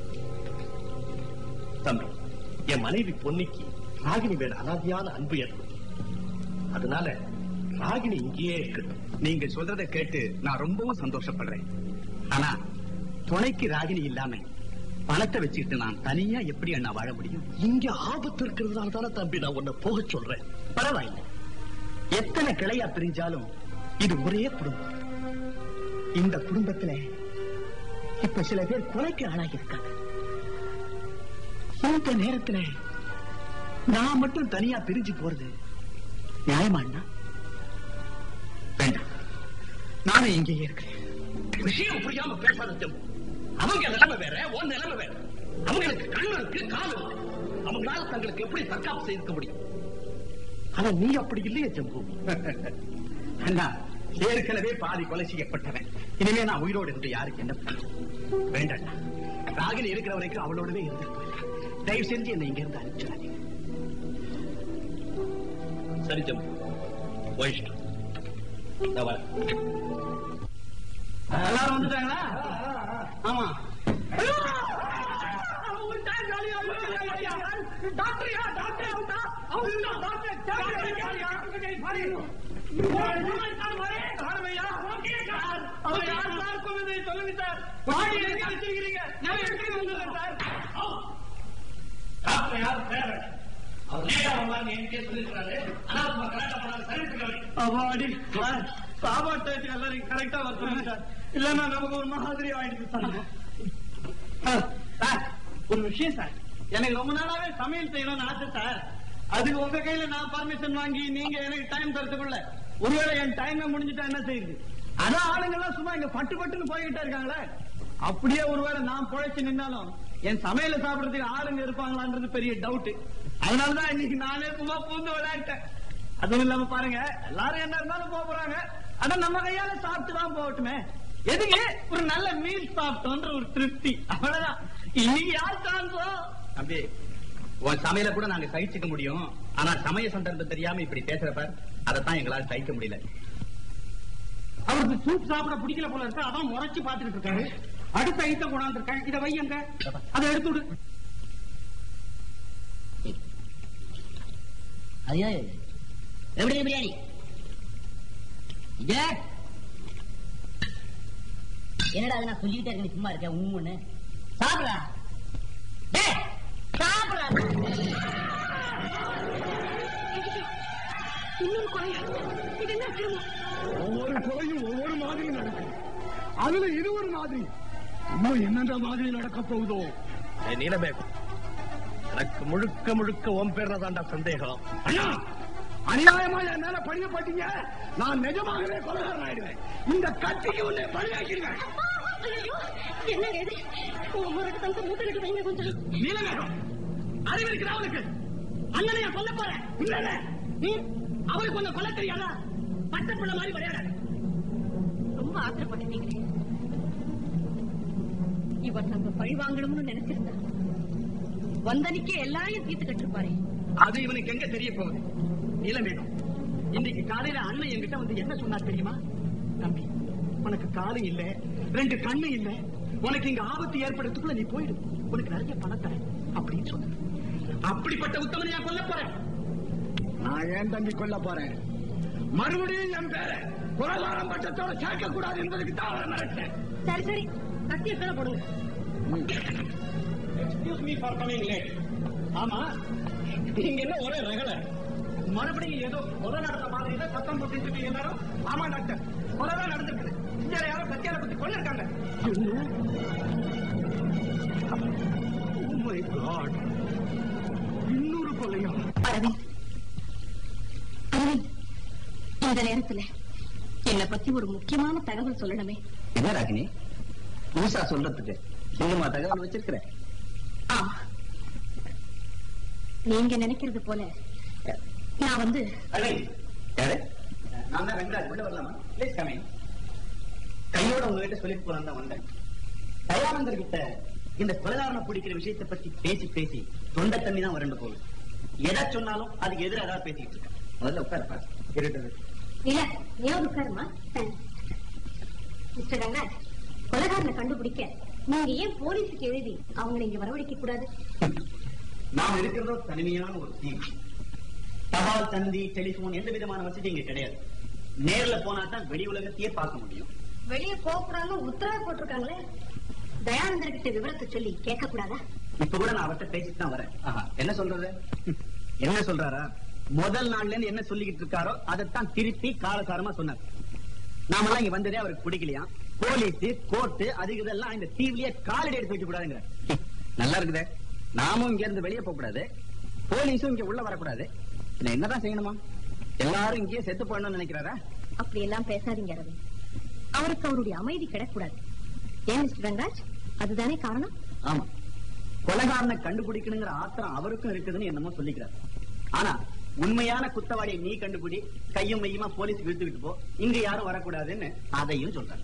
தம்பி என் மனைவி பொன்னிக்கு ராகினி மேல அனாதியான அன்பு ஏற்படும் அதனால ராகினி இங்கேயே இருக்கட்டும் நீங்க சொல்றத கேட்டு நான் ரொம்பவும் சந்தோஷப்படுறேன் ஆனா துணைக்கு ராகினி இல்லாம பணத்தை வச்சுக்கிட்டு நான் தனியா எப்படி அண்ணா வாழ முடியும் இங்க ஆபத்து இருக்கிறதுனால தானே தம்பி நான் உன்னை போக சொல்றேன் பரவாயில்லை எத்தனை கிளையா பிரிஞ்சாலும் இது ஒரே குடும்பம் இந்த குடும்பத்துல இப்ப சில பேர் கொலைக்கு ஆளாகி இருக்காங்க இந்த நேரத்துல நான் மட்டும் தனியா பிரிஞ்சு போறது நியாயமா அண்ணா வேண்டாம் நானும் இங்கேயே இருக்கிறேன் விஷயம் புரியாம பேசாத ஜம்பு அவங்க நிலைமை வேற உன் நிலைமை வேற அவங்களுக்கு கண்ணு இருக்கு கால் இருக்கு அவங்களால தங்களுக்கு எப்படி தற்காப்பு செய்திருக்க முடியும் ஆனா நீ அப்படி இல்லையே ஜம்பு அண்ணா ஏற்கனவே பாதி கொலை செய்யப்பட்டவன் இனிமே நான் உயிரோடு இருந்து யாருக்கு என்ன பண்ண வேண்டாம் ராகினி இருக்கிற வரைக்கும் அவளோடவே இருந்துட்டு போயிடலாம். தயவு செஞ்சு என்னை இங்க இருந்து அனுப்பிச்சிடாதீங்க சரி ஜம்பு போயிட்டு நான் வரேன் எல்லாரும் வந்துட்டாங்களா ஆமா அவாடி சாப்பாட்டு எல்லாரும் கரெக்டா வரணும் சார் இல்லன்னா நமக்கு ஒரு மாதிரி ஆயிடுச்சு சார் சார் ஒரு விஷயம் சார் எனக்கு ரொம்ப நாளாவே சமையல் செய்யணும்னு ஆசை சார் அதுக்கு உங்க கையில நான் பர்மிஷன் வாங்கி நீங்க எனக்கு டைம் தரத்துக்குள்ள ஒருவேளை என் டைம் முடிஞ்சுட்டா என்ன செய்யுது அதான் ஆளுங்க எல்லாம் சும்மா இங்க பட்டு பட்டுன்னு போய்கிட்டே இருக்காங்களே அப்படியே ஒருவேளை நான் பொழைச்சு நின்னாலும் என் சமையல சாப்பிடறதுக்கு ஆளுங்க இருப்பாங்களான்றது பெரிய டவுட் அதனாலதான் இன்னைக்கு நானே சும்மா பூந்து விளையாட்டேன் அதுவும் இல்லாம பாருங்க எல்லாரும் என்ன இருந்தாலும் போக போறாங்க ஆனா நம்ம கையால சாப்பிட்டு தான் போகட்டுமே எதுக்கு ஒரு நல்ல மீல் சாப்பிட்டோன்ற ஒரு திருப்தி அவ்வளவுதான் இன்னைக்கு யார் சாந்தோ தம்பி உன் சமையல கூட நாங்க சகிச்சுக்க முடியும் ஆனா சமய சந்தர்ப்பம் தெரியாம இப்படி பேசுறப்ப அதைத்தான் எங்களால சகிக்க முடியல அவருக்கு சூப் சாப்பிட பிடிக்கல போல இருக்கு அதான் முறைச்சு பாத்துட்டு இருக்காரு அடுத்த ஐட்டம் கொண்டாந்துருக்கேன் இதை வையங்க அதை எடுத்து விடு ஐயோ எப்படி பிரியாணி இதே என்னடா அது நான் சொல்லிக்கிட்டே இருக்கேன் நீ சும்மா இருக்க உம்முன்னு சாப்பிடா டேய் சாப்பிடா இன்னொரு கொலை இது என்ன அக்கிரமம் ஒவ்வொரு கொலையும் ஒவ்வொரு மாதிரி நடக்கும் அதுல இது ஒரு மாதிரி இன்னும் என்னென்ன மாதிரி நடக்க போகுதோ என் நீலமேகம் எனக்கு முழுக்க முழுக்க உன் பேர்ல தாண்டா சந்தேகம் ஐயா அநியாயமா என் மேல பழியப்பட்டீங்க நான் நிஜமாகவே கொலகாரன் ஆயிடுவேன் இந்த கத்திக்கு உன்னை பழியாக்கிடுவேன் என்னங்க இது உங்க முரட்டு தங்க மூட்டை வைங்க கொஞ்சம் நீலமேகம் அறிவு இருக்கிற அவனுக்கு அண்ணனைய கொல்ல போறேன் இல்ல நீ அவளுக்கு கொஞ்சம் கொல்ல தெரியாதா பட்ட பிள்ளை மாதிரி விளையாட ரொம்ப ஆத்திரப்பட்டுட்டீங்களே இவர் நம்ம பழி வாங்கணும்னு நினைச்சிருந்தா வந்தனிக்கே எல்லாரையும் தீர்த்து கட்டிருப்பாரே அது இவனுக்கு எங்க தெரிய போகுது நீலமேகம் இன்னைக்கு காலையில அண்ணன் என்கிட்ட வந்து என்ன சொன்னார் தெரியுமா தம்பி உனக்கு காலும் இல்ல ரெண்டு கண்ணு இல்ல உனக்கு இங்க ஆபத்து ஏற்படுறதுக்குள்ள நீ போயிடு உனக்கு நிறைய பணம் தரேன் அப்படின்னு சொன்னார் அப்படிப்பட்ட உத்தமனை நான் கொல்ல போறேன் நான் ஏன் தம்பி கொல்ல போறேன் மறுபடியும் என் பேரை கொலகாரம் பட்டத்தோட சேர்க்க கூடாது என்பதுக்கு தான் அவரை மிரட்டேன் சரி சரி கத்திய கீழே போடுங்க excuse me for coming late ஆமா நீங்க என்ன ஒரே ரகல மறுபடியும் ஏதோ கொலை நடந்த மாதிரி தான் சத்தம் போட்டுட்டு இருக்கீங்க எல்லாரும் ஆமா டாக்டர் கொலை தான் நடந்திருக்குது இங்க யாரோ சத்தியால பத்தி கொலை இருக்காங்க இன்னொரு கொலையா அரவிந்த் அரவிந்த் இந்த நேரத்துல என்னை பத்தி ஒரு முக்கியமான தகவல் சொல்லணுமே என்ன ராகினி புதுசா சொல்றதுக்கு இல்லம்மா தகவல் வச்சிருக்கிறேன் ஆமா நீங்க நினைக்கிறது போல நான் வந்து யாரு நான் தான் வெங்கடாஜ் உள்ள வரலாமா ப்ளீஸ் கமிங் கையோட உங்ககிட்ட சொல்லிட்டு போலாம் தான் வந்தேன் தயானந்தர் கிட்ட இந்த கொலகாரனை பிடிக்கிற விஷயத்தை பத்தி பேசி பேசி தொண்டை தண்ணி தான் வறண்டு போகுது எதை சொன்னாலும் அதுக்கு எதிராக ஏதாவது பேசிட்டு இருக்கேன் முதல்ல உட்காரப்பா இருட்டது இல்ல நீ உட்காருமா மிஸ்டர் ரங்கராஜ் கொலகாரனை கண்டுபிடிக்க நீங்க ஏன் போலீஸுக்கு எழுதி அவங்களை இங்க வரவழைக்க கூடாது நாம் இருக்கிறதோ தனிமையான ஒரு தீவு தபால் தந்தி டெலிபோன் எந்த விதமான வசதி இங்க கிடையாது நேர்ல போனா தான் வெளி உலகத்தையே பார்க்க முடியும் வெளியே போகக்கூடாதுன்னு உத்தரவு போட்டிருக்காங்களே தயானந்தர் கிட்ட விவரத்தை சொல்லி கேட்க கூடாதா இப்ப கூட நான் அவர்கிட்ட பேசிட்டு தான் வரேன் ஆஹா, என்ன சொல்றது என்ன சொல்றாரா முதல் நாள்ல இருந்து என்ன சொல்லிக்கிட்டு இருக்காரோ அதைத்தான் திருப்பி காலசாரமா சொன்னார் நாமெல்லாம் இங்க வந்ததே அவருக்கு பிடிக்கலையா போலீஸ் கோர்ட்டு அதுக்கு இதெல்லாம் இந்த தீவிலேயே காலடி எடுத்து வைக்க கூடாதுங்கிற நல்லா இருக்குதே நாமும் இங்க இருந்து வெளியே போக கூடாது போலீஸும் இங்க உள்ள வரக்கூடாது பின்ன என்னதான் செய்யணுமா எல்லாரும் இங்கேயே செத்து போடணும்னு நினைக்கிறாரா அப்படி எல்லாம் பேசாதீங்க ரவி அவருக்கு அவருடைய அமைதி கிடக்கூடாது ஏன் மிஸ்டர் ரங்கராஜ் அதுதானே காரணம் ஆமா கொலகாரனை கண்டுபிடிக்கணுங்கிற ஆத்திரம் அவருக்கும் இருக்குதுன்னு என்னமோ சொல்லிக்கிறார் ஆனா உண்மையான குத்தவாளியை நீ கண்டுபிடி கையும் மையுமா போலீஸ் இழுத்துக்கிட்டு போ இங்க யாரும் வரக்கூடாதுன்னு அதையும் சொல்றாங்க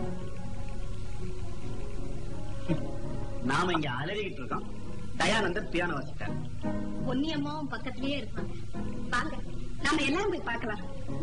நாம இங்க அலறிக்கிட்டு இருக்கோம் தயானந்தர் பியானோ வாசிட்டார் பொன்னியம்மாவும் பக்கத்திலேயே இருப்பாங்க வாங்க நாம எல்லாரும் போய் பார்க்கலாம்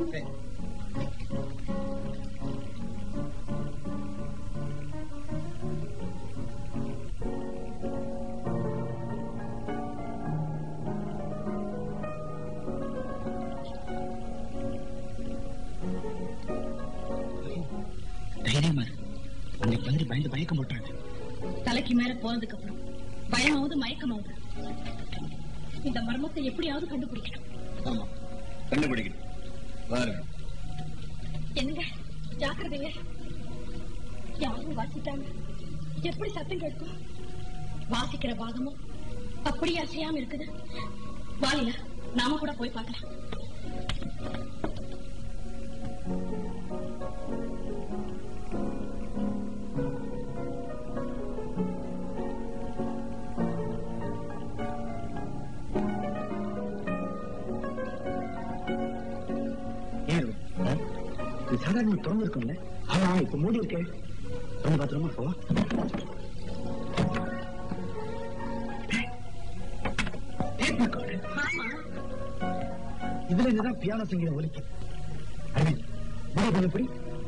தைரியமா அன்னைக்கு வந்து பயந்து பயக்கம் போட்டாங்க தலைக்கு மேல போனதுக்கு அப்புறம் பயமாவது மயக்கமாவது இந்த மர்மத்தை எப்படியாவது கண்டுபிடிக்கணும் ஆமா கண்டுபிடிக்கணும் பாருங்க என்னங்க ஜாக்கிரதைங்க யாரும் வாசிட்டாங்க எப்படி சத்தம் கேட்கும் வாசிக்கிற பாகமும் அப்படியே அசையாம இருக்குது வாலில நாம கூட போய் பார்க்கலாம் ஏன் இது சாதாரண திறந்து இருக்கும்ல ஆமா இப்ப மூடி இருக்கே திறந்து பாத்திரமா போ இதுல இருந்துதான் பியானோ சங்கீதம் ஒலிக்கும் அரவிந்த் முடிவு பண்ண எப்படி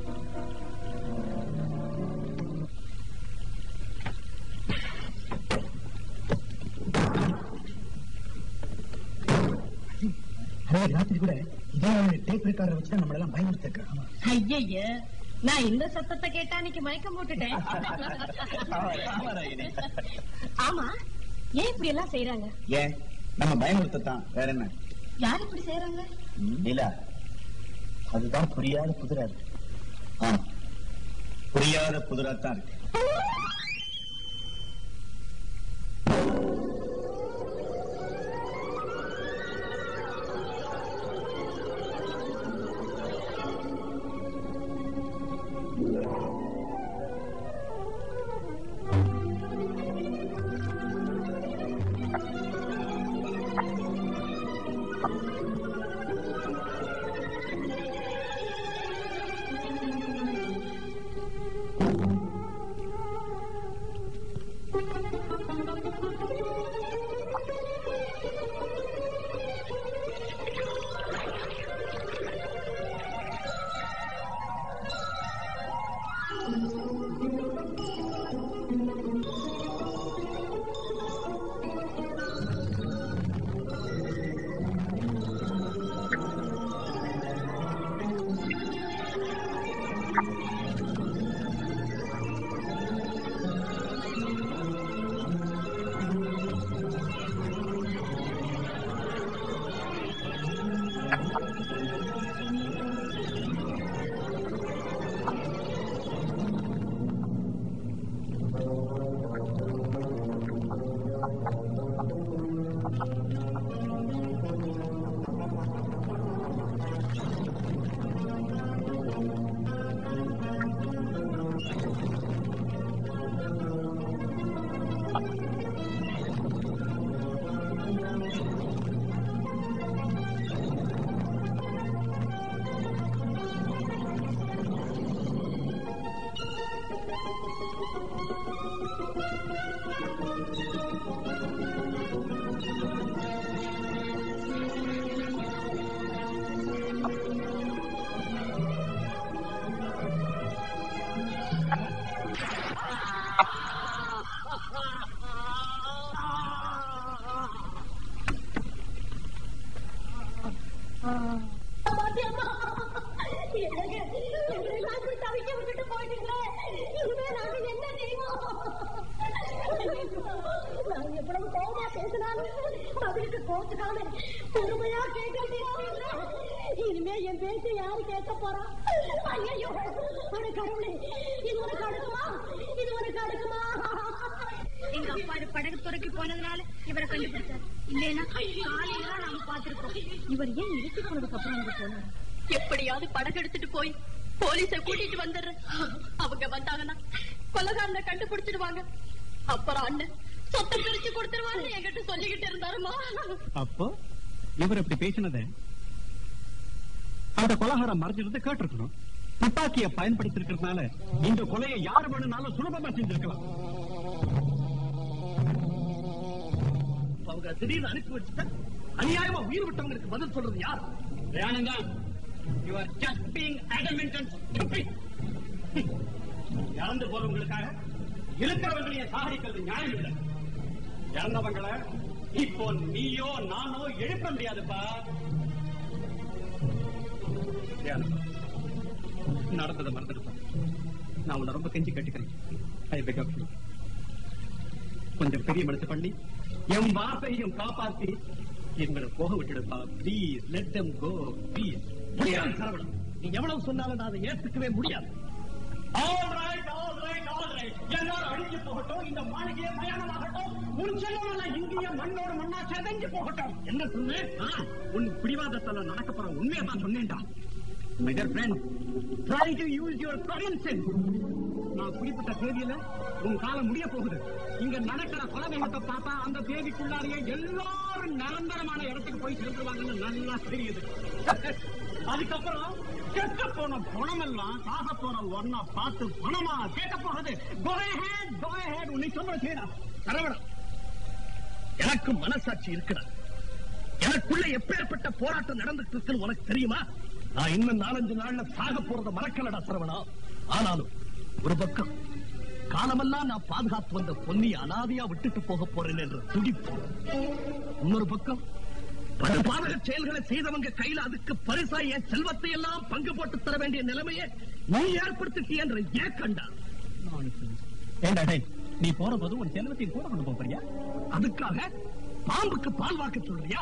ராத்திரி கூட இதே டேப் ரெக்கார்டர் வச்சு நம்மள எல்லாம் பயமுறுத்திருக்காங்க ஐயய்ய நான் இந்த சத்தத்தை கேட்டா அன்னைக்கு மயக்கம் போட்டுட்டேன் ஆமா ஏன் இப்படி எல்லாம் செய்யறாங்க ஏன் நம்ம பயமுறுத்தத்தான் வேற என்ன யார் இப்படி செய்யறாங்க இல்ல அதுதான் புரியாத புதிரா இருக்கு ஆ புரியாத புதிரா தான் இருக்கு பாத்தியம்மா எனக்கு எங்களெல்லாம் இப்படி தவிக்க விட்டுட்டு போயிட்டீங்களே இனிமே நாங்க என்ன செய்வோம் நான் எவ்வளவு கோபமா பேசினாலும் பதிலுக்கு கோச்சுக்காம பொறுமையா கேட்க இனிமே என் பேச்ச யாரு கேட்க போறா ஐயோ ஒரு கடவுளே இது உனக்கு அடுக்குமா இது உனக்கு அடுக்குமா எங்க அப்பா இது படகு துறைக்கு போனதுனால இவரை கண்டுபிடிச்சார் இல்லைன்னா காலையில தான் நாம பாத்திருக்கோம் இவர் ஏன் இருட்டி போனதுக்கு அப்புறம் அங்க போனார் எப்படியாவது படகு எடுத்துட்டு போய் போலீஸ கூட்டிட்டு வந்துடுறேன் அவங்க வந்தாங்கன்னா கொலகாரனை கண்டுபிடிச்சிடுவாங்க அப்புறம் அண்ணன் சொத்தை பிரிச்சு கொடுத்துருவான்னு என்கிட்ட சொல்லிக்கிட்டு இருந்தாருமா அப்போ இவர் இப்படி பேசினதை அந்த கொலகாரம் மறைஞ்சிருந்து கேட்டிருக்கணும் துப்பாக்கியை பயன்படுத்தி இருக்கிறதுனால இந்த கொலையை யார் வேணும்னாலும் சுலபமா செஞ்சிருக்கலாம் அவங்க திடீர்னு அனுப்பி வச்சுட்டா அநியாயமா உயிர் விட்டவங்களுக்கு பதில் சொல்றது யார் வேணுங்க you are just being adamant and stupid. இறந்து போறவங்களுக்காக இருக்கிறவங்களையும் சாகடிக்கிறது நியாயம் இல்லை இறந்தவங்களை இப்போ நீயோ நானோ எழுப்ப முடியாதுப்பா தியானம். நடந்ததை மறந்துடுப்பா நான் உன்னை ரொம்ப கெஞ்சி கட்டுக்கிறேன் ஐ பெக் ஆஃப் யூ கொஞ்சம் பெரிய மனசு பண்ணி என் வார்த்தையும் காப்பாத்தி எங்களை போக விட்டுடுப்பா please let them go please முடியாது சரவணன் நீ எவ்வளவு சொன்னாலும் நான் அதை ஏற்றுக்கவே முடியாது all right all right all right எல்லாரும் அழிஞ்சு போகட்டும் இந்த மாளிகையே மயானமாகட்டும் உன் செல்வமெல்லாம் இங்கேயே மண்ணோட மண்ணா செதஞ்சு போகட்டும் என்ன சொன்னேன் ஆ, உன் பிடிவாதத்தால நடக்க போற உண்மையை தான் சொன்னேன்டா my dear friend try to use your common sense நான் குறிப்பிட்ட தேதியில உன் காலம் முடிய போகுது இங்க நடக்கிற கொலவேகத்தை பார்த்தா அந்த தேதிக்குள்ளாரியே எல்லாரும் நிரந்தரமான இடத்துக்கு போய் சேர்ந்துருவாங்கன்னு நல்லா தெரியுது அதுக்கப்புறம் கெட்ட போன பணமெல்லாம் சாக போற ஒன்னா பார்த்து பணமா கேட்க போகுது Go ahead, go ahead. உன்னை சொல்ற செய்யடா சரவணன் எனக்கு மனசாட்சி இருக்குடா எனக்குள்ள எப்பேற்பட்ட போராட்டம் நடந்துட்டு இருக்குன்னு உனக்கு தெரியுமா நான் இன்னும் நாலஞ்சு நாள்ல சாக போறத மறக்கலடா சரவணா ஆனாலும் ஒரு பக்கம் காலமெல்லாம் நான் பாதுகாத்து வந்த பொன்னி அனாதையா விட்டுட்டு போக போறேன் என்ற துடிப்பு இன்னொரு பக்கம் பல பாதக செயல்களை செய்தவங்க கையில அதுக்கு பரிசா என் செல்வத்தை எல்லாம் பங்கு போட்டு தர வேண்டிய நிலைமையை நீ ஏற்படுத்திட்டிய என்ற ஏக்கண்டா ஏண்டா டேய் நீ போற போது உன் செல்வத்தையும் கூட கொண்டு போறியா அதுக்காக பாம்புக்கு பால் வாக்க சொல்றியா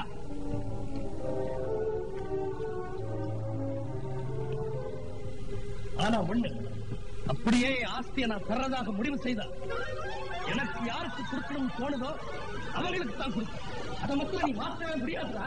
ஆனா ஒண்ணு அப்படியே என் ஆஸ்தியை நான் தர்றதாக முடிவு செய்தா எனக்கு யாருக்கு கொடுக்கணும்னு தோணுதோ அவங்களுக்கு தான் கொடுப்பேன் அதை மட்டும் நீ மாற்றவே முடியாதுடா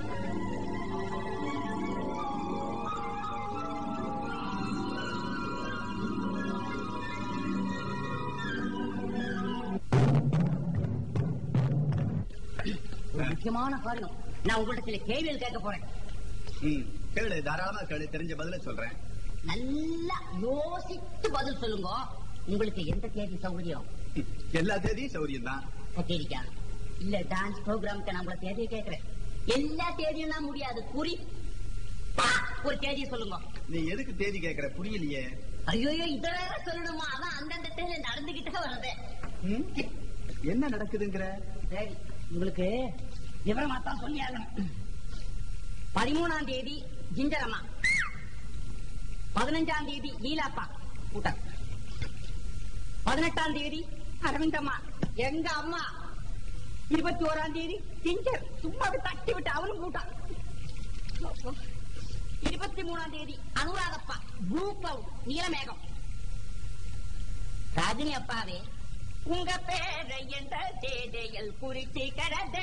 ஒரு முக்கியமான காரியம் நான் உங்கள்ட்ட சில கேள்விகள் கேட்க போறேன் ம் கேளு தாராளமா கேளு தெரிஞ்ச பதில சொல்றேன் நல்லா யோசித்து பதில் சொல்லுங்க உங்களுக்கு எந்த தேதி சௌகரியம் எல்லா தேதியும் சௌரியம் தான் கச்சேரிக்கா இல்ல டான்ஸ் ப்ரோக்ராம்க்கு நான் உங்களை தேதியை கேட்கிறேன் எல்லா தேதியும் நான் முடியாது குறிப்பா ஒரு தேதியை சொல்லுங்க நீ எதுக்கு தேதி கேக்குற புரியலையே ஐயோ இத வேற சொல்லணுமா அதான் அந்தந்த தேதி நடந்துகிட்டே வருது ம்? என்ன நடக்குதுங்கிற சரி உங்களுக்கு விவரமா தான் சொல்லி ஆகணும் பதிமூணாம் தேதி ஜிஞ்சரம்மா பதினஞ்சாம் தேதி லீலாப்பா கூட்டம் பதினெட்டாம் தேதி அரவிந்தம்மா எங்க அம்மா இருபத்தி ஓராம் தேதி ஜிஞ்சர் சும்மா அப்படி தட்டி விட்டு அவனும் கூட்டான் இருபத்தி மூணாம் தேதி அனுராதப்பா ப்ளூ கிளவுட் நீலமேகம் ராஜினி அப்பாவே உங்க பேரை என்ற தேதையில் குறித்து கிடந்தே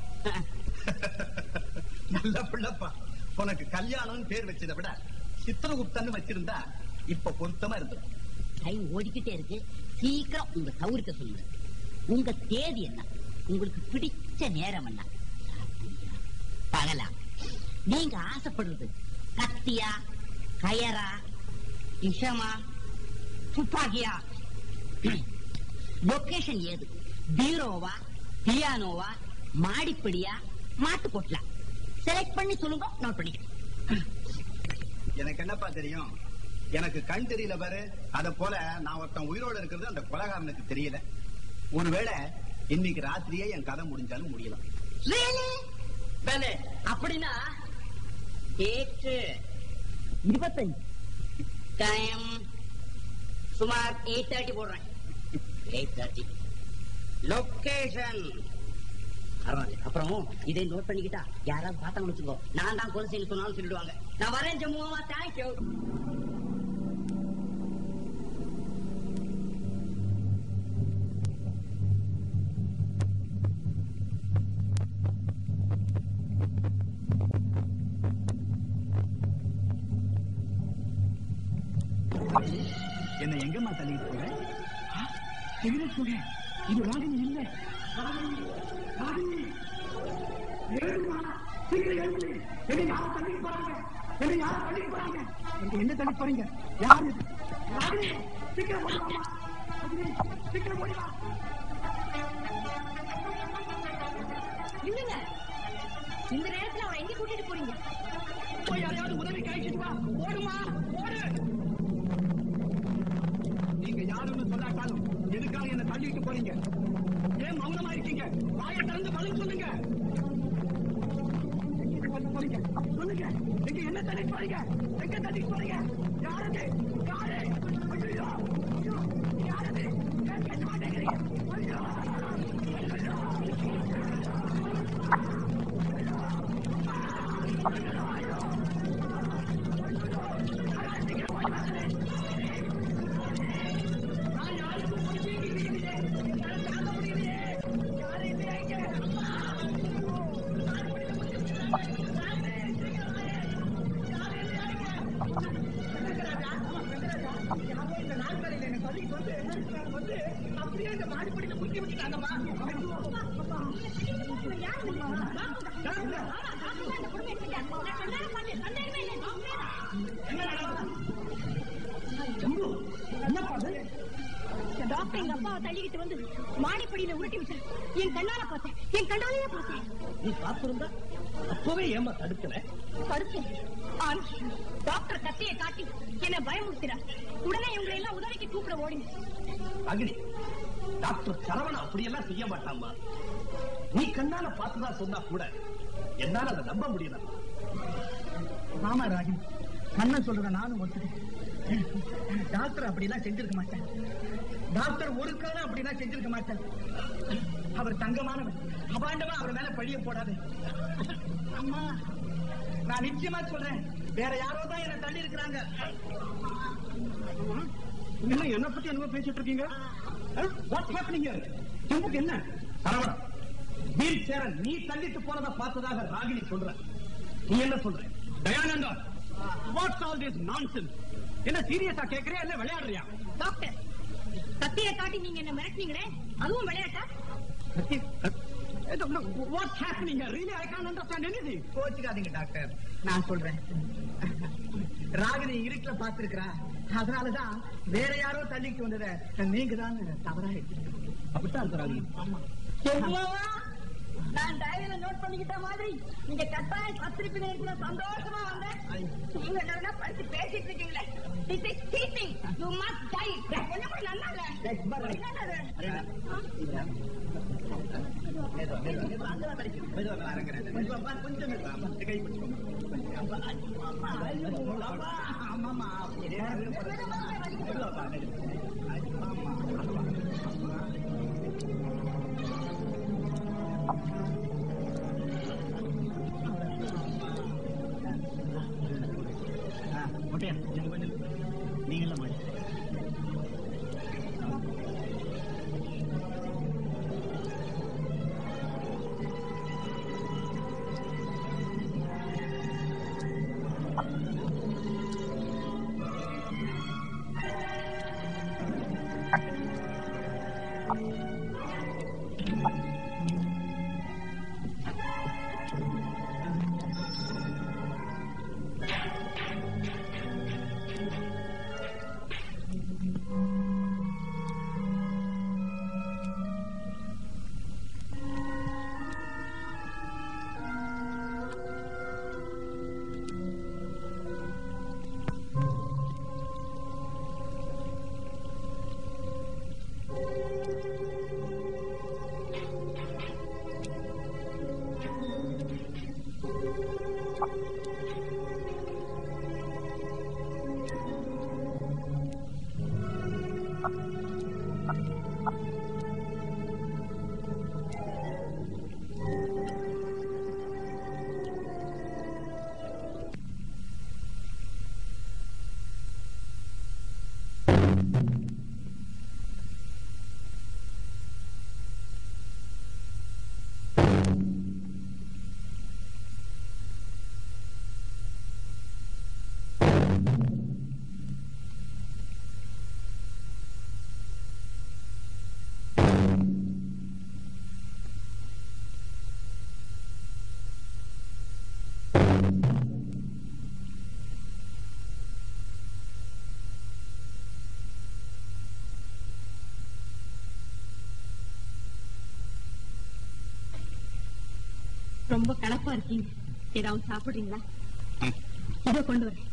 நல்ல பிள்ளப்பா உனக்கு கல்யாணம்னு பேர் வச்சதை விட சித்திரகுப்தன்னு வச்சிருந்தா இப்ப பொருத்தமா இருந்தது டைம் ஓடிக்கிட்டே இருக்கு சீக்கிரம் உங்க சௌரியத்தை சொல்லுங்க உங்க தேதி என்ன உங்களுக்கு பிடிச்ச நேரம் என்ன ராத்திரியா? பகலா நீங்க ஆசைப்படுறது கத்தியா கயரா விஷமா துப்பாக்கியா லொகேஷன் ஏது பீரோவா பியானோவா மாடிப்படியா மாட்டு கொட்டலா செலக்ட் பண்ணி சொல்லுங்க நோட் பண்ணிக்கிறேன் எனக்கு என்னப்பா தெரியும் எனக்கு கண் தெரியல பாரு அத போல நான் ஒருத்தன் உயிரோட இருக்கிறது அந்த கொலகாரனுக்கு தெரியல ஒருவேளை இன்னைக்கு ராத்திரியே என் கதை முடிஞ்சாலும் முடியலாம் Really? வேலை அப்படின்னா டேட்டு இருபத்தஞ்சு டைம் சுமார் எயிட் தேர்ட்டி போடுறேன் எயிட் தேர்ட்டி லொகேஷன் அப்புறம் இதை நோட் பண்ணிக்கிட்டா யாராவது பார்த்தாங்கன்னு வச்சுக்கோ நான் தான் கொலை செய்ய சொன்னாலும் சொல்லிடுவாங்க நான் வரேன் ஜம்முவா தேங்க்யூ என்ன எங்கம்மா தள்ளிட்டு போற சிகரெட் புகை இது ராகினி இல்ல ராகினி ராகினி எழுதுமா சீக்கிரம் எழுது என்ன யார தள்ளிட்டு போறாங்க என்ன யார தள்ளிட்டு போறாங்க எங்க என்ன தள்ளி போறீங்க யாரு இது? ராகினி சீக்கிரம் ஓடி வாமா ராகினி சீக்கிரம் ஓடி வா இல்லங்க இந்த நேரத்துல அவரை எங்க கூட்டிட்டு போறீங்க போய் யாரையாவது உதவி கழிச்சிட்டு வா ஓடுமா ஓடு நீங்க யாருன்னு சொல்லாட்டாலும் எதுக்காக என்ன தள்ளிட்டு போறீங்க ஏன் மௌனமா இருக்கீங்க வாயை திறந்து பதில் சொல்லுங்க எங்க கொண்டு போறீங்க சொல்லுங்க எங்க என்ன தள்ளிட்டு போறீங்க எங்க தள்ளிட்டு போறீங்க யாரது யாரு ஐயோ ஐயோ யாரது ஏன் கேட்க மாட்டேங்கிறீங்க ஐயோ டாக்டர் எங்க அப்பாவை தள்ளிக்கிட்டு வந்து மாடிப்படியில உருட்டி விட்டார் என் கண்ணால பார்த்தேன் என் கண்ணாலேயே பார்த்தேன் நீ பார்த்திருந்தா அப்பவே ஏமா தடுக்கல தடுத்தேன் ஆனா டாக்டர் கத்தியை காட்டி என்னை பயமுறுத்தினார் உடனே இவங்களை எல்லாம் உதவிக்கு கூப்பிட ஓடிங்க அகினி டாக்டர் சரவணா அப்படியெல்லாம் செய்ய மாட்டாமா நீ கண்ணால பார்த்துதான் சொன்னா கூட என்னால அதை நம்ப முடியல ஆமா ராஜி கண்ணன் சொல்றத நானும் ஒத்துக்கிறேன் டாக்டர் அப்படிலாம் செஞ்சிருக்க மாட்டேன் டாக்டர் ஒரு காலம் அப்படிலாம் செஞ்சிருக்க மாட்டேன் அவர் தங்கமானவர் அபாண்டமா அவர் மேல பழிய போடாது அம்மா நான் நிச்சயமா சொல்றேன் வேற யாரோ தான் என்ன தள்ளி இருக்கிறாங்க என்ன என்ன பத்தி என்ன பேசிட்டு இருக்கீங்க வாட்ஸ் ஹேப்பனிங் ஜம்புக்கு என்ன சரவணா வீல் சேர நீ தள்ளிட்டு போனதை பார்த்ததாக ராகினி சொல்ற நீ என்ன சொல்ற Dayananda what's all this nonsense என்ன சீரியஸா கேக்குறியா இல்ல விளையாடுறியா டாக்டர் கத்தியை காட்டி நீங்க என்ன மிரட்டினீங்களே அதுவும் விளையாட்டா what's happening really I can't understand anything கோச்சுக்காதீங்க டாக்டர் நான் சொல்றேன் ராகினி இருட்டுல பார்த்திருக்கிறா அதனாலதான் வேற யாரோ தள்ளிட்டு வந்ததை நீங்க தான் தவறா எடுத்துருக்கீங்க அப்படித்தான் இருக்கு ராகினி செல்வமா, நான் டைரியில நோட் பண்ணிக்கிட்ட மாதிரி நீங்க கட்டாயம் பத்திரிப்பி நேரத்துல சந்தோஷமா வந்தேன் நீங்க என்ன படிச்சு பேசிட்டு இருக்கீங்களே this is cheating you must die கொஞ்சம் கூட நல்லா இல்ல என்னது? நீங்கள மாடி ரொம்ப கலப்பா இருக்கீங்க ஏதாவது சாப்பிடுறீங்களா இதோ கொண்டு வரேன்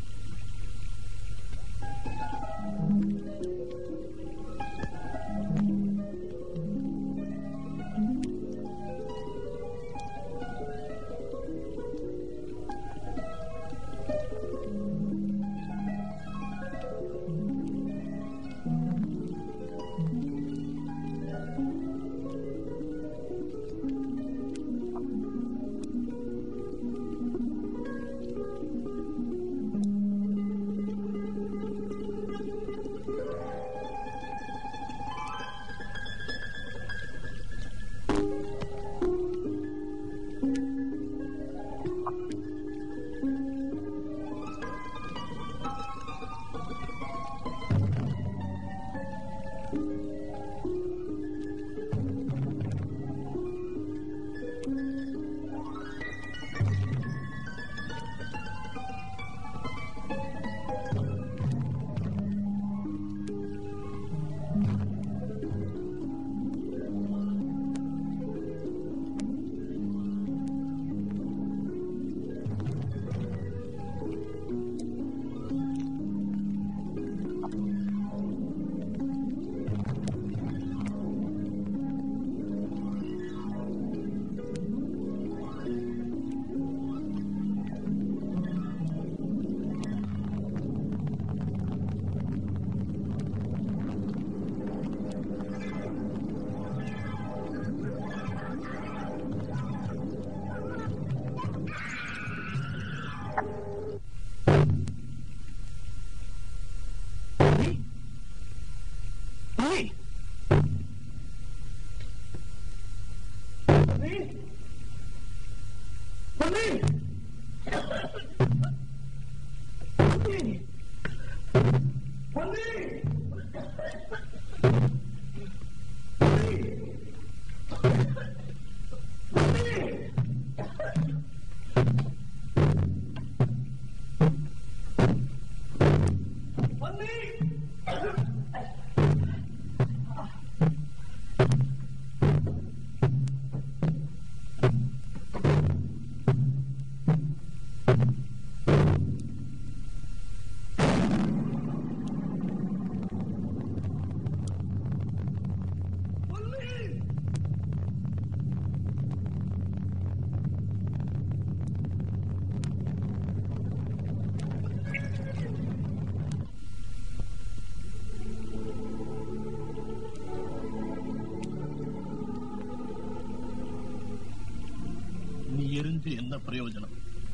நீ எரிஞ்சு என்ன பிரயோஜனம்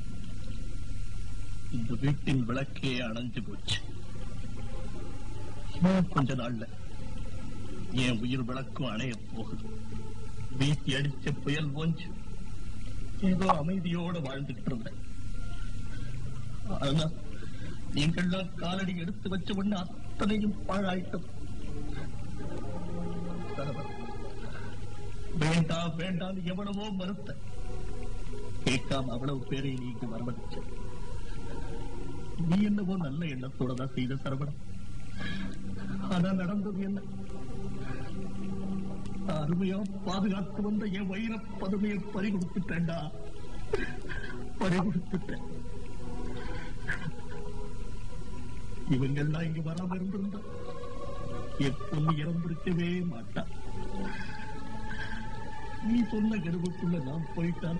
இந்த வீட்டின் விளக்கே அணைஞ்சு போச்சு இன்னும் கொஞ்ச நாள்ல என் உயிர் விளக்கும் அணைய போகுது வீட்டி அடிச்ச புயல் போஞ்சு ஏதோ அமைதியோட வாழ்ந்துகிட்டு இருந்தேன் ஆனா நீங்கள்லாம் காலடி எடுத்து வச்ச உடனே அத்தனையும் பாழாயிட்டும் சரவணன், வேண்டாம் வேண்டாம் எவ்வளவோ மறுத்த கேட்காம அவ்வளவு பேரை நீ இங்கு வரவழைச்ச நீ என்னவோ நல்ல எண்ணத்தோட தான் செய்த சரவணம் ஆனா நடந்தது என்ன நான் அருமையா பாதுகாத்து வந்த என் வைர பதுமையை பறி கொடுத்துட்டேன்டா பறி கொடுத்துட்டேன் இவங்க எல்லாம் இங்க வராம இருந்திருந்தா என் பொண்ணு இறந்திருக்கவே மாட்டான் நீ சொன்ன கருவுக்குள்ள நான் போயிட்டான்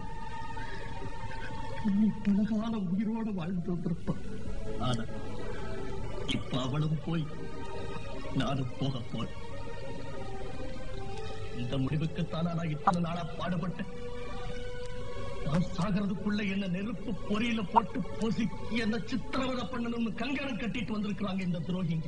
நீ பலகாலம் உயிரோட வாழ்ந்து வந்திருப்பான் ஆனா இப்ப அவளும் போய் நானும் போக போறேன் இந்த முடிவுக்குத்தானா நான் இத்தனை நாளா பாடுபட்டேன் நான் சாகிறதுக்குள்ள என்ன நெருப்பு பொறியில போட்டு பொசுக்கி என்ன சித்திரவதை பண்ணணும்னு கங்கணம் கட்டிட்டு வந்திருக்கிறாங்க இந்த துரோகிங்க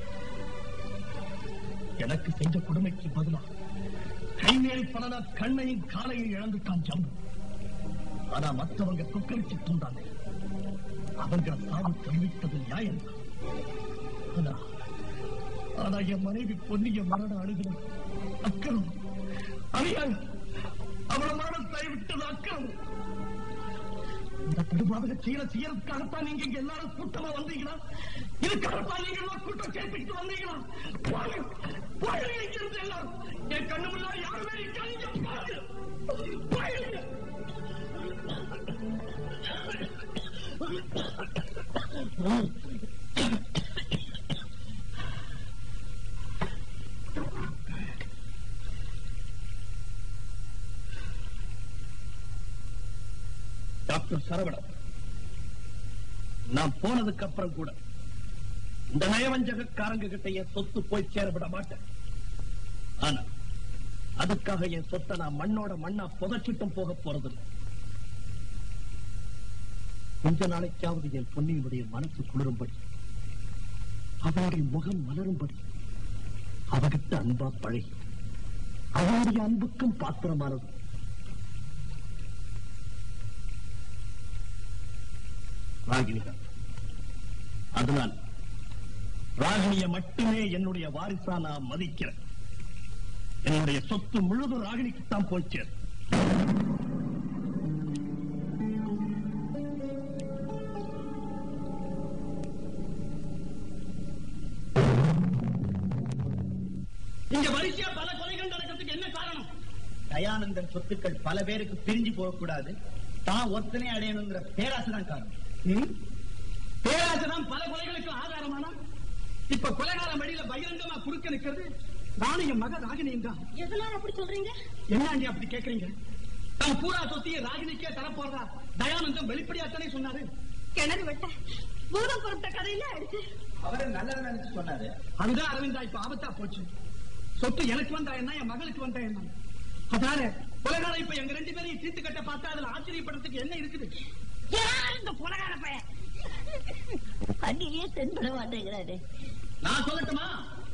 எனக்கு செஞ்ச கொடுமைக்கு பதிலா கைமேல் பலனா கண்ணையும் காலையும் இழந்துட்டான் ஜம்பு ஆனா மற்றவங்க குக்கரிச்சிட்டு இருந்தாங்க அவங்க சாவு தெரிவித்தது நியாயம் ஆனா ஆனா என் மனைவி பொன்னிய மரண அழுகணும் அக்கறம் அநியாயம் அவள மரணத்தை விட்டது அக்கறம் இந்த படுபாதக செயலை செய்யறதுக்காகத்தான் நீங்க இங்க எல்லாரும் கூட்டமா வந்தீங்களா இதுக்காகத்தான் நீங்க எல்லாம் கூட்டம் சேர்த்துக்கிட்டு வந்தீங்களா போங்க போங்க இங்க இருந்து எல்லாம் என் கண்ணு முன்னாடி யாருமே இருக்காதீங்க போங்க போங்க டாக்டர் சரவணன் நான் போனதுக்கு அப்புறம் கூட இந்த நயவஞ்சகக்காரங்க கிட்ட என் சொத்து போய் சேரவிட மாட்டேன் ஆனா அதுக்காக என் சொத்தை நான் மண்ணோட மண்ணா புதைச்சிட்டும் போக போறதில்லை கொஞ்ச நாளைக்காவது என் பொன்னியினுடைய மனசு குளிரும்படி அவளுடைய முகம் மலரும்படி அவகிட்ட அன்பா பழகி அவளுடைய அன்புக்கும் பாத்திரமானது ராகினிதான் அதனால் ராகினிய மட்டுமே என்னுடைய வாரிசா நான் மதிக்கிறேன் என்னுடைய சொத்து முழுதும் ராகினிக்குத்தான் போய் சேரும் இங்க வரிசையா பல கொலைகள் நடக்கிறதுக்கு என்ன காரணம் தயானந்தன் சொத்துக்கள் பல பேருக்கு பிரிஞ்சு போகக்கூடாது தான் ஒத்தனை அடையணுங்கிற பேராசை தான் காரணம் ம்? பேராசைதான் பல கொலைகளுக்கு ஆதாரமானா இப்ப கொலைகாரம் வழியில பகிரங்கமா குறுக்க நிக்கிறது நானும் என் மக ராகினியும் தான் எதனால அப்படி சொல்றீங்க என்னாண்டி அப்படி கேக்குறீங்க தான் பூரா சொத்தியை ராகினிக்கே தரப்போறதா தயானந்தம் வெளிப்படையாத்தானே சொன்னாரு கிணறு வெட்ட பூதம் பொறுத்த கதையில ஆயிடுச்சு அவரை நல்லதை நினைச்சு சொன்னாரு அதுதான் அரவிந்தா இப்ப ஆபத்தா போச்சு சொத்து எனக்கு வந்தா என்ன என் மகளுக்கு வந்தா என்ன அதனால கொலைகாரம் இப்ப எங்க ரெண்டு பேரையும் தீர்த்து கட்ட பார்த்தா அதுல ஆச்சரியப்படுறதுக்கு என்ன இருக்குது யார் இந்த புலகார பையன் அடியே தென்பட மாட்டேங்கிறாரு நான் சொல்லட்டுமா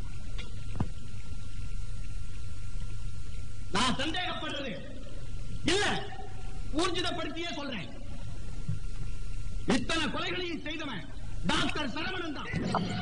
நான் சந்தேகப்படுறது இல்ல ஊர்ஜிதப்படுத்தியே சொல்றேன் இத்தனை கொலைகளையும் செய்தவன் டாக்டர் சரவணன் தான்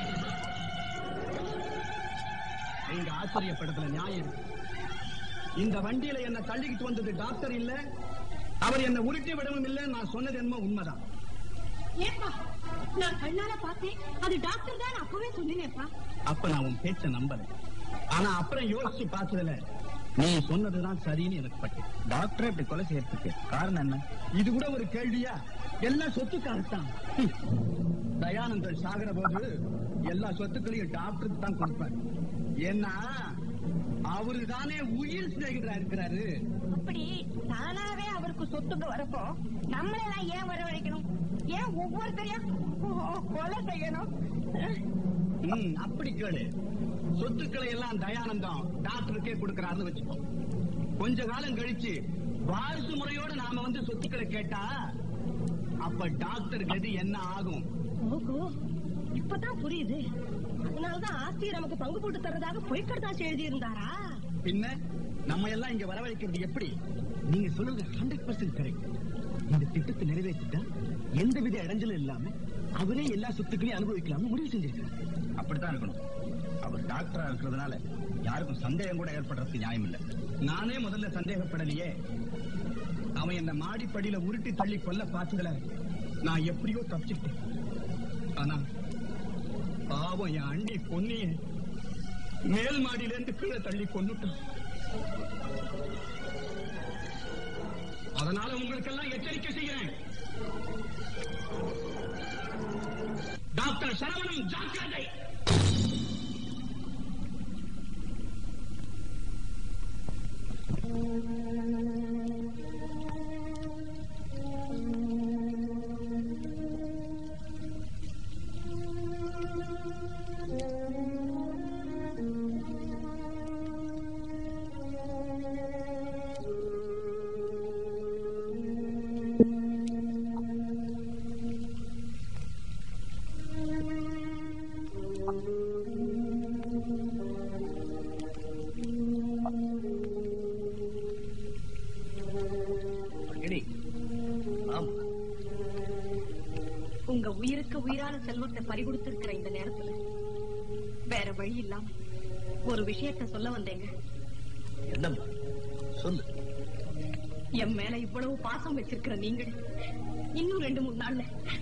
நீங்க ஆச்சரியப்படுத்தல நியாயம் இருக்கு. இந்த வண்டியில என்ன தள்ளிக்கிட்டு வந்தது டாக்டர் இல்ல அவர் என்ன உருட்டி விடவும் இல்ல நான் சொன்னது என்னமோ உண்மைதான் ஏப்பா நான் கண்ணால பார்த்தேன் அது டாக்டர் தான் அப்பவே சொன்னேனேப்பா அப்ப நான் உன் பேச்ச நம்பல ஆனா அப்புறம் யோசிச்சு பார்த்ததுல நீ சொன்னதுதான் சரின்னு எனக்கு பட்டு டாக்டர் இப்படி கொலை செய்யறதுக்கு காரணம் என்ன இது கூட ஒரு கேள்வியா எல்லாம் சொத்துக்காகத்தான் ஹம். தயானந்தன் சாகிற போது எல்லா சொத்துக்களையும் டாக்டருக்கு தான் கொடுப்பார் ஏன்னா அவரு தானே உயிர் சிநேகிதரா இருக்கிறாரு அப்படி தானாவே அவருக்கு சொத்துக்கு வரப்போ நம்மளெல்லாம் ஏன் வரவழைக்கணும் ஏன் ஒவ்வொருத்தரையும் கொ- கொலை செய்யணும் ம், அப்படி கேளு சொத்துக்களை எல்லாம் தயானந்தம் டாக்டருக்கே கொடுக்கறாருன்னு வச்சுக்கோ கொஞ்ச காலம் கழிச்சு வாரிசு முறையோட நாம வந்து சொத்துக்களை கேட்டா அப்ப டாக்டர் கதி என்ன ஆகும் ஓஹோ இப்பதான் புரியுது அதனாலதான் ஆஸ்தியை நமக்கு பங்கு போட்டு தர்றதாக பொய்க்கடதாசி எழுதி இருந்தாரா பின்ன நம்ம எல்லாம் இங்க வரவழைக்கிறது எப்படி நீங்க சொல்லுங்க ஹண்ட்ரட் பர்சன்ட் கரெக்ட் இந்த திட்டத்தை நிறைவேற்றிட்டா எந்தவித இடைஞ்சலும் இல்லாம அவரே எல்லா சொத்துக்களையும் அனுபவிக்கலாம்னு முடிவு செஞ்சிருக்காரு அப்படித்தான் இருக்கணும் அவர் டாக்டரா இருக்கிறதுனால யாருக்கும் சந்தேகம் கூட ஏற்படுறதுக்கு நியாயம் இல்லை நானே முதல்ல சந்தேகப்படலையே அவன் என்ன மாடிப்படியில உருட்டி தள்ளி கொல்ல பார்த்ததுல நான் எப்படியோ தப்பிச்சுட்டேன் ஆனா பாவம் என் அண்ணி பொன்னிய மேல் மாடியில இருந்து கீழே தள்ளி கொன்னுட்டான் அதனால உங்களுக்கெல்லாம் எச்சரிக்கை செய்கிறேன் டாக்டர் சரவணன் ஜாக்கிரதை இனி ஆமா உங்க உயிருக்கு உயிரான செல்வத்தை பறிகொடுத்திருக்கிற இந்த நேரத்துல வேற வழி இல்லாம ஒரு விஷயத்த சொல்ல வந்தேங்க என்னம்மா சொல்லு என் மேல இவ்வளவு பாசம் வச்சிருக்கிற நீங்கள் இன்னும் ரெண்டு மூணு நாள்ல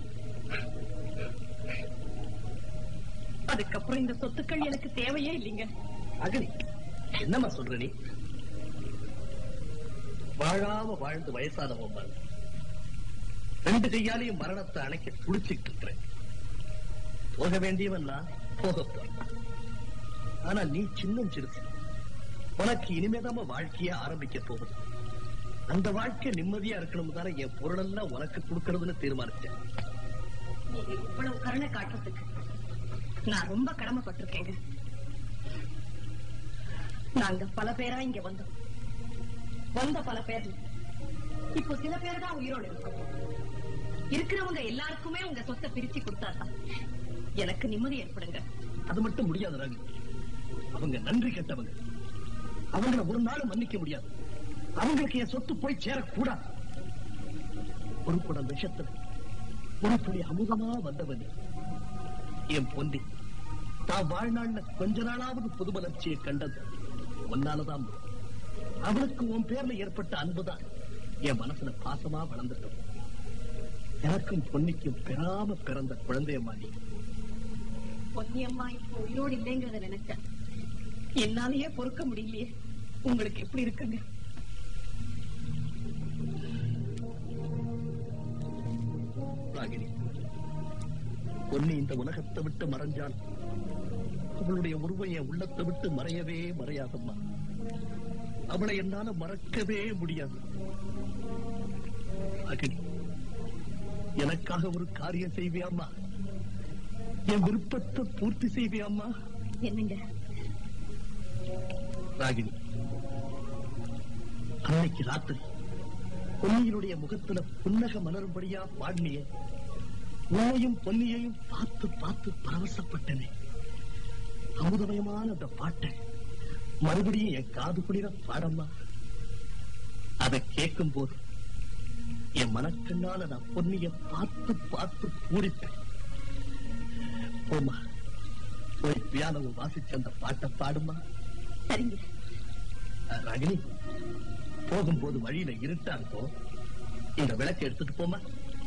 அதுக்கப்புறம் இந்த சொத்துக்கள் எனக்கு தேவையே இல்லைங்க அகனி என்னம்மா சொல்ற நீ வாழாம வாழ்ந்து வயசானவன் பாரு. ரெண்டு கையாலையும் மரணத்தை அணைக்க துடிச்சுக்கிட்டு இருக்கிறேன் போக வேண்டியவன் நான் போக போறேன் ஆனா நீ சின்னம் சிறுசு உனக்கு இனிமேதாம வாழ்க்கைய ஆரம்பிக்க போகுது அந்த வாழ்க்கை நிம்மதியா இருக்கணும் தானே என் பொருளெல்லாம் உனக்கு கொடுக்கறதுன்னு தீர்மானிச்சேன் நீங்க இவ்வளவு கருணை காட்டுறதுக்கு நான் ரொம்ப கடமைப்பட்டிருக்கேங்க நாங்க பல பேரா இங்க வந்தோம் வந்த பல பேர் இப்போ சில பேர் தான் உயிரோடு இருக்கோம் இருக்கிறவங்க எல்லாருக்குமே உங்க சொத்தை பிரிச்சு கொடுத்தாதான் எனக்கு நிம்மதி ஏற்படுங்க அது மட்டும் முடியாது ரவி அவங்க நன்றி கெட்டவங்க அவங்கள ஒரு நாள் மன்னிக்க முடியாது அவங்களுக்கு என் சொத்து போய் சேரக்கூடாது ஒரு குடம் விஷத்துல ஒரு துளி அமுதமா வந்தவன் நீ. என் பொந்தி தான் வாழ்நாள்ல கொஞ்ச நாளாவது புதுமலர்ச்சியை கண்டது உன்னாலதான் அவளுக்கு உன் பேர்ல ஏற்பட்ட அன்புதான் என் மனசுல பாசமா வளர்ந்துட்டோம் எனக்கும் பொன்னிக்கும் பெறாம பிறந்த குழந்தையம்மா நீ பொன்னியம்மா இப்போ உயிரோடு இல்லைங்கிறத நினைச்சேன் என்னாலேயே பொறுக்க முடியலையே உங்களுக்கு எப்படி இருக்குங்க ராகினி பொன்னி இந்த உலகத்தை விட்டு மறைஞ்சால் அவளுடைய உருவம் என் உள்ளத்தை விட்டு மறையவே மறையாதம்மா அவளை என்னால மறக்கவே முடியாது ராகினி எனக்காக ஒரு காரியம் செய்வியாம்மா என் விருப்பத்தை பூர்த்தி செய்வியாம்மா என்னங்க ராகினி அன்னைக்கு ராத்திரி பொன்னியினுடைய முகத்துல புன்னக மலரும்படியா பாடினிய உன்னையும் பொன்னியையும் பார்த்து பார்த்து பரவசப்பட்டனே அமுதமயமான அந்த பாட்டை மறுபடியும் என் காது குளிர பாடம்மா அதை கேட்கும் போது என் மனக்கண்ணால நான் பொன்னிய பார்த்து பார்த்து பூரிப்பேன் போமா போய் பியானவை வாசிச்ச அந்த பாட்டை பாடுமா சரிங்க அஹ், ராகினி போகும்போது வழியில இருட்டா இருக்கும் இந்த விளக்கு எடுத்துட்டு போமா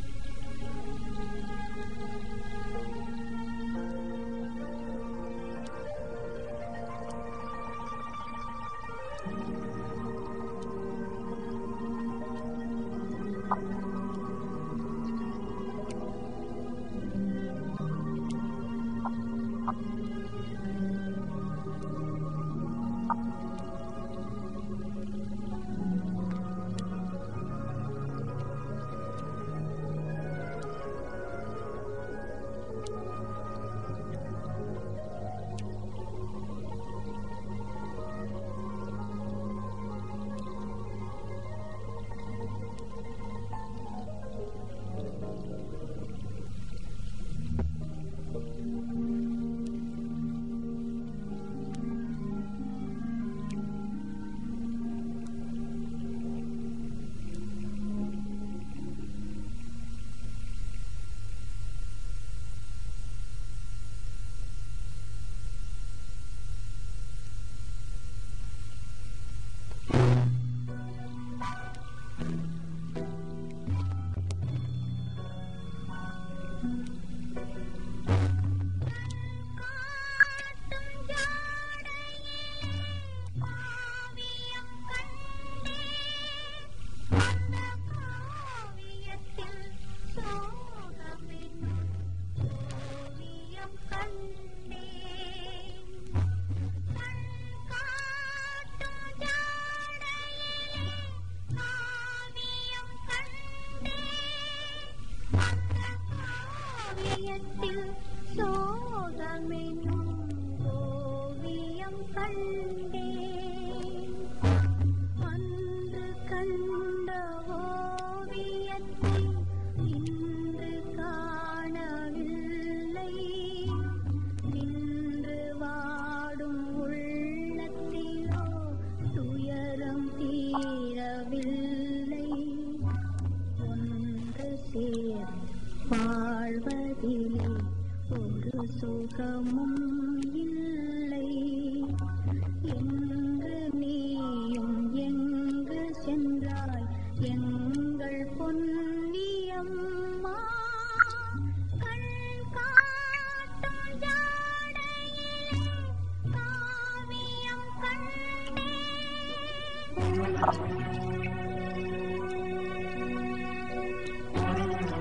ஓவியத்தில் சோகமெனும் ஓவியம் கண்டேன் அன்று கண்ட ஓவியத்தை இன்று காணவில்லை நின்று வாடும் உள்ளத்திலோ துயரம் தீரவில்லை ஒன்று சேர் வாழ்வதிலே ஒரு சுகமும் இல்லை எங்கு நீயும் எங்கு சென்றாய் எங்கள் பொன்னியம்மா கண் காட்டும் ஜாடையிலே காவியம் கண்டேன்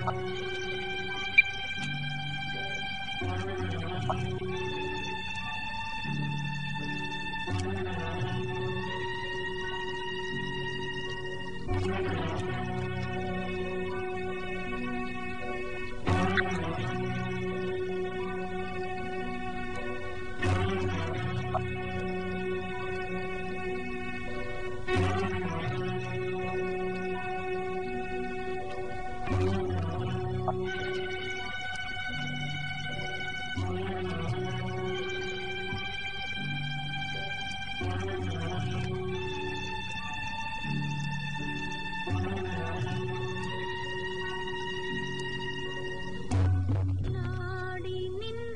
நாடி நின்ற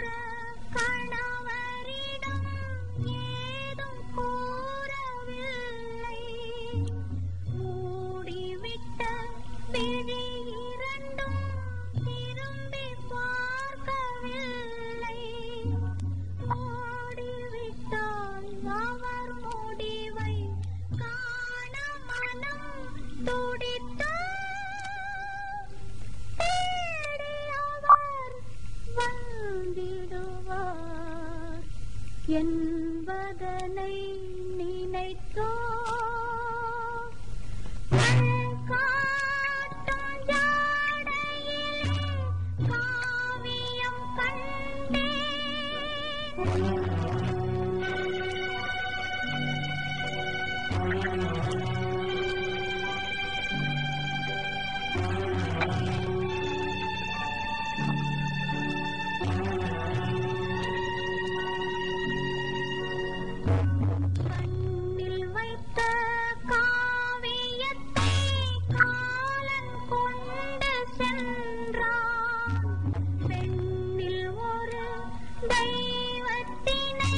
கணவரிடம் ஏதும் கூறவில்லை மூடிவிட்ட விழி இரண்டும் திரும்பி பார்க்கவில்லை மூடிவிட்டால் அவர் முடிவை காண மனம் துடித்தார் தேடி அவர் வந்திடுவார் என்பதனை நினைத்தோ கண் காட்டும் ஜாடையிலே காவியம் கண்ணில் வைத்த காவியத்தை காலன் கொண்டு சென்றான் பெண்ணில் ஒரு தெய்வத்தினை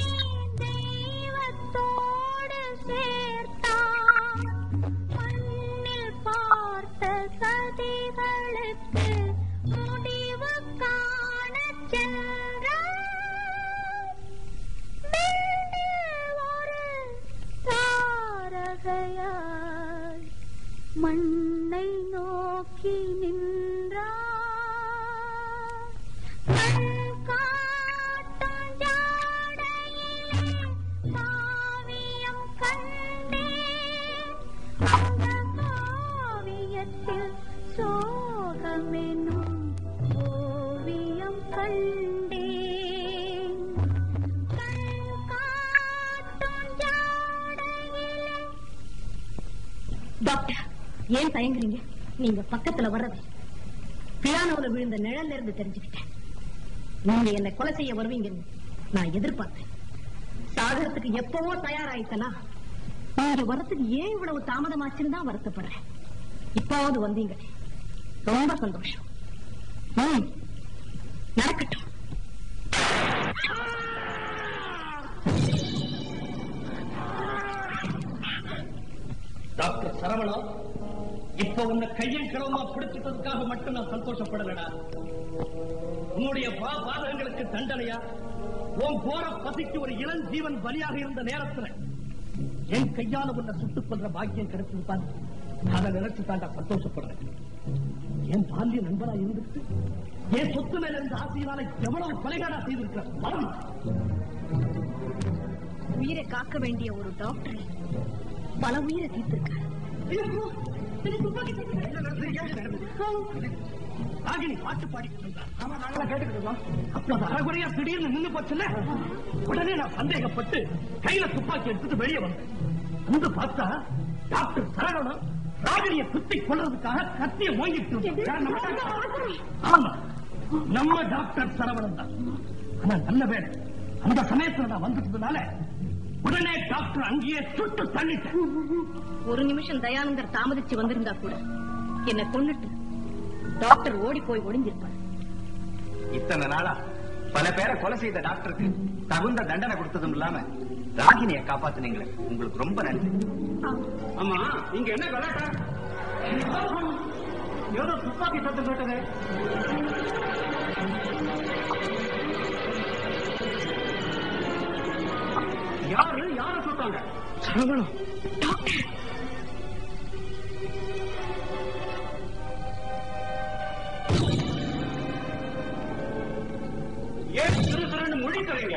தெய்வத்தோடு சேர்த்தான் மண்ணில் பார்த்த சதிகளுக்கு முடிவு காணச் சென்றான் விண்ணில் ஒரு தாரகையாய் மண்ணை நோக்கி நின்றார் கண் காட்டும் ஜாடையிலே காவியம் கண்டேன் அந்த காவியத்தில் சோகமெனும் ஓவியம் கண்டேன் கண் காட்டும் ஜாடையிலே டாக்டர் ஏன் தயங்குறீங்க நீங்க பக்கத்துல வர்றது பியானோல விழுந்த நிழல்ல இருந்து தெரிஞ்சுக்கிட்டேன் நீங்க என்ன கொலை செய்ய வருவீங்கன்னு நான் எதிர்பார்த்தேன் சாகரத்துக்கு எப்பவோ தயாராயிட்டனா நீங்க வரத்துக்கு ஏன் இவ்வளவு தாமதமாச்சுன்னு தான் வருத்தப்படுறேன் இப்பாவது வந்தீங்க ரொம்ப சந்தோஷம் ம், நடக்கட்டும் டாக்டர் சரவணா இப்ப உன்னை கையும் கிளவமா பிடிச்சிட்டதுக்காக மட்டும் நான் சந்தோஷப்படலடா உன்னுடைய பா பாதகங்களுக்கு தண்டனையா உன் போற பசிக்கு ஒரு இளஞ்சீவன் பலியாக இருந்த நேரத்துல என் கையால உன்னை சுட்டுக் கொள்ற பாக்கியம் கிடைச்சிருப்பான் அதை நினைச்சு தாண்டா சந்தோஷப்படுறேன் என் பால்ய நண்பரா இருந்துட்டு என் சொத்து மேல இருந்த ஆசையினால எவ்வளவு கொலைகாடா செய்திருக்கிறேன் உயிரை காக்க வேண்டிய ஒரு டாக்டர் பல உயிரை தீர்த்திருக்காரு ராகினி பாட்டு பாடிட்டு இருந்தா ஆமா நாங்களாம் கேட்டுக்கிட்டு இருந்தோம் அப்ப அது அறகுறையா திடீர்னு நின்னு போச்சுல்ல உடனே நான் சந்தேகப்பட்டு கையில துப்பாக்கி எடுத்துட்டு வெளியே வந்தேன் வந்து பார்த்தா டாக்டர் சரவணன் ராகினிய குத்தி கொள்றதுக்காக கத்திய வாங்கிட்டு இருந்தார். நம்ம டாக்டர். ஆமா நம்ம டாக்டர் சரவணன் தான் ஆனா நல்ல வேலை அந்த சமயத்துல நான் வந்துட்டதுனால உடனே டாக்டர் அங்கேயே சுட்டு தள்ளிட்டேன் ஒரு நிமிஷம் தயானந்தர் தாமதிச்சு வந்திருந்தா கூட என்ன கொன்னுட்டு டாக்டர் ஓடி போய் ஒளிஞ்சிருப்பார் இத்தனை நாளா பல பேரை கொலை செய்த டாக்டருக்கு தகுந்த தண்டனை கொடுத்ததும் இல்லாம ராகினியை காப்பாத்துனீங்களே உங்களுக்கு ரொம்ப நன்றி ஆமா இங்க என்ன கலாட்டா ஏதோ துப்பாக்கி சத்தம் கேட்டது யாரு யார சொல்றாங்க சரவணம் பண்றீங்க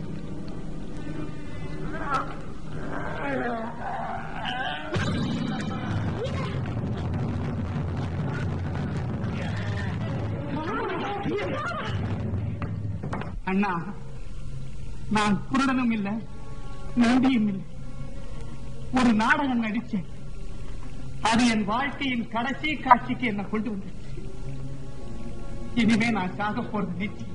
அண்ணா நான் குருடனும் இல்ல நம்பியும் இல்லை ஒரு நாடகம் நடிச்சேன் அது என் வாழ்க்கையின் கடைசி காட்சிக்கு என்ன கொண்டு வந்துச்சு இனிமே நான் சாக போறது நிச்சயம்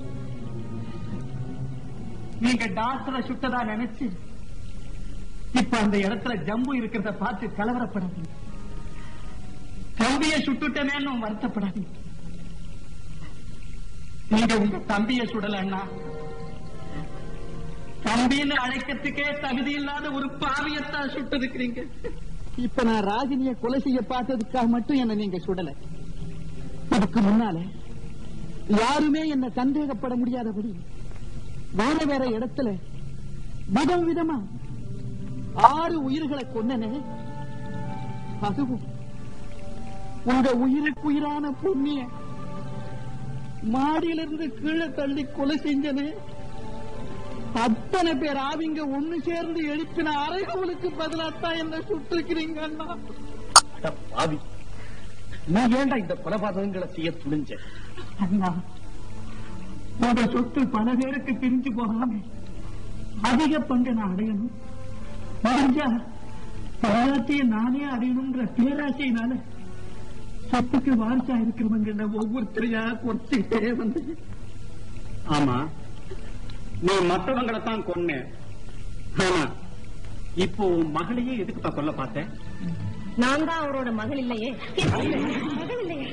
நீங்க டாக்டரை சுட்டதா நினைச்சு இப்ப அந்த இடத்துல ஜம்பு இருக்கிறத பார்த்து கலவரப்படாதீங்க தம்பிய சுட்டுட்டனேன்னு வருத்தப்படாதீங்க நீங்க உங்க தம்பிய சுடல அண்ணா தம்பின்னு அழைக்கிறதுக்கே தகுதி இல்லாத ஒரு பாவியத்தான் சுட்டு இருக்கிறீங்க இப்ப நான் ராஜினிய கொலை செய்ய பார்த்ததுக்காக மட்டும் என்ன நீங்க சுடல அதுக்கு முன்னால யாருமே என்ன சந்தேகப்பட முடியாதபடி வேற வேற இடத்துல விதம் விதமா ஆறு உயிர்களை கொன்னனே அதுவும் உங்க உயிருக்கு உயிரான பொண்ணிய மாடியிலிருந்து கீழே தள்ளி கொலை செஞ்சனே அத்தனை பேர் ஆவிங்க ஒண்ணு சேர்ந்து எழுப்பின அறைகளுக்கு பதிலாத்தான் என்ன சுட்டிருக்கிறீங்க அண்ணா அட பாவி நீ ஏன்டா இந்த கொலபாதகங்களை செய்ய துணிஞ்ச அண்ணா உங்க சொத்து பல பேருக்கு பிரிஞ்சு போகாம அதிக பங்கு நான் அடையணும் முடிஞ்சா எல்லாத்தையும் நானே அடையணும்ன்ற பேராசையினால சொத்துக்கு வாரிசா இருக்கிறவங்க ஒவ்வொருத்தரையா கொடுத்துட்டே வந்து ஆமா நீ மற்றவங்களை தான் கொன்ன ஆனா இப்போ உன் மகளையே எதுக்கு தான் சொல்ல பார்த்தேன் நான் தான் அவரோட மகள் இல்லையே மகள் இல்லையே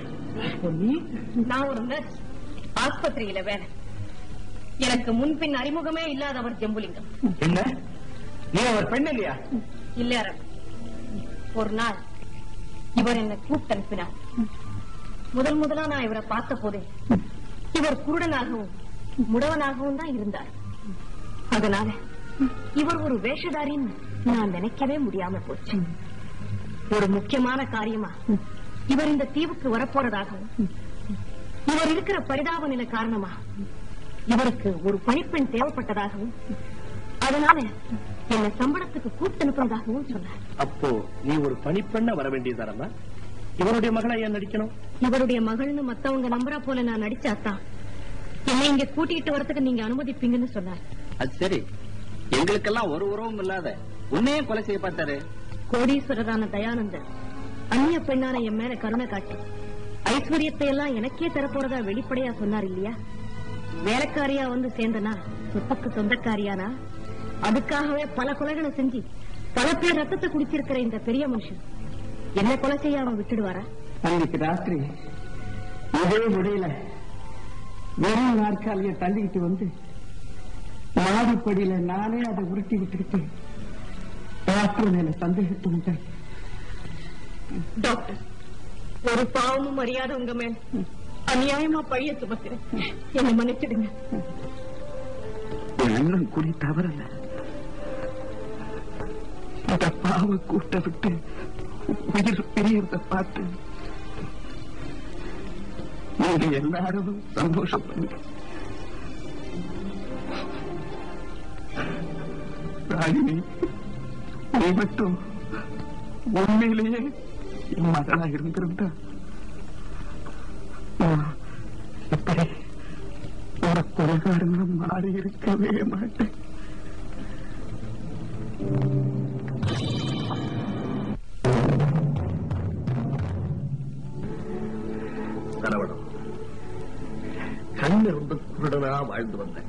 நான் ஒரு நர்ஸ் ஆஸ்பத்திரியில வேலை எனக்கு முன்பின் அறிமுகமே இல்லாதவர் ஜம்புலிங்கம் என்ன நீ அவர் பெண் இல்லையா இல்ல அரண். ஒரு நாள் இவர் என்னை கூப்பிட்டு அனுப்பினார் முதல் முதலா நான் இவரை பார்த்த போதே இவர் குருடனாகவும் முடவனாகவும் தான் இருந்தார் அதனால இவர் ஒரு வேஷதாரின்னு நான் நினைக்கவே முடியாம போச்சு ஒரு முக்கியமான காரியமா இவர் இந்த தீவுக்கு வரப்போறதாகவும் இவர் இருக்கிற பரிதாப நிலை காரணமா இவருக்கு ஒரு பணிப்பெண் தேவைப்பட்டதாகவும் அதனால என்னை சம்பளத்துக்கு கூப்பிட்டு அனுப்புறதாகவும் சொன்னார் அப்போ நீ ஒரு பணிப்பெண்ண வர வேண்டியதாரம்மா இவனுடைய மகளை ஏன் நடிக்கணும் இவருடைய மகள்னு மத்தவங்க நம்புறா போல நான் நடிச்சாத்தான் என்னை இங்க கூட்டிட்டு வரதுக்கு நீங்க அனுமதிப்பீங்கன்னு சொன்னார் அது சரி எங்களுக்கெல்லாம் ஒரு உறவும் இல்லாத உன்னையும் கொலை செய்ய பார்த்தாரு கோடீஸ்வரரான தயானந்தர் அந்நிய பெண்ணான என் மேல கருணை காட்டி ஐஸ்வர்யத்தை எல்லாம் எனக்கே தரப்போறதா வெளிப்படையா சொன்னார் இல்லையா வேலைக்காரியா வந்து சேர்ந்தனா சொத்துக்கு சொந்தக்காரியானா அதுக்காகவே பல கொலைகளை செஞ்சு பல பேர் ரத்தத்தை குடிச்சிருக்கிற இந்த பெரிய மனுஷன் என்ன கொலை செய்ய அவன் விட்டுடுவாரா அன்னைக்கு ராத்திரி அதே முடியல வெறும் நாற்காலிய தள்ளிக்கிட்டு வந்து மாடிப்படியில நானே அதை உருட்டி விட்டுக்கிட்டு டாக்டர் மேல சந்தேகத்தை உண்டேன் டாக்டர் ஒரு பாவமும் அறியாத உங்க மேல அநியாயமா பழிய சுமத்துறேன் என்னை மன்னிச்சிடுங்க என் அண்ணன் குறி தவறல இந்த பாவ கூட்ட விட்டு உயிர் பிரியறத பார்த்து நீங்க எல்லாரும் சந்தோஷப்படுங்க ராகினி நீ மட்டும் உண்மையிலேயே என் மகளா இருந்திருந்தா நான் இப்படி ஒரு கொலைகாரனும் மாறி இருக்கவே மாட்டேன் சரவணம் கண்ணு இருந்து குருடனா வாழ்ந்து வந்தேன்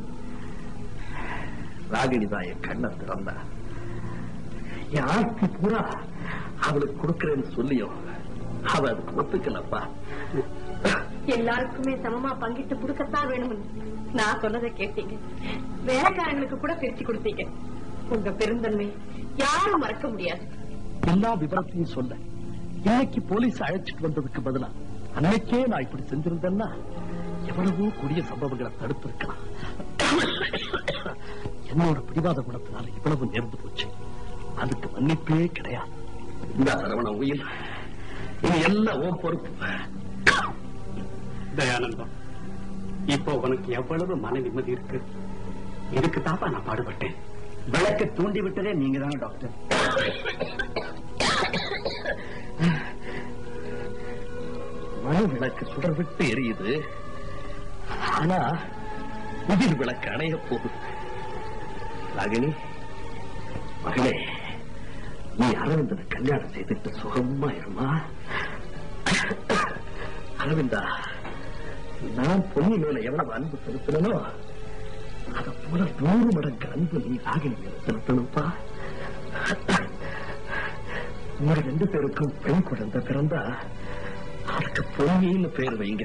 ராகினி தான் என் கண்ணை திறந்தா என் ஆட்சி பூரா அவளுக்கு கொடுக்கறேன்னு சொல்லியும் அவ அதுக்கு ஒத்துக்கலப்பா எல்லாருக்குமே சமமா பங்கிட்டு கொடுக்கத்தான் வேணும்னு நான் சொன்னதை கேட்டீங்க வேலைக்காரங்களுக்கு கூட பிரிச்சு கொடுத்தீங்க உங்க பெருந்தன்மை யாரும் மறக்க முடியாது எல்லா விவரத்தையும் சொல்ல இன்னைக்கு போலீஸ் அழைச்சிட்டு வந்ததுக்கு பதிலா அன்னைக்கே நான் இப்படி செஞ்சிருந்தேன்னா எவ்வளவோ கொடிய சம்பவங்களை தடுத்திருக்கலாம் என்னோட பிடிவாத குணத்தினால இவ்வளவு நேர்ந்து போச்சு அதுக்கு மன்னிப்பே கிடையாது இந்த சரவண உயிர் இது எல்லாம் ஓ பொறுப்பு தயானந்தம் இப்போ உனக்கு எவ்வளவு மன நிம்மதி இருக்கு இதுக்கு தாப்பா நான் பாடுபட்டேன் விளக்க தூண்டி விட்டதே நீங்க தானே டாக்டர் மணி விளக்கு சுடர் விட்டு எரியுது ஆனா உயிர் விளக்கு அணைய போகுது ராகினி மகளே நீ அரவிந்தனை கல்யாணம் செய்துட்டு சுகமா இருமா அரவிந்தா நான் பொண்ணு மேல எவ்வளவு அன்பு செலுத்தனோ அத போல நூறு மடங்கு அன்பு நீ ராகினி மேல செலுத்தணும்ப்பா உங்க ரெண்டு பேருக்கும் பெண் குழந்தை பிறந்தா அதுக்கு பொன்னின்னு பேர் வைங்க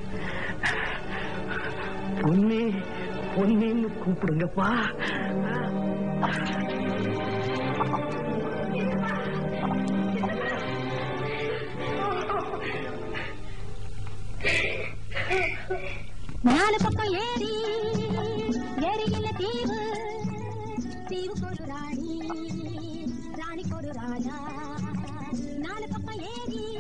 பொன்னி பொன்னின்னு கூப்பிடுங்கப்பா நாலு பக்கம் ஏரி ஏரியில தீவு தீவுக்கு ஒரு ராணி ராணிக்கு ஒரு ராஜா நாலு பக்கம் ஏரி